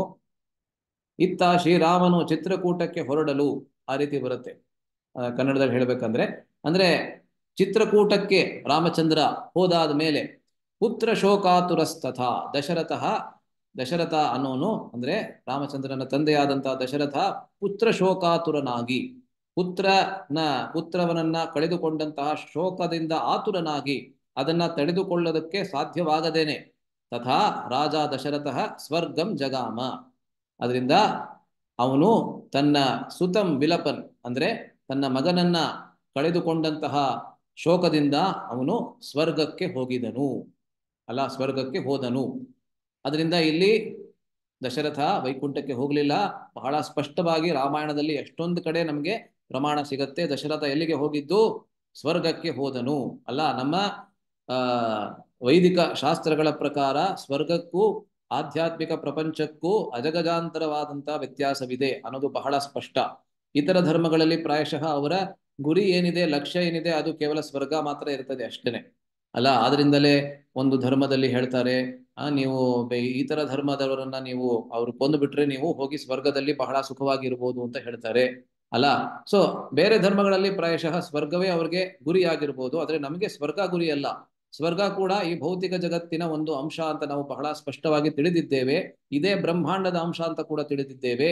ಇತ್ತ ಶ್ರೀರಾಮನು ಚಿತ್ರಕೂಟಕ್ಕೆ ಹೊರಡಲು ಆ ರೀತಿ ಬರುತ್ತೆ ಆ, ಕನ್ನಡದಲ್ಲಿ ಹೇಳ್ಬೇಕಂದ್ರೆ ಅಂದ್ರೆ ಚಿತ್ರಕೂಟಕ್ಕೆ ರಾಮಚಂದ್ರ ಹೋದಾದ ಮೇಲೆ ಪುತ್ರ ಶೋಕಾತುರಸ್ತಥ ದಶರಥ ದಶರಥ ಅನ್ನೋನು ಅಂದ್ರೆ ರಾಮಚಂದ್ರನ ತಂದೆಯಾದಂತಹ ದಶರಥ ಪುತ್ರ ಶೋಕಾತುರನಾಗಿ ಪುತ್ರನ ಪುತ್ರವನನ್ನ ಕಳೆದುಕೊಂಡಂತಹ ಶೋಕದಿಂದ ಆತುರನಾಗಿ ಅದನ್ನ ತಡೆದುಕೊಳ್ಳೋದಕ್ಕೆ ಸಾಧ್ಯವಾಗದೇನೆ ತಥಾ ರಾಜ ದಶರಥ ಸ್ವರ್ಗಂ ಜಗಾಮ ಅದರಿಂದ ಅವನು ತನ್ನ ಸುತಂ ವಿಲಪನ್ ಅಂದ್ರೆ ತನ್ನ ಮಗನನ್ನ ಕಳೆದುಕೊಂಡಂತಹ ಶೋಕದಿಂದ ಅವನು ಸ್ವರ್ಗಕ್ಕೆ ಹೋಗಿದನು ಅಲ್ಲ ಸ್ವರ್ಗಕ್ಕೆ ಹೋದನು ಅದರಿಂದ ಇಲ್ಲಿ ದಶರಥ ವೈಕುಂಠಕ್ಕೆ ಹೋಗಲಿಲ್ಲ ಬಹಳ ಸ್ಪಷ್ಟವಾಗಿ ರಾಮಾಯಣದಲ್ಲಿ ಎಷ್ಟೊಂದು ಕಡೆ ನಮಗೆ ಪ್ರಮಾಣ ಸಿಗತ್ತೆ ದಶರಥ ಎಲ್ಲಿಗೆ ಹೋಗಿದ್ದು ಸ್ವರ್ಗಕ್ಕೆ ಹೋದನು ಅಲ್ಲ ನಮ್ಮ ಆ ವೈದಿಕ ಶಾಸ್ತ್ರಗಳ ಪ್ರಕಾರ ಸ್ವರ್ಗಕ್ಕೂ ಆಧ್ಯಾತ್ಮಿಕ ಪ್ರಪಂಚಕ್ಕೂ ಅಜಗಜಾಂತರವಾದಂತಹ ವ್ಯತ್ಯಾಸವಿದೆ ಅನ್ನೋದು ಬಹಳ ಸ್ಪಷ್ಟ ಇತರ ಧರ್ಮಗಳಲ್ಲಿ ಪ್ರಾಯಶಃ ಅವರ ಗುರಿ ಏನಿದೆ ಲಕ್ಷ್ಯ ಏನಿದೆ ಅದು ಕೇವಲ ಸ್ವರ್ಗ ಮಾತ್ರ ಇರ್ತದೆ ಅಷ್ಟೇನೆ ಅಲ್ಲ ಆದ್ರಿಂದಲೇ ಒಂದು ಧರ್ಮದಲ್ಲಿ ಹೇಳ್ತಾರೆ ಆ ನೀವು ಬೆ- ಈ ತರ ಧರ್ಮದವರನ್ನ ನೀವು ಅವ್ರು ಕೊಂದು ಬಿಟ್ರೆ ನೀವು ಹೋಗಿ ಸ್ವರ್ಗದಲ್ಲಿ ಬಹಳ ಸುಖವಾಗಿರ್ಬೋದು ಅಂತ ಹೇಳ್ತಾರೆ ಅಲ್ಲ ಸೊ ಬೇರೆ ಧರ್ಮಗಳಲ್ಲಿ ಪ್ರಾಯಶಃ ಸ್ವರ್ಗವೇ ಅವ್ರಿಗೆ ಗುರಿ ಆಗಿರ್ಬೋದು ಆದ್ರೆ ನಮಗೆ ಸ್ವರ್ಗ ಗುರಿ ಅಲ್ಲ ಸ್ವರ್ಗ ಕೂಡ ಈ ಭೌತಿಕ ಜಗತ್ತಿನ ಒಂದು ಅಂಶ ಅಂತ ನಾವು ಬಹಳ ಸ್ಪಷ್ಟವಾಗಿ ತಿಳಿದಿದ್ದೇವೆ ಇದೇ ಬ್ರಹ್ಮಾಂಡದ ಅಂಶ ಅಂತ ಕೂಡ ತಿಳಿದಿದ್ದೇವೆ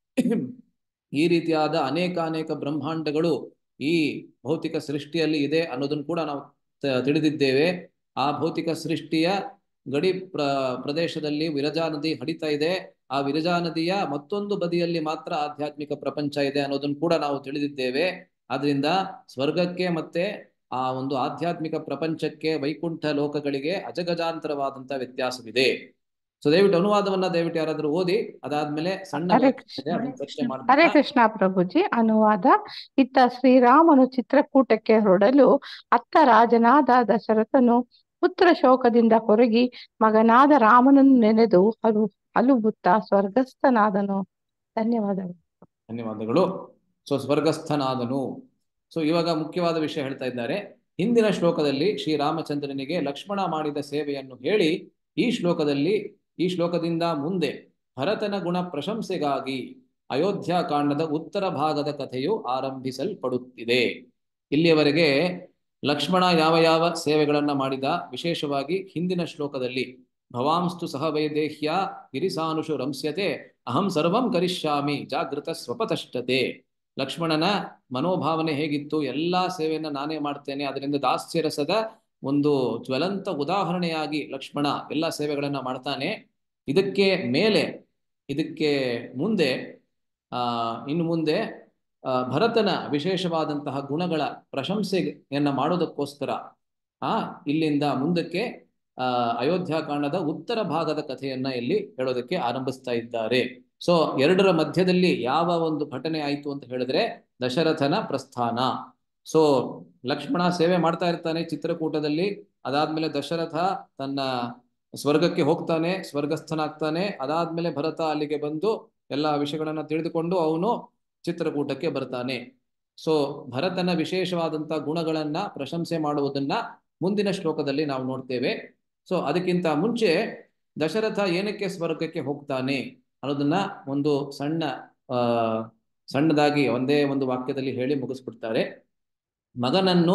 ಈ ರೀತಿಯಾದ ಅನೇಕ ಅನೇಕ ಬ್ರಹ್ಮಾಂಡಗಳು ಈ ಭೌತಿಕ ಸೃಷ್ಟಿಯಲ್ಲಿ ಇದೆ ಅನ್ನೋದನ್ನು ಕೂಡ ನಾವು ತ- ತಿಳಿದಿದ್ದೇವೆ ಆ ಭೌತಿಕ ಸೃಷ್ಟಿಯ ಗಡಿ ಪ್ರ ಪ್ರದೇಶದಲ್ಲಿ ವಿರಜಾ ನದಿ ಹಡಿತಾ ಇದೆ ಆ ವಿರಜಾ ನದಿಯ ಮತ್ತೊಂದು ಬದಿಯಲ್ಲಿ ಮಾತ್ರ ಆಧ್ಯಾತ್ಮಿಕ ಪ್ರಪಂಚ ಇದೆ ಅನ್ನೋದನ್ನು ಕೂಡ ನಾವು ತಿಳಿದಿದ್ದೇವೆ ಆದ್ರಿಂದ ಸ್ವರ್ಗಕ್ಕೆ ಮತ್ತೆ ಆ ಒಂದು ಆಧ್ಯಾತ್ಮಿಕ ಪ್ರಪಂಚಕ್ಕೆ ವೈಕುಂಠ ಲೋಕಗಳಿಗೆ ಅಜಗಜಾಂತರವಾದಂತ ವ್ಯತ್ಯಾಸವಿದೆ ಸೊ ದಯವಿಟ್ಟು ಅನುವಾದವನ್ನ ದಯವಿಟ್ಟು ಯಾರಾದ್ರೂ ಓದಿ ಅದಾದ್ಮೇಲೆ ಸಣ್ಣ ಹರೇ ವಾಕ್ಯ ಇದೆ, ಅದನ್ನ ಚರ್ಚೆ ಹರೇ ಮಾಡ್ತಾ ಕೃಷ್ಣ ಪ್ರಭುಜಿ ಅನುವಾದ ಇತ್ತ ಶ್ರೀರಾಮನು ಚಿತ್ರಕೂಟಕ್ಕೆ ಹೊರಡಲು ಅತ್ತ ರಾಜನಾದ ದಶರಥನು ಪುತ್ರ ಶೋಕದಿಂದ ಕೊರಗಿ ಮಗನಾದ ರಾಮನನ್ನು ನೆನೆದು ಅಲು ಅಲುಬುತ್ತಾ ಸ್ವರ್ಗಸ್ಥನಾದನು ಧನ್ಯವಾದಗಳು ಧನ್ಯವಾದಗಳು ಸೊ ಸ್ವರ್ಗಸ್ಥನಾದನು ಸೊ ಇವಾಗ ಮುಖ್ಯವಾದ ವಿಷಯ ಹೇಳ್ತಾ ಇದ್ದಾರೆ ಹಿಂದಿನ ಶ್ಲೋಕದಲ್ಲಿ ಶ್ರೀರಾಮಚಂದ್ರನಿಗೆ ಲಕ್ಷ್ಮಣ ಮಾಡಿದ ಸೇವೆಯನ್ನು ಹೇಳಿ ಈ ಶ್ಲೋಕದಲ್ಲಿ ಈ ಶ್ಲೋಕದಿಂದ ಮುಂದೆ ಭರತನ ಗುಣ ಪ್ರಶಂಸೆಗಾಗಿ ಅಯೋಧ್ಯಾಕಾಂಡದ ಉತ್ತರ ಭಾಗದ ಕಥೆಯು ಆರಂಭಿಸಲ್ಪಡುತ್ತಿದೆ ಇಲ್ಲಿಯವರೆಗೆ ಲಕ್ಷ್ಮಣ ಯಾವ ಯಾವ ಸೇವೆಗಳನ್ನ ಮಾಡಿದ ವಿಶೇಷವಾಗಿ ಹಿಂದಿನ ಶ್ಲೋಕದಲ್ಲಿ ಭವಾಂಸ್ತು ಸಹ ವೈದೇಹ್ಯ ಗಿರಿಸಾನುಷು ರಂಸ್ಯತೆ ಅಹಂ ಸರ್ವಂ ಕರಿಷ್ಯಾಮಿ ಜಾಗೃತ ಸ್ವಪತಷ್ಟತೆ ಲಕ್ಷ್ಮಣನ ಮನೋಭಾವನೆ ಹೇಗಿತ್ತು ಎಲ್ಲಾ ಸೇವೆಯನ್ನ ನಾನೇ ಮಾಡ್ತೇನೆ ಅದರಿಂದ ದಾಸ್ಯರಸದ ಒಂದು ಜ್ವಲಂತ ಉದಾಹರಣೆಯಾಗಿ ಲಕ್ಷ್ಮಣ ಎಲ್ಲ ಸೇವೆಗಳನ್ನ ಮಾಡ್ತಾನೆ ಇದಕ್ಕೆ ಮೇಲೆ ಇದಕ್ಕೆ ಮುಂದೆ ಆ ಇನ್ನು ಮುಂದೆ ಆ ಭರತನ ವಿಶೇಷವಾದಂತಹ ಗುಣಗಳ ಪ್ರಶಂಸೆಯನ್ನ ಮಾಡೋದಕ್ಕೋಸ್ಕರ ಆ ಇಲ್ಲಿಂದ ಮುಂದಕ್ಕೆ ಆ ಅಯೋಧ್ಯಾಕಾಂಡದ ಉತ್ತರ ಭಾಗದ ಕಥೆಯನ್ನ ಇಲ್ಲಿ ಹೇಳೋದಕ್ಕೆ ಆರಂಭಿಸ್ತಾ ಇದ್ದಾರೆ ಸೊ ಎರಡರ ಮಧ್ಯದಲ್ಲಿ ಯಾವ ಒಂದು ಘಟನೆ ಆಯಿತು ಅಂತ ಹೇಳಿದ್ರೆ ದಶರಥನ ಪ್ರಸ್ಥಾನ ಸೊ ಲಕ್ಷ್ಮಣ ಸೇವೆ ಮಾಡ್ತಾ ಇರ್ತಾನೆ ಚಿತ್ರಕೂಟದಲ್ಲಿ ಅದಾದ್ಮೇಲೆ ದಶರಥ ತನ್ನ ಸ್ವರ್ಗಕ್ಕೆ ಹೋಗ್ತಾನೆ ಸ್ವರ್ಗಸ್ಥನಾಗ್ತಾನೆ ಅದಾದ್ಮೇಲೆ ಭರತ ಅಲ್ಲಿಗೆ ಬಂದು ಎಲ್ಲ ವಿಷಯಗಳನ್ನ ತಿಳಿದುಕೊಂಡು ಅವನು ಚಿತ್ರಕೂಟಕ್ಕೆ ಬರ್ತಾನೆ ಸೊ ಭರತನ ವಿಶೇಷವಾದಂತಹ ಗುಣಗಳನ್ನ ಪ್ರಶಂಸೆ ಮಾಡುವುದನ್ನ ಮುಂದಿನ ಶ್ಲೋಕದಲ್ಲಿ ನಾವು ನೋಡ್ತೇವೆ ಸೊ ಅದಕ್ಕಿಂತ ಮುಂಚೆ ದಶರಥ ಏನಕ್ಕೆ ಸ್ವರ್ಗಕ್ಕೆ ಹೋಗ್ತಾನೆ ಅನ್ನೋದನ್ನ ಒಂದು ಸಣ್ಣ ಆ ಸಣ್ಣದಾಗಿ ಒಂದೇ ಒಂದು ವಾಕ್ಯದಲ್ಲಿ ಹೇಳಿ ಮುಗಿಸ್ಬಿಡ್ತಾರೆ ಮಗನನ್ನು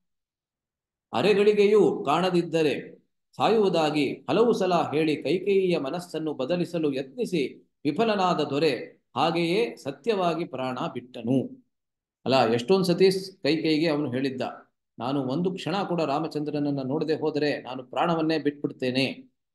ಅರೆಗಳಿಗೆಯೂ ಕಾಣದಿದ್ದರೆ ಸಾಯುವುದಾಗಿ ಹಲವು ಸಲ ಹೇಳಿ ಕೈಕೇಯಿಯ ಮನಸ್ಸನ್ನು ಬದಲಿಸಲು ಯತ್ನಿಸಿ ವಿಫಲನಾದ ದೊರೆ ಹಾಗೆಯೇ ಸತ್ಯವಾಗಿ ಪ್ರಾಣ ಬಿಟ್ಟನು ಅಲ್ಲ ಎಷ್ಟೊಂದು ಸತಿ ಕೈಕೇಯಿಗೆ ಅವನು ಹೇಳಿದ್ದ ನಾನು ಒಂದು ಕ್ಷಣ ಕೂಡ ರಾಮಚಂದ್ರನನ್ನ ನೋಡದೆ ಹೋದರೆ ನಾನು ಪ್ರಾಣವನ್ನೇ ಬಿಟ್ಬಿಡ್ತೇನೆ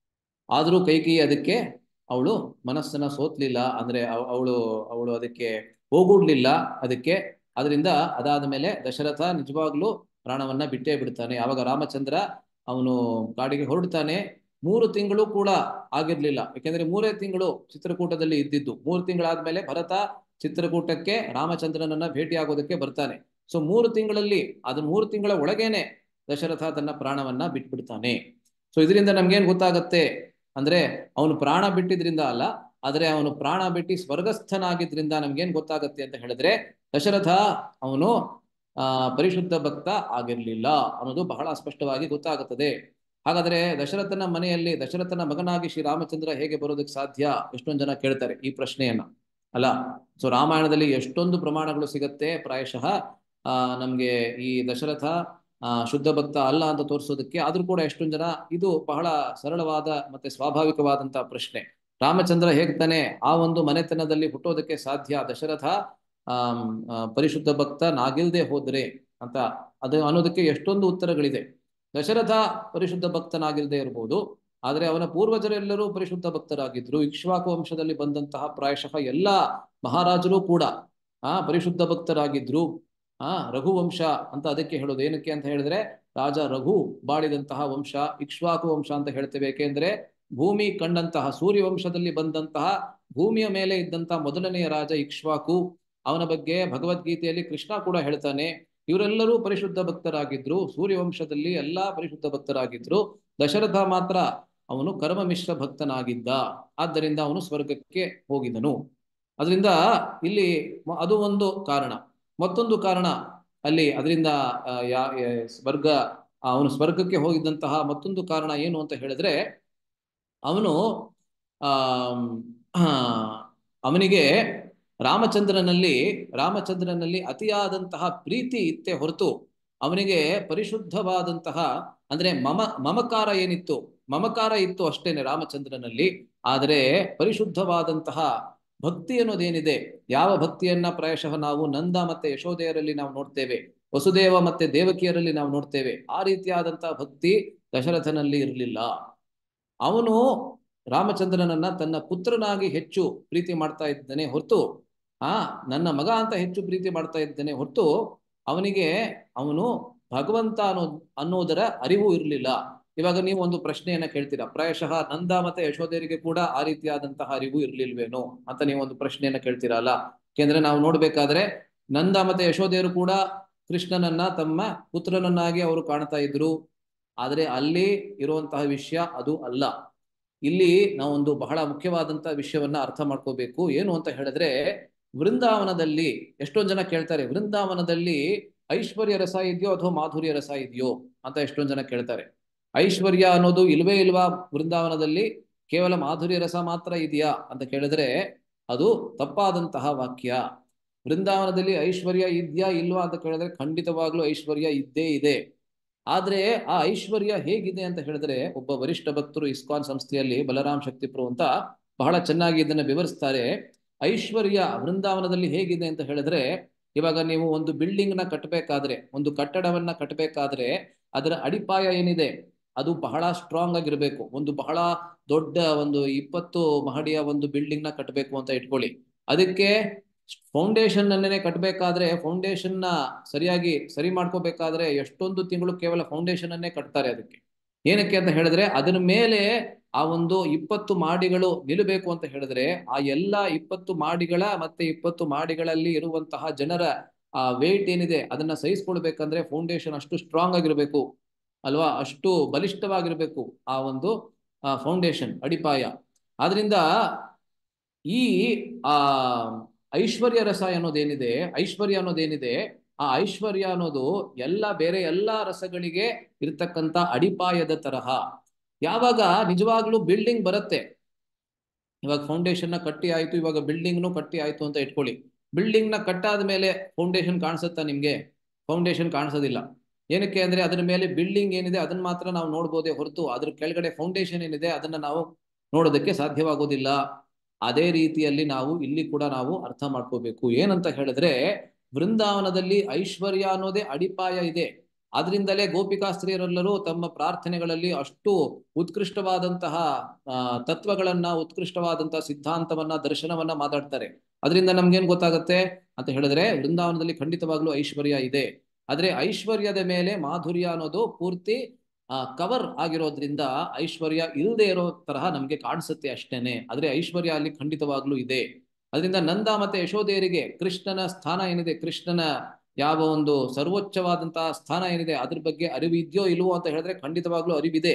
ಆದರೂ ಕೈಕೇಯಿ ಅದಕ್ಕೆ ಅವಳು ಮನಸ್ಸನ್ನ ಸೋತ್ಲಿಲ್ಲ ಅಂದ್ರೆ ಅವಳು ಅವಳು ಅದಕ್ಕೆ ಹೋಗೂಡ್ಲಿಲ್ಲ ಅದಕ್ಕೆ ಅದರಿಂದ ಅದಾದ ಮೇಲೆ ದಶರಥ ನಿಜವಾಗ್ಲೂ ಪ್ರಾಣವನ್ನ ಬಿಟ್ಟೇ ಬಿಡ್ತಾನೆ ಆವಾಗ ರಾಮಚಂದ್ರ ಅವನು ಕಾಡಿಗೆ ಹೊರಡ್ತಾನೆ ಮೂರು ತಿಂಗಳು ಕೂಡ ಆಗಿರ್ಲಿಲ್ಲ ಯಾಕೆಂದ್ರೆ ಮೂರೇ ತಿಂಗಳು ಚಿತ್ರಕೂಟದಲ್ಲಿ ಇದ್ದಿದ್ದು ಮೂರು ತಿಂಗಳಾದ್ಮೇಲೆ ಭರತ ಚಿತ್ರಕೂಟಕ್ಕೆ ರಾಮಚಂದ್ರನನ್ನ ಭೇಟಿಯಾಗೋದಕ್ಕೆ ಬರ್ತಾನೆ ಸೊ ಮೂರು ತಿಂಗಳಲ್ಲಿ ಅದು ಮೂರು ತಿಂಗಳ ಒಳಗೇನೆ ದಶರಥ ತನ್ನ ಪ್ರಾಣವನ್ನ ಬಿಟ್ಬಿಡ್ತಾನೆ ಸೊ ಇದರಿಂದ ನಮ್ಗೇನ್ ಗೊತ್ತಾಗತ್ತೆ ಅಂದ್ರೆ ಅವನು ಪ್ರಾಣ ಬಿಟ್ಟಿದ್ರಿಂದ ಅಲ್ಲ ಆದ್ರೆ ಅವನು ಪ್ರಾಣ ಬಿಟ್ಟು ಸ್ವರ್ಗಸ್ಥನಾಗಿದ್ರಿಂದ ನಮ್ಗೇನ್ ಗೊತ್ತಾಗತ್ತೆ ಅಂತ ಹೇಳಿದ್ರೆ ದಶರಥ ಅವನು ಆ ಪರಿಶುದ್ಧ ಭಕ್ತ ಆಗಿರ್ಲಿಲ್ಲ ಅನ್ನೋದು ಬಹಳ ಸ್ಪಷ್ಟವಾಗಿ ಗೊತ್ತಾಗುತ್ತದೆ ಹಾಗಾದ್ರೆ ದಶರಥನ ಮನೆಯಲ್ಲಿ ದಶರಥನ ಮಗನಾಗಿ ಶ್ರೀರಾಮಚಂದ್ರ ಹೇಗೆ ಬರೋದಕ್ಕೆ ಸಾಧ್ಯ ಎಷ್ಟೊಂದು ಜನ ಕೇಳ್ತಾರೆ ಈ ಪ್ರಶ್ನೆಯನ್ನ ಅಲ್ಲ ಸೊ ರಾಮಾಯಣದಲ್ಲಿ ಎಷ್ಟೊಂದು ಪ್ರಮಾಣಗಳು ಸಿಗತ್ತೆ ಪ್ರಾಯಶಃ ಆ ನಮ್ಗೆ ಈ ದಶರಥ ಆ ಶುದ್ಧ ಭಕ್ತ ಅಲ್ಲ ಅಂತ ತೋರಿಸೋದಕ್ಕೆ ಆದ್ರೂ ಕೂಡ ಎಷ್ಟೊಂದು ಜನ ಇದು ಬಹಳ ಸರಳವಾದ ಮತ್ತೆ ಸ್ವಾಭಾವಿಕವಾದಂತಹ ಪ್ರಶ್ನೆ ರಾಮಚಂದ್ರ ಹೇಗ್ತಾನೆ ಆ ಒಂದು ಮನೆತನದಲ್ಲಿ ಹುಟ್ಟೋದಕ್ಕೆ ಸಾಧ್ಯ ದಶರಥ ಆ ಪರಿಶುದ್ಧ ಭಕ್ತ ನಾಗಿಲ್ದೆ ಹೋದ್ರೆ ಅಂತ ಅದು ಅನ್ನೋದಕ್ಕೆ ಎಷ್ಟೊಂದು ಉತ್ತರಗಳಿದೆ ದಶರಥ ಪರಿಶುದ್ಧ ಭಕ್ತನಾಗಿಲ್ಲದೆ ಇರಬಹುದು ಆದ್ರೆ ಅವನ ಪೂರ್ವಜರೆಲ್ಲರೂ ಪರಿಶುದ್ಧ ಭಕ್ತರಾಗಿದ್ರು ಇಕ್ಷ್ವಾಕು ವಂಶದಲ್ಲಿ ಬಂದಂತಹ ಪ್ರಾಯಶಃ ಎಲ್ಲಾ ಮಹಾರಾಜರು ಕೂಡ ಆ ಪರಿಶುದ್ಧ ಭಕ್ತರಾಗಿದ್ರು ಆ ರಘುವಂಶ ಅಂತ ಅದಕ್ಕೆ ಹೇಳೋದು ಏನಕ್ಕೆ ಅಂತ ಹೇಳಿದ್ರೆ ರಾಜ ರಘು ಬಾಳಿದಂತಹ ವಂಶ ಇಕ್ಷ್ವಾಕು ವಂಶ ಅಂತ ಹೇಳ್ತೇವೆ ಏಕೆಂದ್ರೆ ಭೂಮಿ ಕಂಡಂತಹ ಸೂರ್ಯ ವಂಶದಲ್ಲಿ ಬಂದಂತಹ ಭೂಮಿಯ ಮೇಲೆ ಇದ್ದಂತಹ ಮೊದಲನೆಯ ರಾಜ ಇಕ್ಷ್ವಾಕು ಅವನ ಬಗ್ಗೆ ಭಗವದ್ಗೀತೆಯಲ್ಲಿ ಕೃಷ್ಣ ಕೂಡ ಹೇಳ್ತಾನೆ ಇವರೆಲ್ಲರೂ ಪರಿಶುದ್ಧ ಭಕ್ತರಾಗಿದ್ರು ಸೂರ್ಯವಂಶದಲ್ಲಿ ಎಲ್ಲಾ ಪರಿಶುದ್ಧ ಭಕ್ತರಾಗಿದ್ರು ದಶರಥ ಮಾತ್ರ ಅವನು ಕರ್ಮ ಮಿಶ್ರ ಭಕ್ತನಾಗಿದ್ದ ಆದ್ದರಿಂದ ಅವನು ಸ್ವರ್ಗಕ್ಕೆ ಹೋಗಿದನು ಅದರಿಂದ ಇಲ್ಲಿ ಅದು ಒಂದು ಕಾರಣ ಮತ್ತೊಂದು ಕಾರಣ ಅಲ್ಲಿ ಅದರಿಂದ ಯಾ ಸ್ವರ್ಗ ಅವನು ಸ್ವರ್ಗಕ್ಕೆ ಹೋಗಿದ್ದಂತಹ ಮತ್ತೊಂದು ಕಾರಣ ಏನು ಅಂತ ಹೇಳಿದ್ರೆ ಅವನು ಆ ಅವನಿಗೆ ರಾಮಚಂದ್ರನಲ್ಲಿ ರಾಮಚಂದ್ರನಲ್ಲಿ ಅತಿಯಾದಂತಹ ಪ್ರೀತಿ ಇತ್ತೆ ಹೊರತು ಅವನಿಗೆ ಪರಿಶುದ್ಧವಾದಂತಹ ಅಂದ್ರೆ ಮಮ ಮಮಕಾರ ಏನಿತ್ತು ಮಮಕಾರ ಇತ್ತು ಅಷ್ಟೇನೆ ರಾಮಚಂದ್ರನಲ್ಲಿ ಆದರೆ ಪರಿಶುದ್ಧವಾದಂತಹ ಭಕ್ತಿ ಅನ್ನೋದೇನಿದೆ ಯಾವ ಭಕ್ತಿಯನ್ನ ಪ್ರಾಯಶಃ ನಾವು ನಂದ ಮತ್ತೆ ಯಶೋದೆಯರಲ್ಲಿ ನಾವು ನೋಡ್ತೇವೆ ವಸುದೇವ ಮತ್ತೆ ದೇವಕಿಯರಲ್ಲಿ ನಾವು ನೋಡ್ತೇವೆ ಆ ರೀತಿಯಾದಂತಹ ಭಕ್ತಿ ದಶರಥನಲ್ಲಿ ಇರಲಿಲ್ಲ ಅವನು ರಾಮಚಂದ್ರನನ್ನ ತನ್ನ ಪುತ್ರನಾಗಿ ಹೆಚ್ಚು ಪ್ರೀತಿ ಮಾಡ್ತಾ ಇದ್ದಾನೆ ಹೊರತು ಆ ನನ್ನ ಮಗ ಅಂತ ಹೆಚ್ಚು ಪ್ರೀತಿ ಮಾಡ್ತಾ ಇದ್ದಾನೆ ಹೊರತು ಅವನಿಗೆ ಅವನು ಭಗವಂತ ಅನ್ನೋ ಅನ್ನೋದರ ಅರಿವು ಇರಲಿಲ್ಲ ಇವಾಗ ನೀವು ಒಂದು ಪ್ರಶ್ನೆಯನ್ನ ಕೇಳ್ತೀರಾ ಪ್ರಾಯಶಃ ನಂದ ಮತ್ತೆ ಯಶೋಧರಿಗೆ ಕೂಡ ಆ ರೀತಿಯಾದಂತಹ ಅರಿವು ಇರ್ಲಿಲ್ವೇನೋ ಅಂತ ನೀವು ಒಂದು ಪ್ರಶ್ನೆಯನ್ನ ಕೇಳ್ತೀರಲ್ಲ ಯಾಕೆಂದ್ರೆ ನಾವು ನೋಡ್ಬೇಕಾದ್ರೆ ನಂದ ಮತ್ತೆ ಯಶೋಧೆಯರು ಕೂಡ ಕೃಷ್ಣನನ್ನ ತಮ್ಮ ಪುತ್ರನನ್ನಾಗಿ ಅವರು ಕಾಣ್ತಾ ಇದ್ರು ಆದ್ರೆ ಅಲ್ಲಿ ಇರುವಂತಹ ವಿಷಯ ಅದು ಅಲ್ಲ ಇಲ್ಲಿ ನಾವೊಂದು ಬಹಳ ಮುಖ್ಯವಾದಂತಹ ವಿಷಯವನ್ನ ಅರ್ಥ ಮಾಡ್ಕೋಬೇಕು ಏನು ಅಂತ ಹೇಳಿದ್ರೆ ವೃಂದಾವನದಲ್ಲಿ ಎಷ್ಟೊಂದ್ ಜನ ಕೇಳ್ತಾರೆ ವೃಂದಾವನದಲ್ಲಿ ಐಶ್ವರ್ಯ ರಸ ಇದೆಯೋ ಅಥವಾ ಮಾಧುರ್ಯ ರಸ ಇದೆಯೋ ಅಂತ ಎಷ್ಟೊಂದ್ ಜನ ಕೇಳ್ತಾರೆ ಐಶ್ವರ್ಯ ಅನ್ನೋದು ಇಲ್ವೇ ಇಲ್ವಾ ವೃಂದಾವನದಲ್ಲಿ ಕೇವಲ ಮಾಧುರ್ಯ ರಸ ಮಾತ್ರ ಇದೆಯಾ ಅಂತ ಕೇಳಿದ್ರೆ ಅದು ತಪ್ಪಾದಂತಹ ವಾಕ್ಯ ವೃಂದಾವನದಲ್ಲಿ ಐಶ್ವರ್ಯ ಇದೆಯಾ ಇಲ್ವಾ ಅಂತ ಕೇಳಿದ್ರೆ ಖಂಡಿತವಾಗ್ಲೂ ಐಶ್ವರ್ಯ ಇದ್ದೇ ಇದೆ ಆದ್ರೆ ಆ ಐಶ್ವರ್ಯ ಹೇಗಿದೆ ಅಂತ ಹೇಳಿದ್ರೆ ಒಬ್ಬ ವರಿಷ್ಠ ಭಕ್ತರು ಇಸ್ಕಾನ್ ಸಂಸ್ಥೆಯಲ್ಲಿ ಬಲರಾಮ್ ಶಕ್ತಿಪ್ರು ಅಂತ ಬಹಳ ಚೆನ್ನಾಗಿ ಇದನ್ನ ವಿವರಿಸ್ತಾರೆ ಐಶ್ವರ್ಯ ವೃಂದಾವನದಲ್ಲಿ ಹೇಗಿದೆ ಅಂತ ಹೇಳಿದ್ರೆ ಇವಾಗ ನೀವು ಒಂದು ಬಿಲ್ಡಿಂಗ್ ನ ಕಟ್ಟಬೇಕಾದ್ರೆ ಒಂದು ಕಟ್ಟಡವನ್ನ ಕಟ್ಟಬೇಕಾದ್ರೆ ಅದರ ಅಡಿಪಾಯ ಏನಿದೆ ಅದು ಬಹಳ ಸ್ಟ್ರಾಂಗ್ ಆಗಿರ್ಬೇಕು ಒಂದು ಬಹಳ ದೊಡ್ಡ ಒಂದು ಇಪ್ಪತ್ತು ಮಹಡಿಯ ಒಂದು ಬಿಲ್ಡಿಂಗ್ ನ ಕಟ್ಟಬೇಕು ಅಂತ ಇಟ್ಕೊಳ್ಳಿ ಅದಕ್ಕೆ ಫೌಂಡೇಶನ್ ಅನ್ನೇ ಕಟ್ಟಬೇಕಾದ್ರೆ ಫೌಂಡೇಶನ್ ನ ಸರಿಯಾಗಿ ಸರಿ ಮಾಡ್ಕೋಬೇಕಾದ್ರೆ ಎಷ್ಟೊಂದು ತಿಂಗಳು ಕೇವಲ ಫೌಂಡೇಶನ್ ಅನ್ನೇ ಕಟ್ತಾರೆ ಅದಕ್ಕೆ ಏನಕ್ಕೆ ಅಂತ ಹೇಳಿದ್ರೆ ಅದರ ಮೇಲೆ ಆ ಒಂದು ಇಪ್ಪತ್ತು ಮಾಡಿಗಳು ನಿಲ್ಲಬೇಕು ಅಂತ ಹೇಳಿದ್ರೆ ಆ ಎಲ್ಲ ಇಪ್ಪತ್ತು ಮಾಡಿಗಳ ಮತ್ತೆ ಇಪ್ಪತ್ತು ಮಾಡಿಗಳಲ್ಲಿ ಇರುವಂತಹ ಜನರ ಆ ವೇಟ್ ಏನಿದೆ ಅದನ್ನ ಸಹಿಸ್ಕೊಳ್ಬೇಕಂದ್ರೆ ಫೌಂಡೇಶನ್ ಅಷ್ಟು ಸ್ಟ್ರಾಂಗ್ ಆಗಿರ್ಬೇಕು ಅಲ್ವಾ ಅಷ್ಟು ಬಲಿಷ್ಠವಾಗಿರ್ಬೇಕು ಆ ಒಂದು ಫೌಂಡೇಶನ್ ಅಡಿಪಾಯ ಆದ್ರಿಂದ ಈ ಆ ಐಶ್ವರ್ಯ ರಸ ಅನ್ನೋದೇನಿದೆ ಐಶ್ವರ್ಯ ಅನ್ನೋದೇನಿದೆ ಆ ಐಶ್ವರ್ಯ ಅನ್ನೋದು ಎಲ್ಲ ಬೇರೆ ಎಲ್ಲಾ ರಸಗಳಿಗೆ ಇರ್ತಕ್ಕಂಥ ಅಡಿಪಾಯದ ತರಹ ಯಾವಾಗ ನಿಜವಾಗ್ಲೂ ಬಿಲ್ಡಿಂಗ್ ಬರುತ್ತೆ ಇವಾಗ ಫೌಂಡೇಶನ್ ನ ಕಟ್ಟಿ ಆಯ್ತು ಇವಾಗ ಬಿಲ್ಡಿಂಗ್ ನು ಕಟ್ಟಿ ಆಯ್ತು ಅಂತ ಇಟ್ಕೊಳ್ಳಿ ಬಿಲ್ಡಿಂಗ್ ನ ಕಟ್ಟಾದ ಮೇಲೆ ಫೌಂಡೇಶನ್ ಕಾಣಿಸುತ್ತಾ ನಿಮ್ಗೆ ಫೌಂಡೇಶನ್ ಕಾಣಿಸೋದಿಲ್ಲ ಏನಕ್ಕೆ ಅಂದ್ರೆ ಅದ್ರ ಮೇಲೆ ಬಿಲ್ಡಿಂಗ್ ಏನಿದೆ ಅದನ್ನ ಮಾತ್ರ ನಾವು ನೋಡ್ಬೋದೇ ಹೊರತು ಅದ್ರ ಕೆಳಗಡೆ ಫೌಂಡೇಶನ್ ಏನಿದೆ ಅದನ್ನ ನಾವು ನೋಡೋದಕ್ಕೆ ಸಾಧ್ಯವಾಗೋದಿಲ್ಲ ಅದೇ ರೀತಿಯಲ್ಲಿ ನಾವು ಇಲ್ಲಿ ಕೂಡ ನಾವು ಅರ್ಥ ಮಾಡ್ಕೋಬೇಕು ಏನಂತ ಹೇಳಿದ್ರೆ ವೃಂದಾವನದಲ್ಲಿ ಐಶ್ವರ್ಯ ಅನ್ನೋದೇ ಅಡಿಪಾಯ ಇದೆ ಆದ್ರಿಂದಲೇ ಗೋಪಿಕಾಸ್ತ್ರೀಯರೆಲ್ಲರೂ ತಮ್ಮ ಪ್ರಾರ್ಥನೆಗಳಲ್ಲಿ ಅಷ್ಟು ಉತ್ಕೃಷ್ಟವಾದಂತಹ ತತ್ವಗಳನ್ನ ಉತ್ಕೃಷ್ಟವಾದಂತಹ ಸಿದ್ಧಾಂತವನ್ನ ದರ್ಶನವನ್ನ ಮಾತಾಡ್ತಾರೆ ಅದರಿಂದ ನಮ್ಗೇನ್ ಗೊತ್ತಾಗತ್ತೆ ಅಂತ ಹೇಳಿದ್ರೆ ವೃಂದಾವನದಲ್ಲಿ ಖಂಡಿತವಾಗ್ಲೂ ಐಶ್ವರ್ಯ ಇದೆ ಆದ್ರೆ ಐಶ್ವರ್ಯದ ಮೇಲೆ ಮಾಧುರ್ಯ ಅನ್ನೋದು ಪೂರ್ತಿ ಕವರ್ ಆಗಿರೋದ್ರಿಂದ ಐಶ್ವರ್ಯ ಇಲ್ಲದೆ ಇರೋ ತರಹ ನಮ್ಗೆ ಕಾಣಿಸುತ್ತೆ ಅಷ್ಟೇನೆ ಆದ್ರೆ ಐಶ್ವರ್ಯ ಅಲ್ಲಿ ಖಂಡಿತವಾಗ್ಲೂ ಇದೆ ಅದರಿಂದ ನಂದ ಮತ್ತೆ ಯಶೋಧೆಯರಿಗೆ ಕೃಷ್ಣನ ಸ್ಥಾನ ಏನಿದೆ ಕೃಷ್ಣನ ಯಾವ ಒಂದು ಸರ್ವೋಚ್ಚವಾದಂತಹ ಸ್ಥಾನ ಏನಿದೆ ಅದ್ರ ಬಗ್ಗೆ ಅರಿವು ಇದೆಯೋ ಇಲ್ವೋ ಅಂತ ಹೇಳಿದ್ರೆ ಖಂಡಿತವಾಗ್ಲೂ ಅರಿವಿದೆ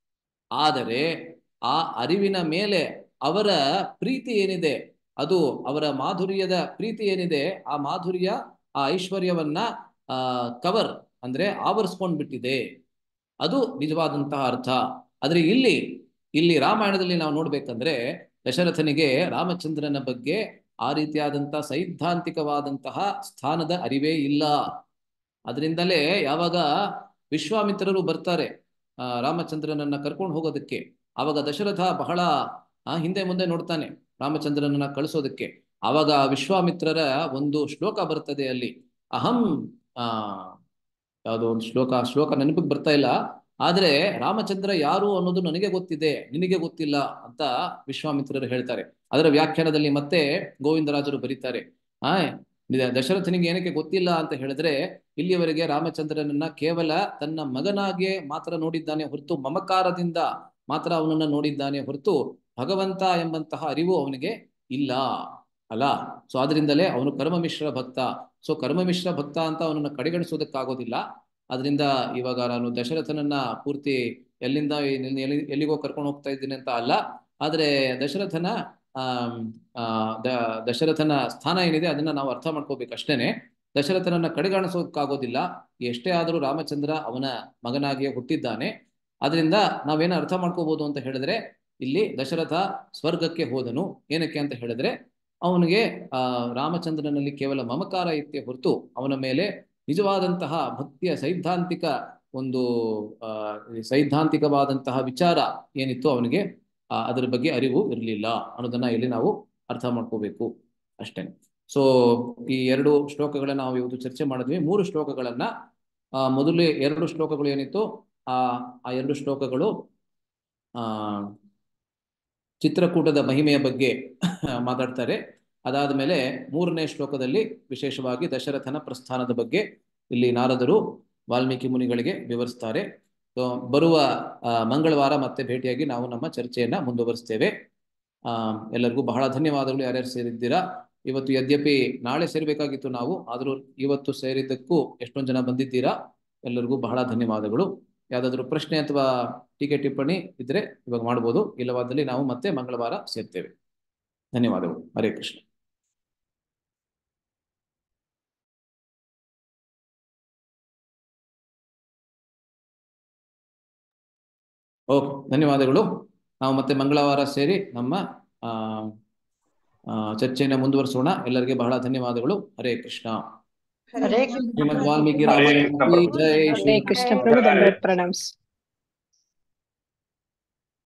ಆದರೆ ಆ ಅರಿವಿನ ಮೇಲೆ ಅವರ ಪ್ರೀತಿ ಏನಿದೆ ಅದು ಅವರ ಮಾಧುರ್ಯದ ಪ್ರೀತಿ ಏನಿದೆ ಆ ಮಾಧುರ್ಯ ಆ ಐಶ್ವರ್ಯವನ್ನ ಆ ಕವರ್ ಅಂದ್ರೆ ಆವರಿಸ್ಕೊಂಡ್ ಬಿಟ್ಟಿದೆ ಅದು ನಿಜವಾದಂತಹ ಅರ್ಥ ಆದ್ರೆ ಇಲ್ಲಿ ಇಲ್ಲಿ ರಾಮಾಯಣದಲ್ಲಿ ನಾವು ನೋಡ್ಬೇಕಂದ್ರೆ ದಶರಥನಿಗೆ ರಾಮಚಂದ್ರನ ಬಗ್ಗೆ ಆ ರೀತಿಯಾದಂತಹ ಸೈದ್ಧಾಂತಿಕವಾದಂತಹ ಸ್ಥಾನದ ಅರಿವೇ ಇಲ್ಲ ಅದರಿಂದಲೇ ಯಾವಾಗ ವಿಶ್ವಾಮಿತ್ರರು ಬರ್ತಾರೆ ಆ ರಾಮಚಂದ್ರನನ್ನ ಕರ್ಕೊಂಡು ಹೋಗೋದಕ್ಕೆ ಆವಾಗ ದಶರಥ ಬಹಳ ಹಿಂದೆ ಮುಂದೆ ನೋಡ್ತಾನೆ ರಾಮಚಂದ್ರನನ್ನ ಕಳಿಸೋದಕ್ಕೆ ಆವಾಗ ವಿಶ್ವಾಮಿತ್ರರ ಒಂದು ಶ್ಲೋಕ ಬರ್ತದೆ ಅಲ್ಲಿ ಅಹಂ ಆ ಯಾವುದೋ ಒಂದು ಶ್ಲೋಕ ಶ್ಲೋಕ ನೆನಪಿಗೆ ಬರ್ತಾ ಇಲ್ಲ ಆದ್ರೆ ರಾಮಚಂದ್ರ ಯಾರು ಅನ್ನೋದು ನನಗೆ ಗೊತ್ತಿದೆ ನಿನಗೆ ಗೊತ್ತಿಲ್ಲ ಅಂತ ವಿಶ್ವಾಮಿತ್ರರು ಹೇಳ್ತಾರೆ ಅದರ ವ್ಯಾಖ್ಯಾನದಲ್ಲಿ ಮತ್ತೆ ಗೋವಿಂದರಾಜರು ಬರೀತಾರೆ ಆ ದಶರಥನಿಗೆ ಏನಕ್ಕೆ ಗೊತ್ತಿಲ್ಲ ಅಂತ ಹೇಳಿದ್ರೆ ಇಲ್ಲಿಯವರೆಗೆ ರಾಮಚಂದ್ರನನ್ನ ಕೇವಲ ತನ್ನ ಮಗನಾಗೆ ಮಾತ್ರ ನೋಡಿದ್ದಾನೆ ಹೊರತು ಮಮಕಾರದಿಂದ ಮಾತ್ರ ಅವನನ್ನ ನೋಡಿದ್ದಾನೆ ಹೊರತು ಭಗವಂತ ಎಂಬಂತಹ ಅರಿವು ಅವನಿಗೆ ಇಲ್ಲ ಅಲ್ಲ ಸೊ ಆದ್ರಿಂದಲೇ ಅವನು ಕರ್ಮಮಿಶ್ರ ಭಕ್ತ ಸೊ ಕರ್ಮಮಿಶ್ರ ಭಕ್ತ ಅಂತ ಅವನನ್ನ ಕಡೆಗಣಿಸೋದಕ್ಕಾಗೋದಿಲ್ಲ ಅದರಿಂದ ಇವಾಗ ನಾನು ದಶರಥನನ್ನ ಪೂರ್ತಿ ಎಲ್ಲಿಂದ ಎಲ್ಲಿಗೋ ಕರ್ಕೊಂಡು ಹೋಗ್ತಾ ಇದ್ದೀನಿ ಅಂತ ಅಲ್ಲ ಆದ್ರೆ ದಶರಥನ ಆ ದಶರಥನ ಸ್ಥಾನ ಏನಿದೆ ಅದನ್ನ ನಾವು ಅರ್ಥ ಮಾಡ್ಕೋಬೇಕು ಅಷ್ಟೇನೆ ದಶರಥನನ್ನ ಕಡೆಗಾಣಿಸೋದಕ್ಕಾಗೋದಿಲ್ಲ ಎಷ್ಟೇ ಆದರೂ ರಾಮಚಂದ್ರ ಅವನ ಮಗನಾಗಿಯೇ ಹುಟ್ಟಿದ್ದಾನೆ ಅದರಿಂದ ನಾವೇನ ಅರ್ಥ ಮಾಡ್ಕೋಬಹುದು ಅಂತ ಹೇಳಿದ್ರೆ ಇಲ್ಲಿ ದಶರಥ ಸ್ವರ್ಗಕ್ಕೆ ಹೋದನು ಏನಕ್ಕೆ ಅಂತ ಹೇಳಿದ್ರೆ ಅವನಿಗೆ ಆ ರಾಮಚಂದ್ರನಲ್ಲಿ ಕೇವಲ ಮಮಕಾರ ಇತ್ತೆ ಹೊರತು ಅವನ ಮೇಲೆ ನಿಜವಾದಂತಹ ಭಕ್ತಿಯ ಸೈದ್ಧಾಂತಿಕ ಒಂದು ಆ ಸೈದ್ಧಾಂತಿಕವಾದಂತಹ ವಿಚಾರ ಏನಿತ್ತು ಅವನಿಗೆ ಅದರ ಬಗ್ಗೆ ಅರಿವು ಇರಲಿಲ್ಲ ಅನ್ನೋದನ್ನ ಇಲ್ಲಿ ನಾವು ಅರ್ಥ ಮಾಡ್ಕೋಬೇಕು ಅಷ್ಟೇ ಸೊ ಈ ಎರಡು ಶ್ಲೋಕಗಳನ್ನ ನಾವು ಇವತ್ತು ಚರ್ಚೆ ಮಾಡಿದ್ವಿ ಮೂರು ಶ್ಲೋಕಗಳನ್ನ ಆ ಮೊದಲೇ ಎರಡು ಶ್ಲೋಕಗಳು ಏನಿತ್ತು ಆ ಆ ಎರಡು ಶ್ಲೋಕಗಳು ಆ ಚಿತ್ರಕೂಟದ ಮಹಿಮೆಯ ಬಗ್ಗೆ ಮಾತಾಡ್ತಾರೆ ಅದಾದ ಮೇಲೆ ಮೂರನೇ ಶ್ಲೋಕದಲ್ಲಿ ವಿಶೇಷವಾಗಿ ದಶರಥನ ಪ್ರಸ್ಥಾನದ ಬಗ್ಗೆ ಇಲ್ಲಿ ನಾರದರು ವಾಲ್ಮೀಕಿ ಮುನಿಗಳಿಗೆ ವಿವರಿಸ್ತಾರೆ ಬರುವ ಮಂಗಳವಾರ ಮತ್ತೆ ಭೇಟಿಯಾಗಿ ನಾವು ನಮ್ಮ ಚರ್ಚೆಯನ್ನ ಮುಂದುವರಿಸ್ತೇವೆ ಆ ಎಲ್ಲರಿಗೂ ಬಹಳ ಧನ್ಯವಾದಗಳು ಯಾರ್ಯಾರು ಸೇರಿದ್ದೀರಾ ಇವತ್ತು ಯದ್ಯಪಿ ನಾಳೆ ಸೇರ್ಬೇಕಾಗಿತ್ತು ನಾವು ಆದರೂ ಇವತ್ತು ಸೇರಿದ್ದಕ್ಕೂ ಎಷ್ಟೊಂದು ಜನ ಬಂದಿದ್ದೀರಾ ಎಲ್ಲರಿಗೂ ಬಹಳ ಧನ್ಯವಾದಗಳು ಯಾವ್ದಾದ್ರು ಪ್ರಶ್ನೆ ಅಥವಾ ಟೀಕೆ ಟಿಪ್ಪಣಿ ಇದ್ರೆ ಇವಾಗ ಮಾಡ್ಬೋದು ಇಲ್ಲವಾದಲ್ಲಿ ನಾವು ಮತ್ತೆ ಮಂಗಳವಾರ ಸೇರ್ತೇವೆ ಧನ್ಯವಾದಗಳು ಹರೇ ಕೃಷ್ಣ ಓಕೆ ಧನ್ಯವಾದಗಳು ನಾವು ಮತ್ತೆ ಮಂಗಳವಾರ ಸೇರಿ ನಮ್ಮ ಆ, ಚರ್ಚೆಯನ್ನು ಮುಂದುವರಿಸೋಣ ಎಲ್ಲರಿಗೆ ಬಹಳ ಧನ್ಯವಾದಗಳು ಹರೇ ಕೃಷ್ಣ ಹರೇ ಕೃಷ್ಣ ಶ್ರೀಮದ್ ವಾಲ್ಮೀಕಿ ಹರೇ ರಾಮಾಯಣ ಕೃಷ್ಣ ಪ್ರಭು. ಜೈ ಶ್ರೀ ಹರೇ ಕೃಷ್ಣ ಪ್ರಭು ದಂಡವತ್ ಪ್ರಣಾಮ್ಸ್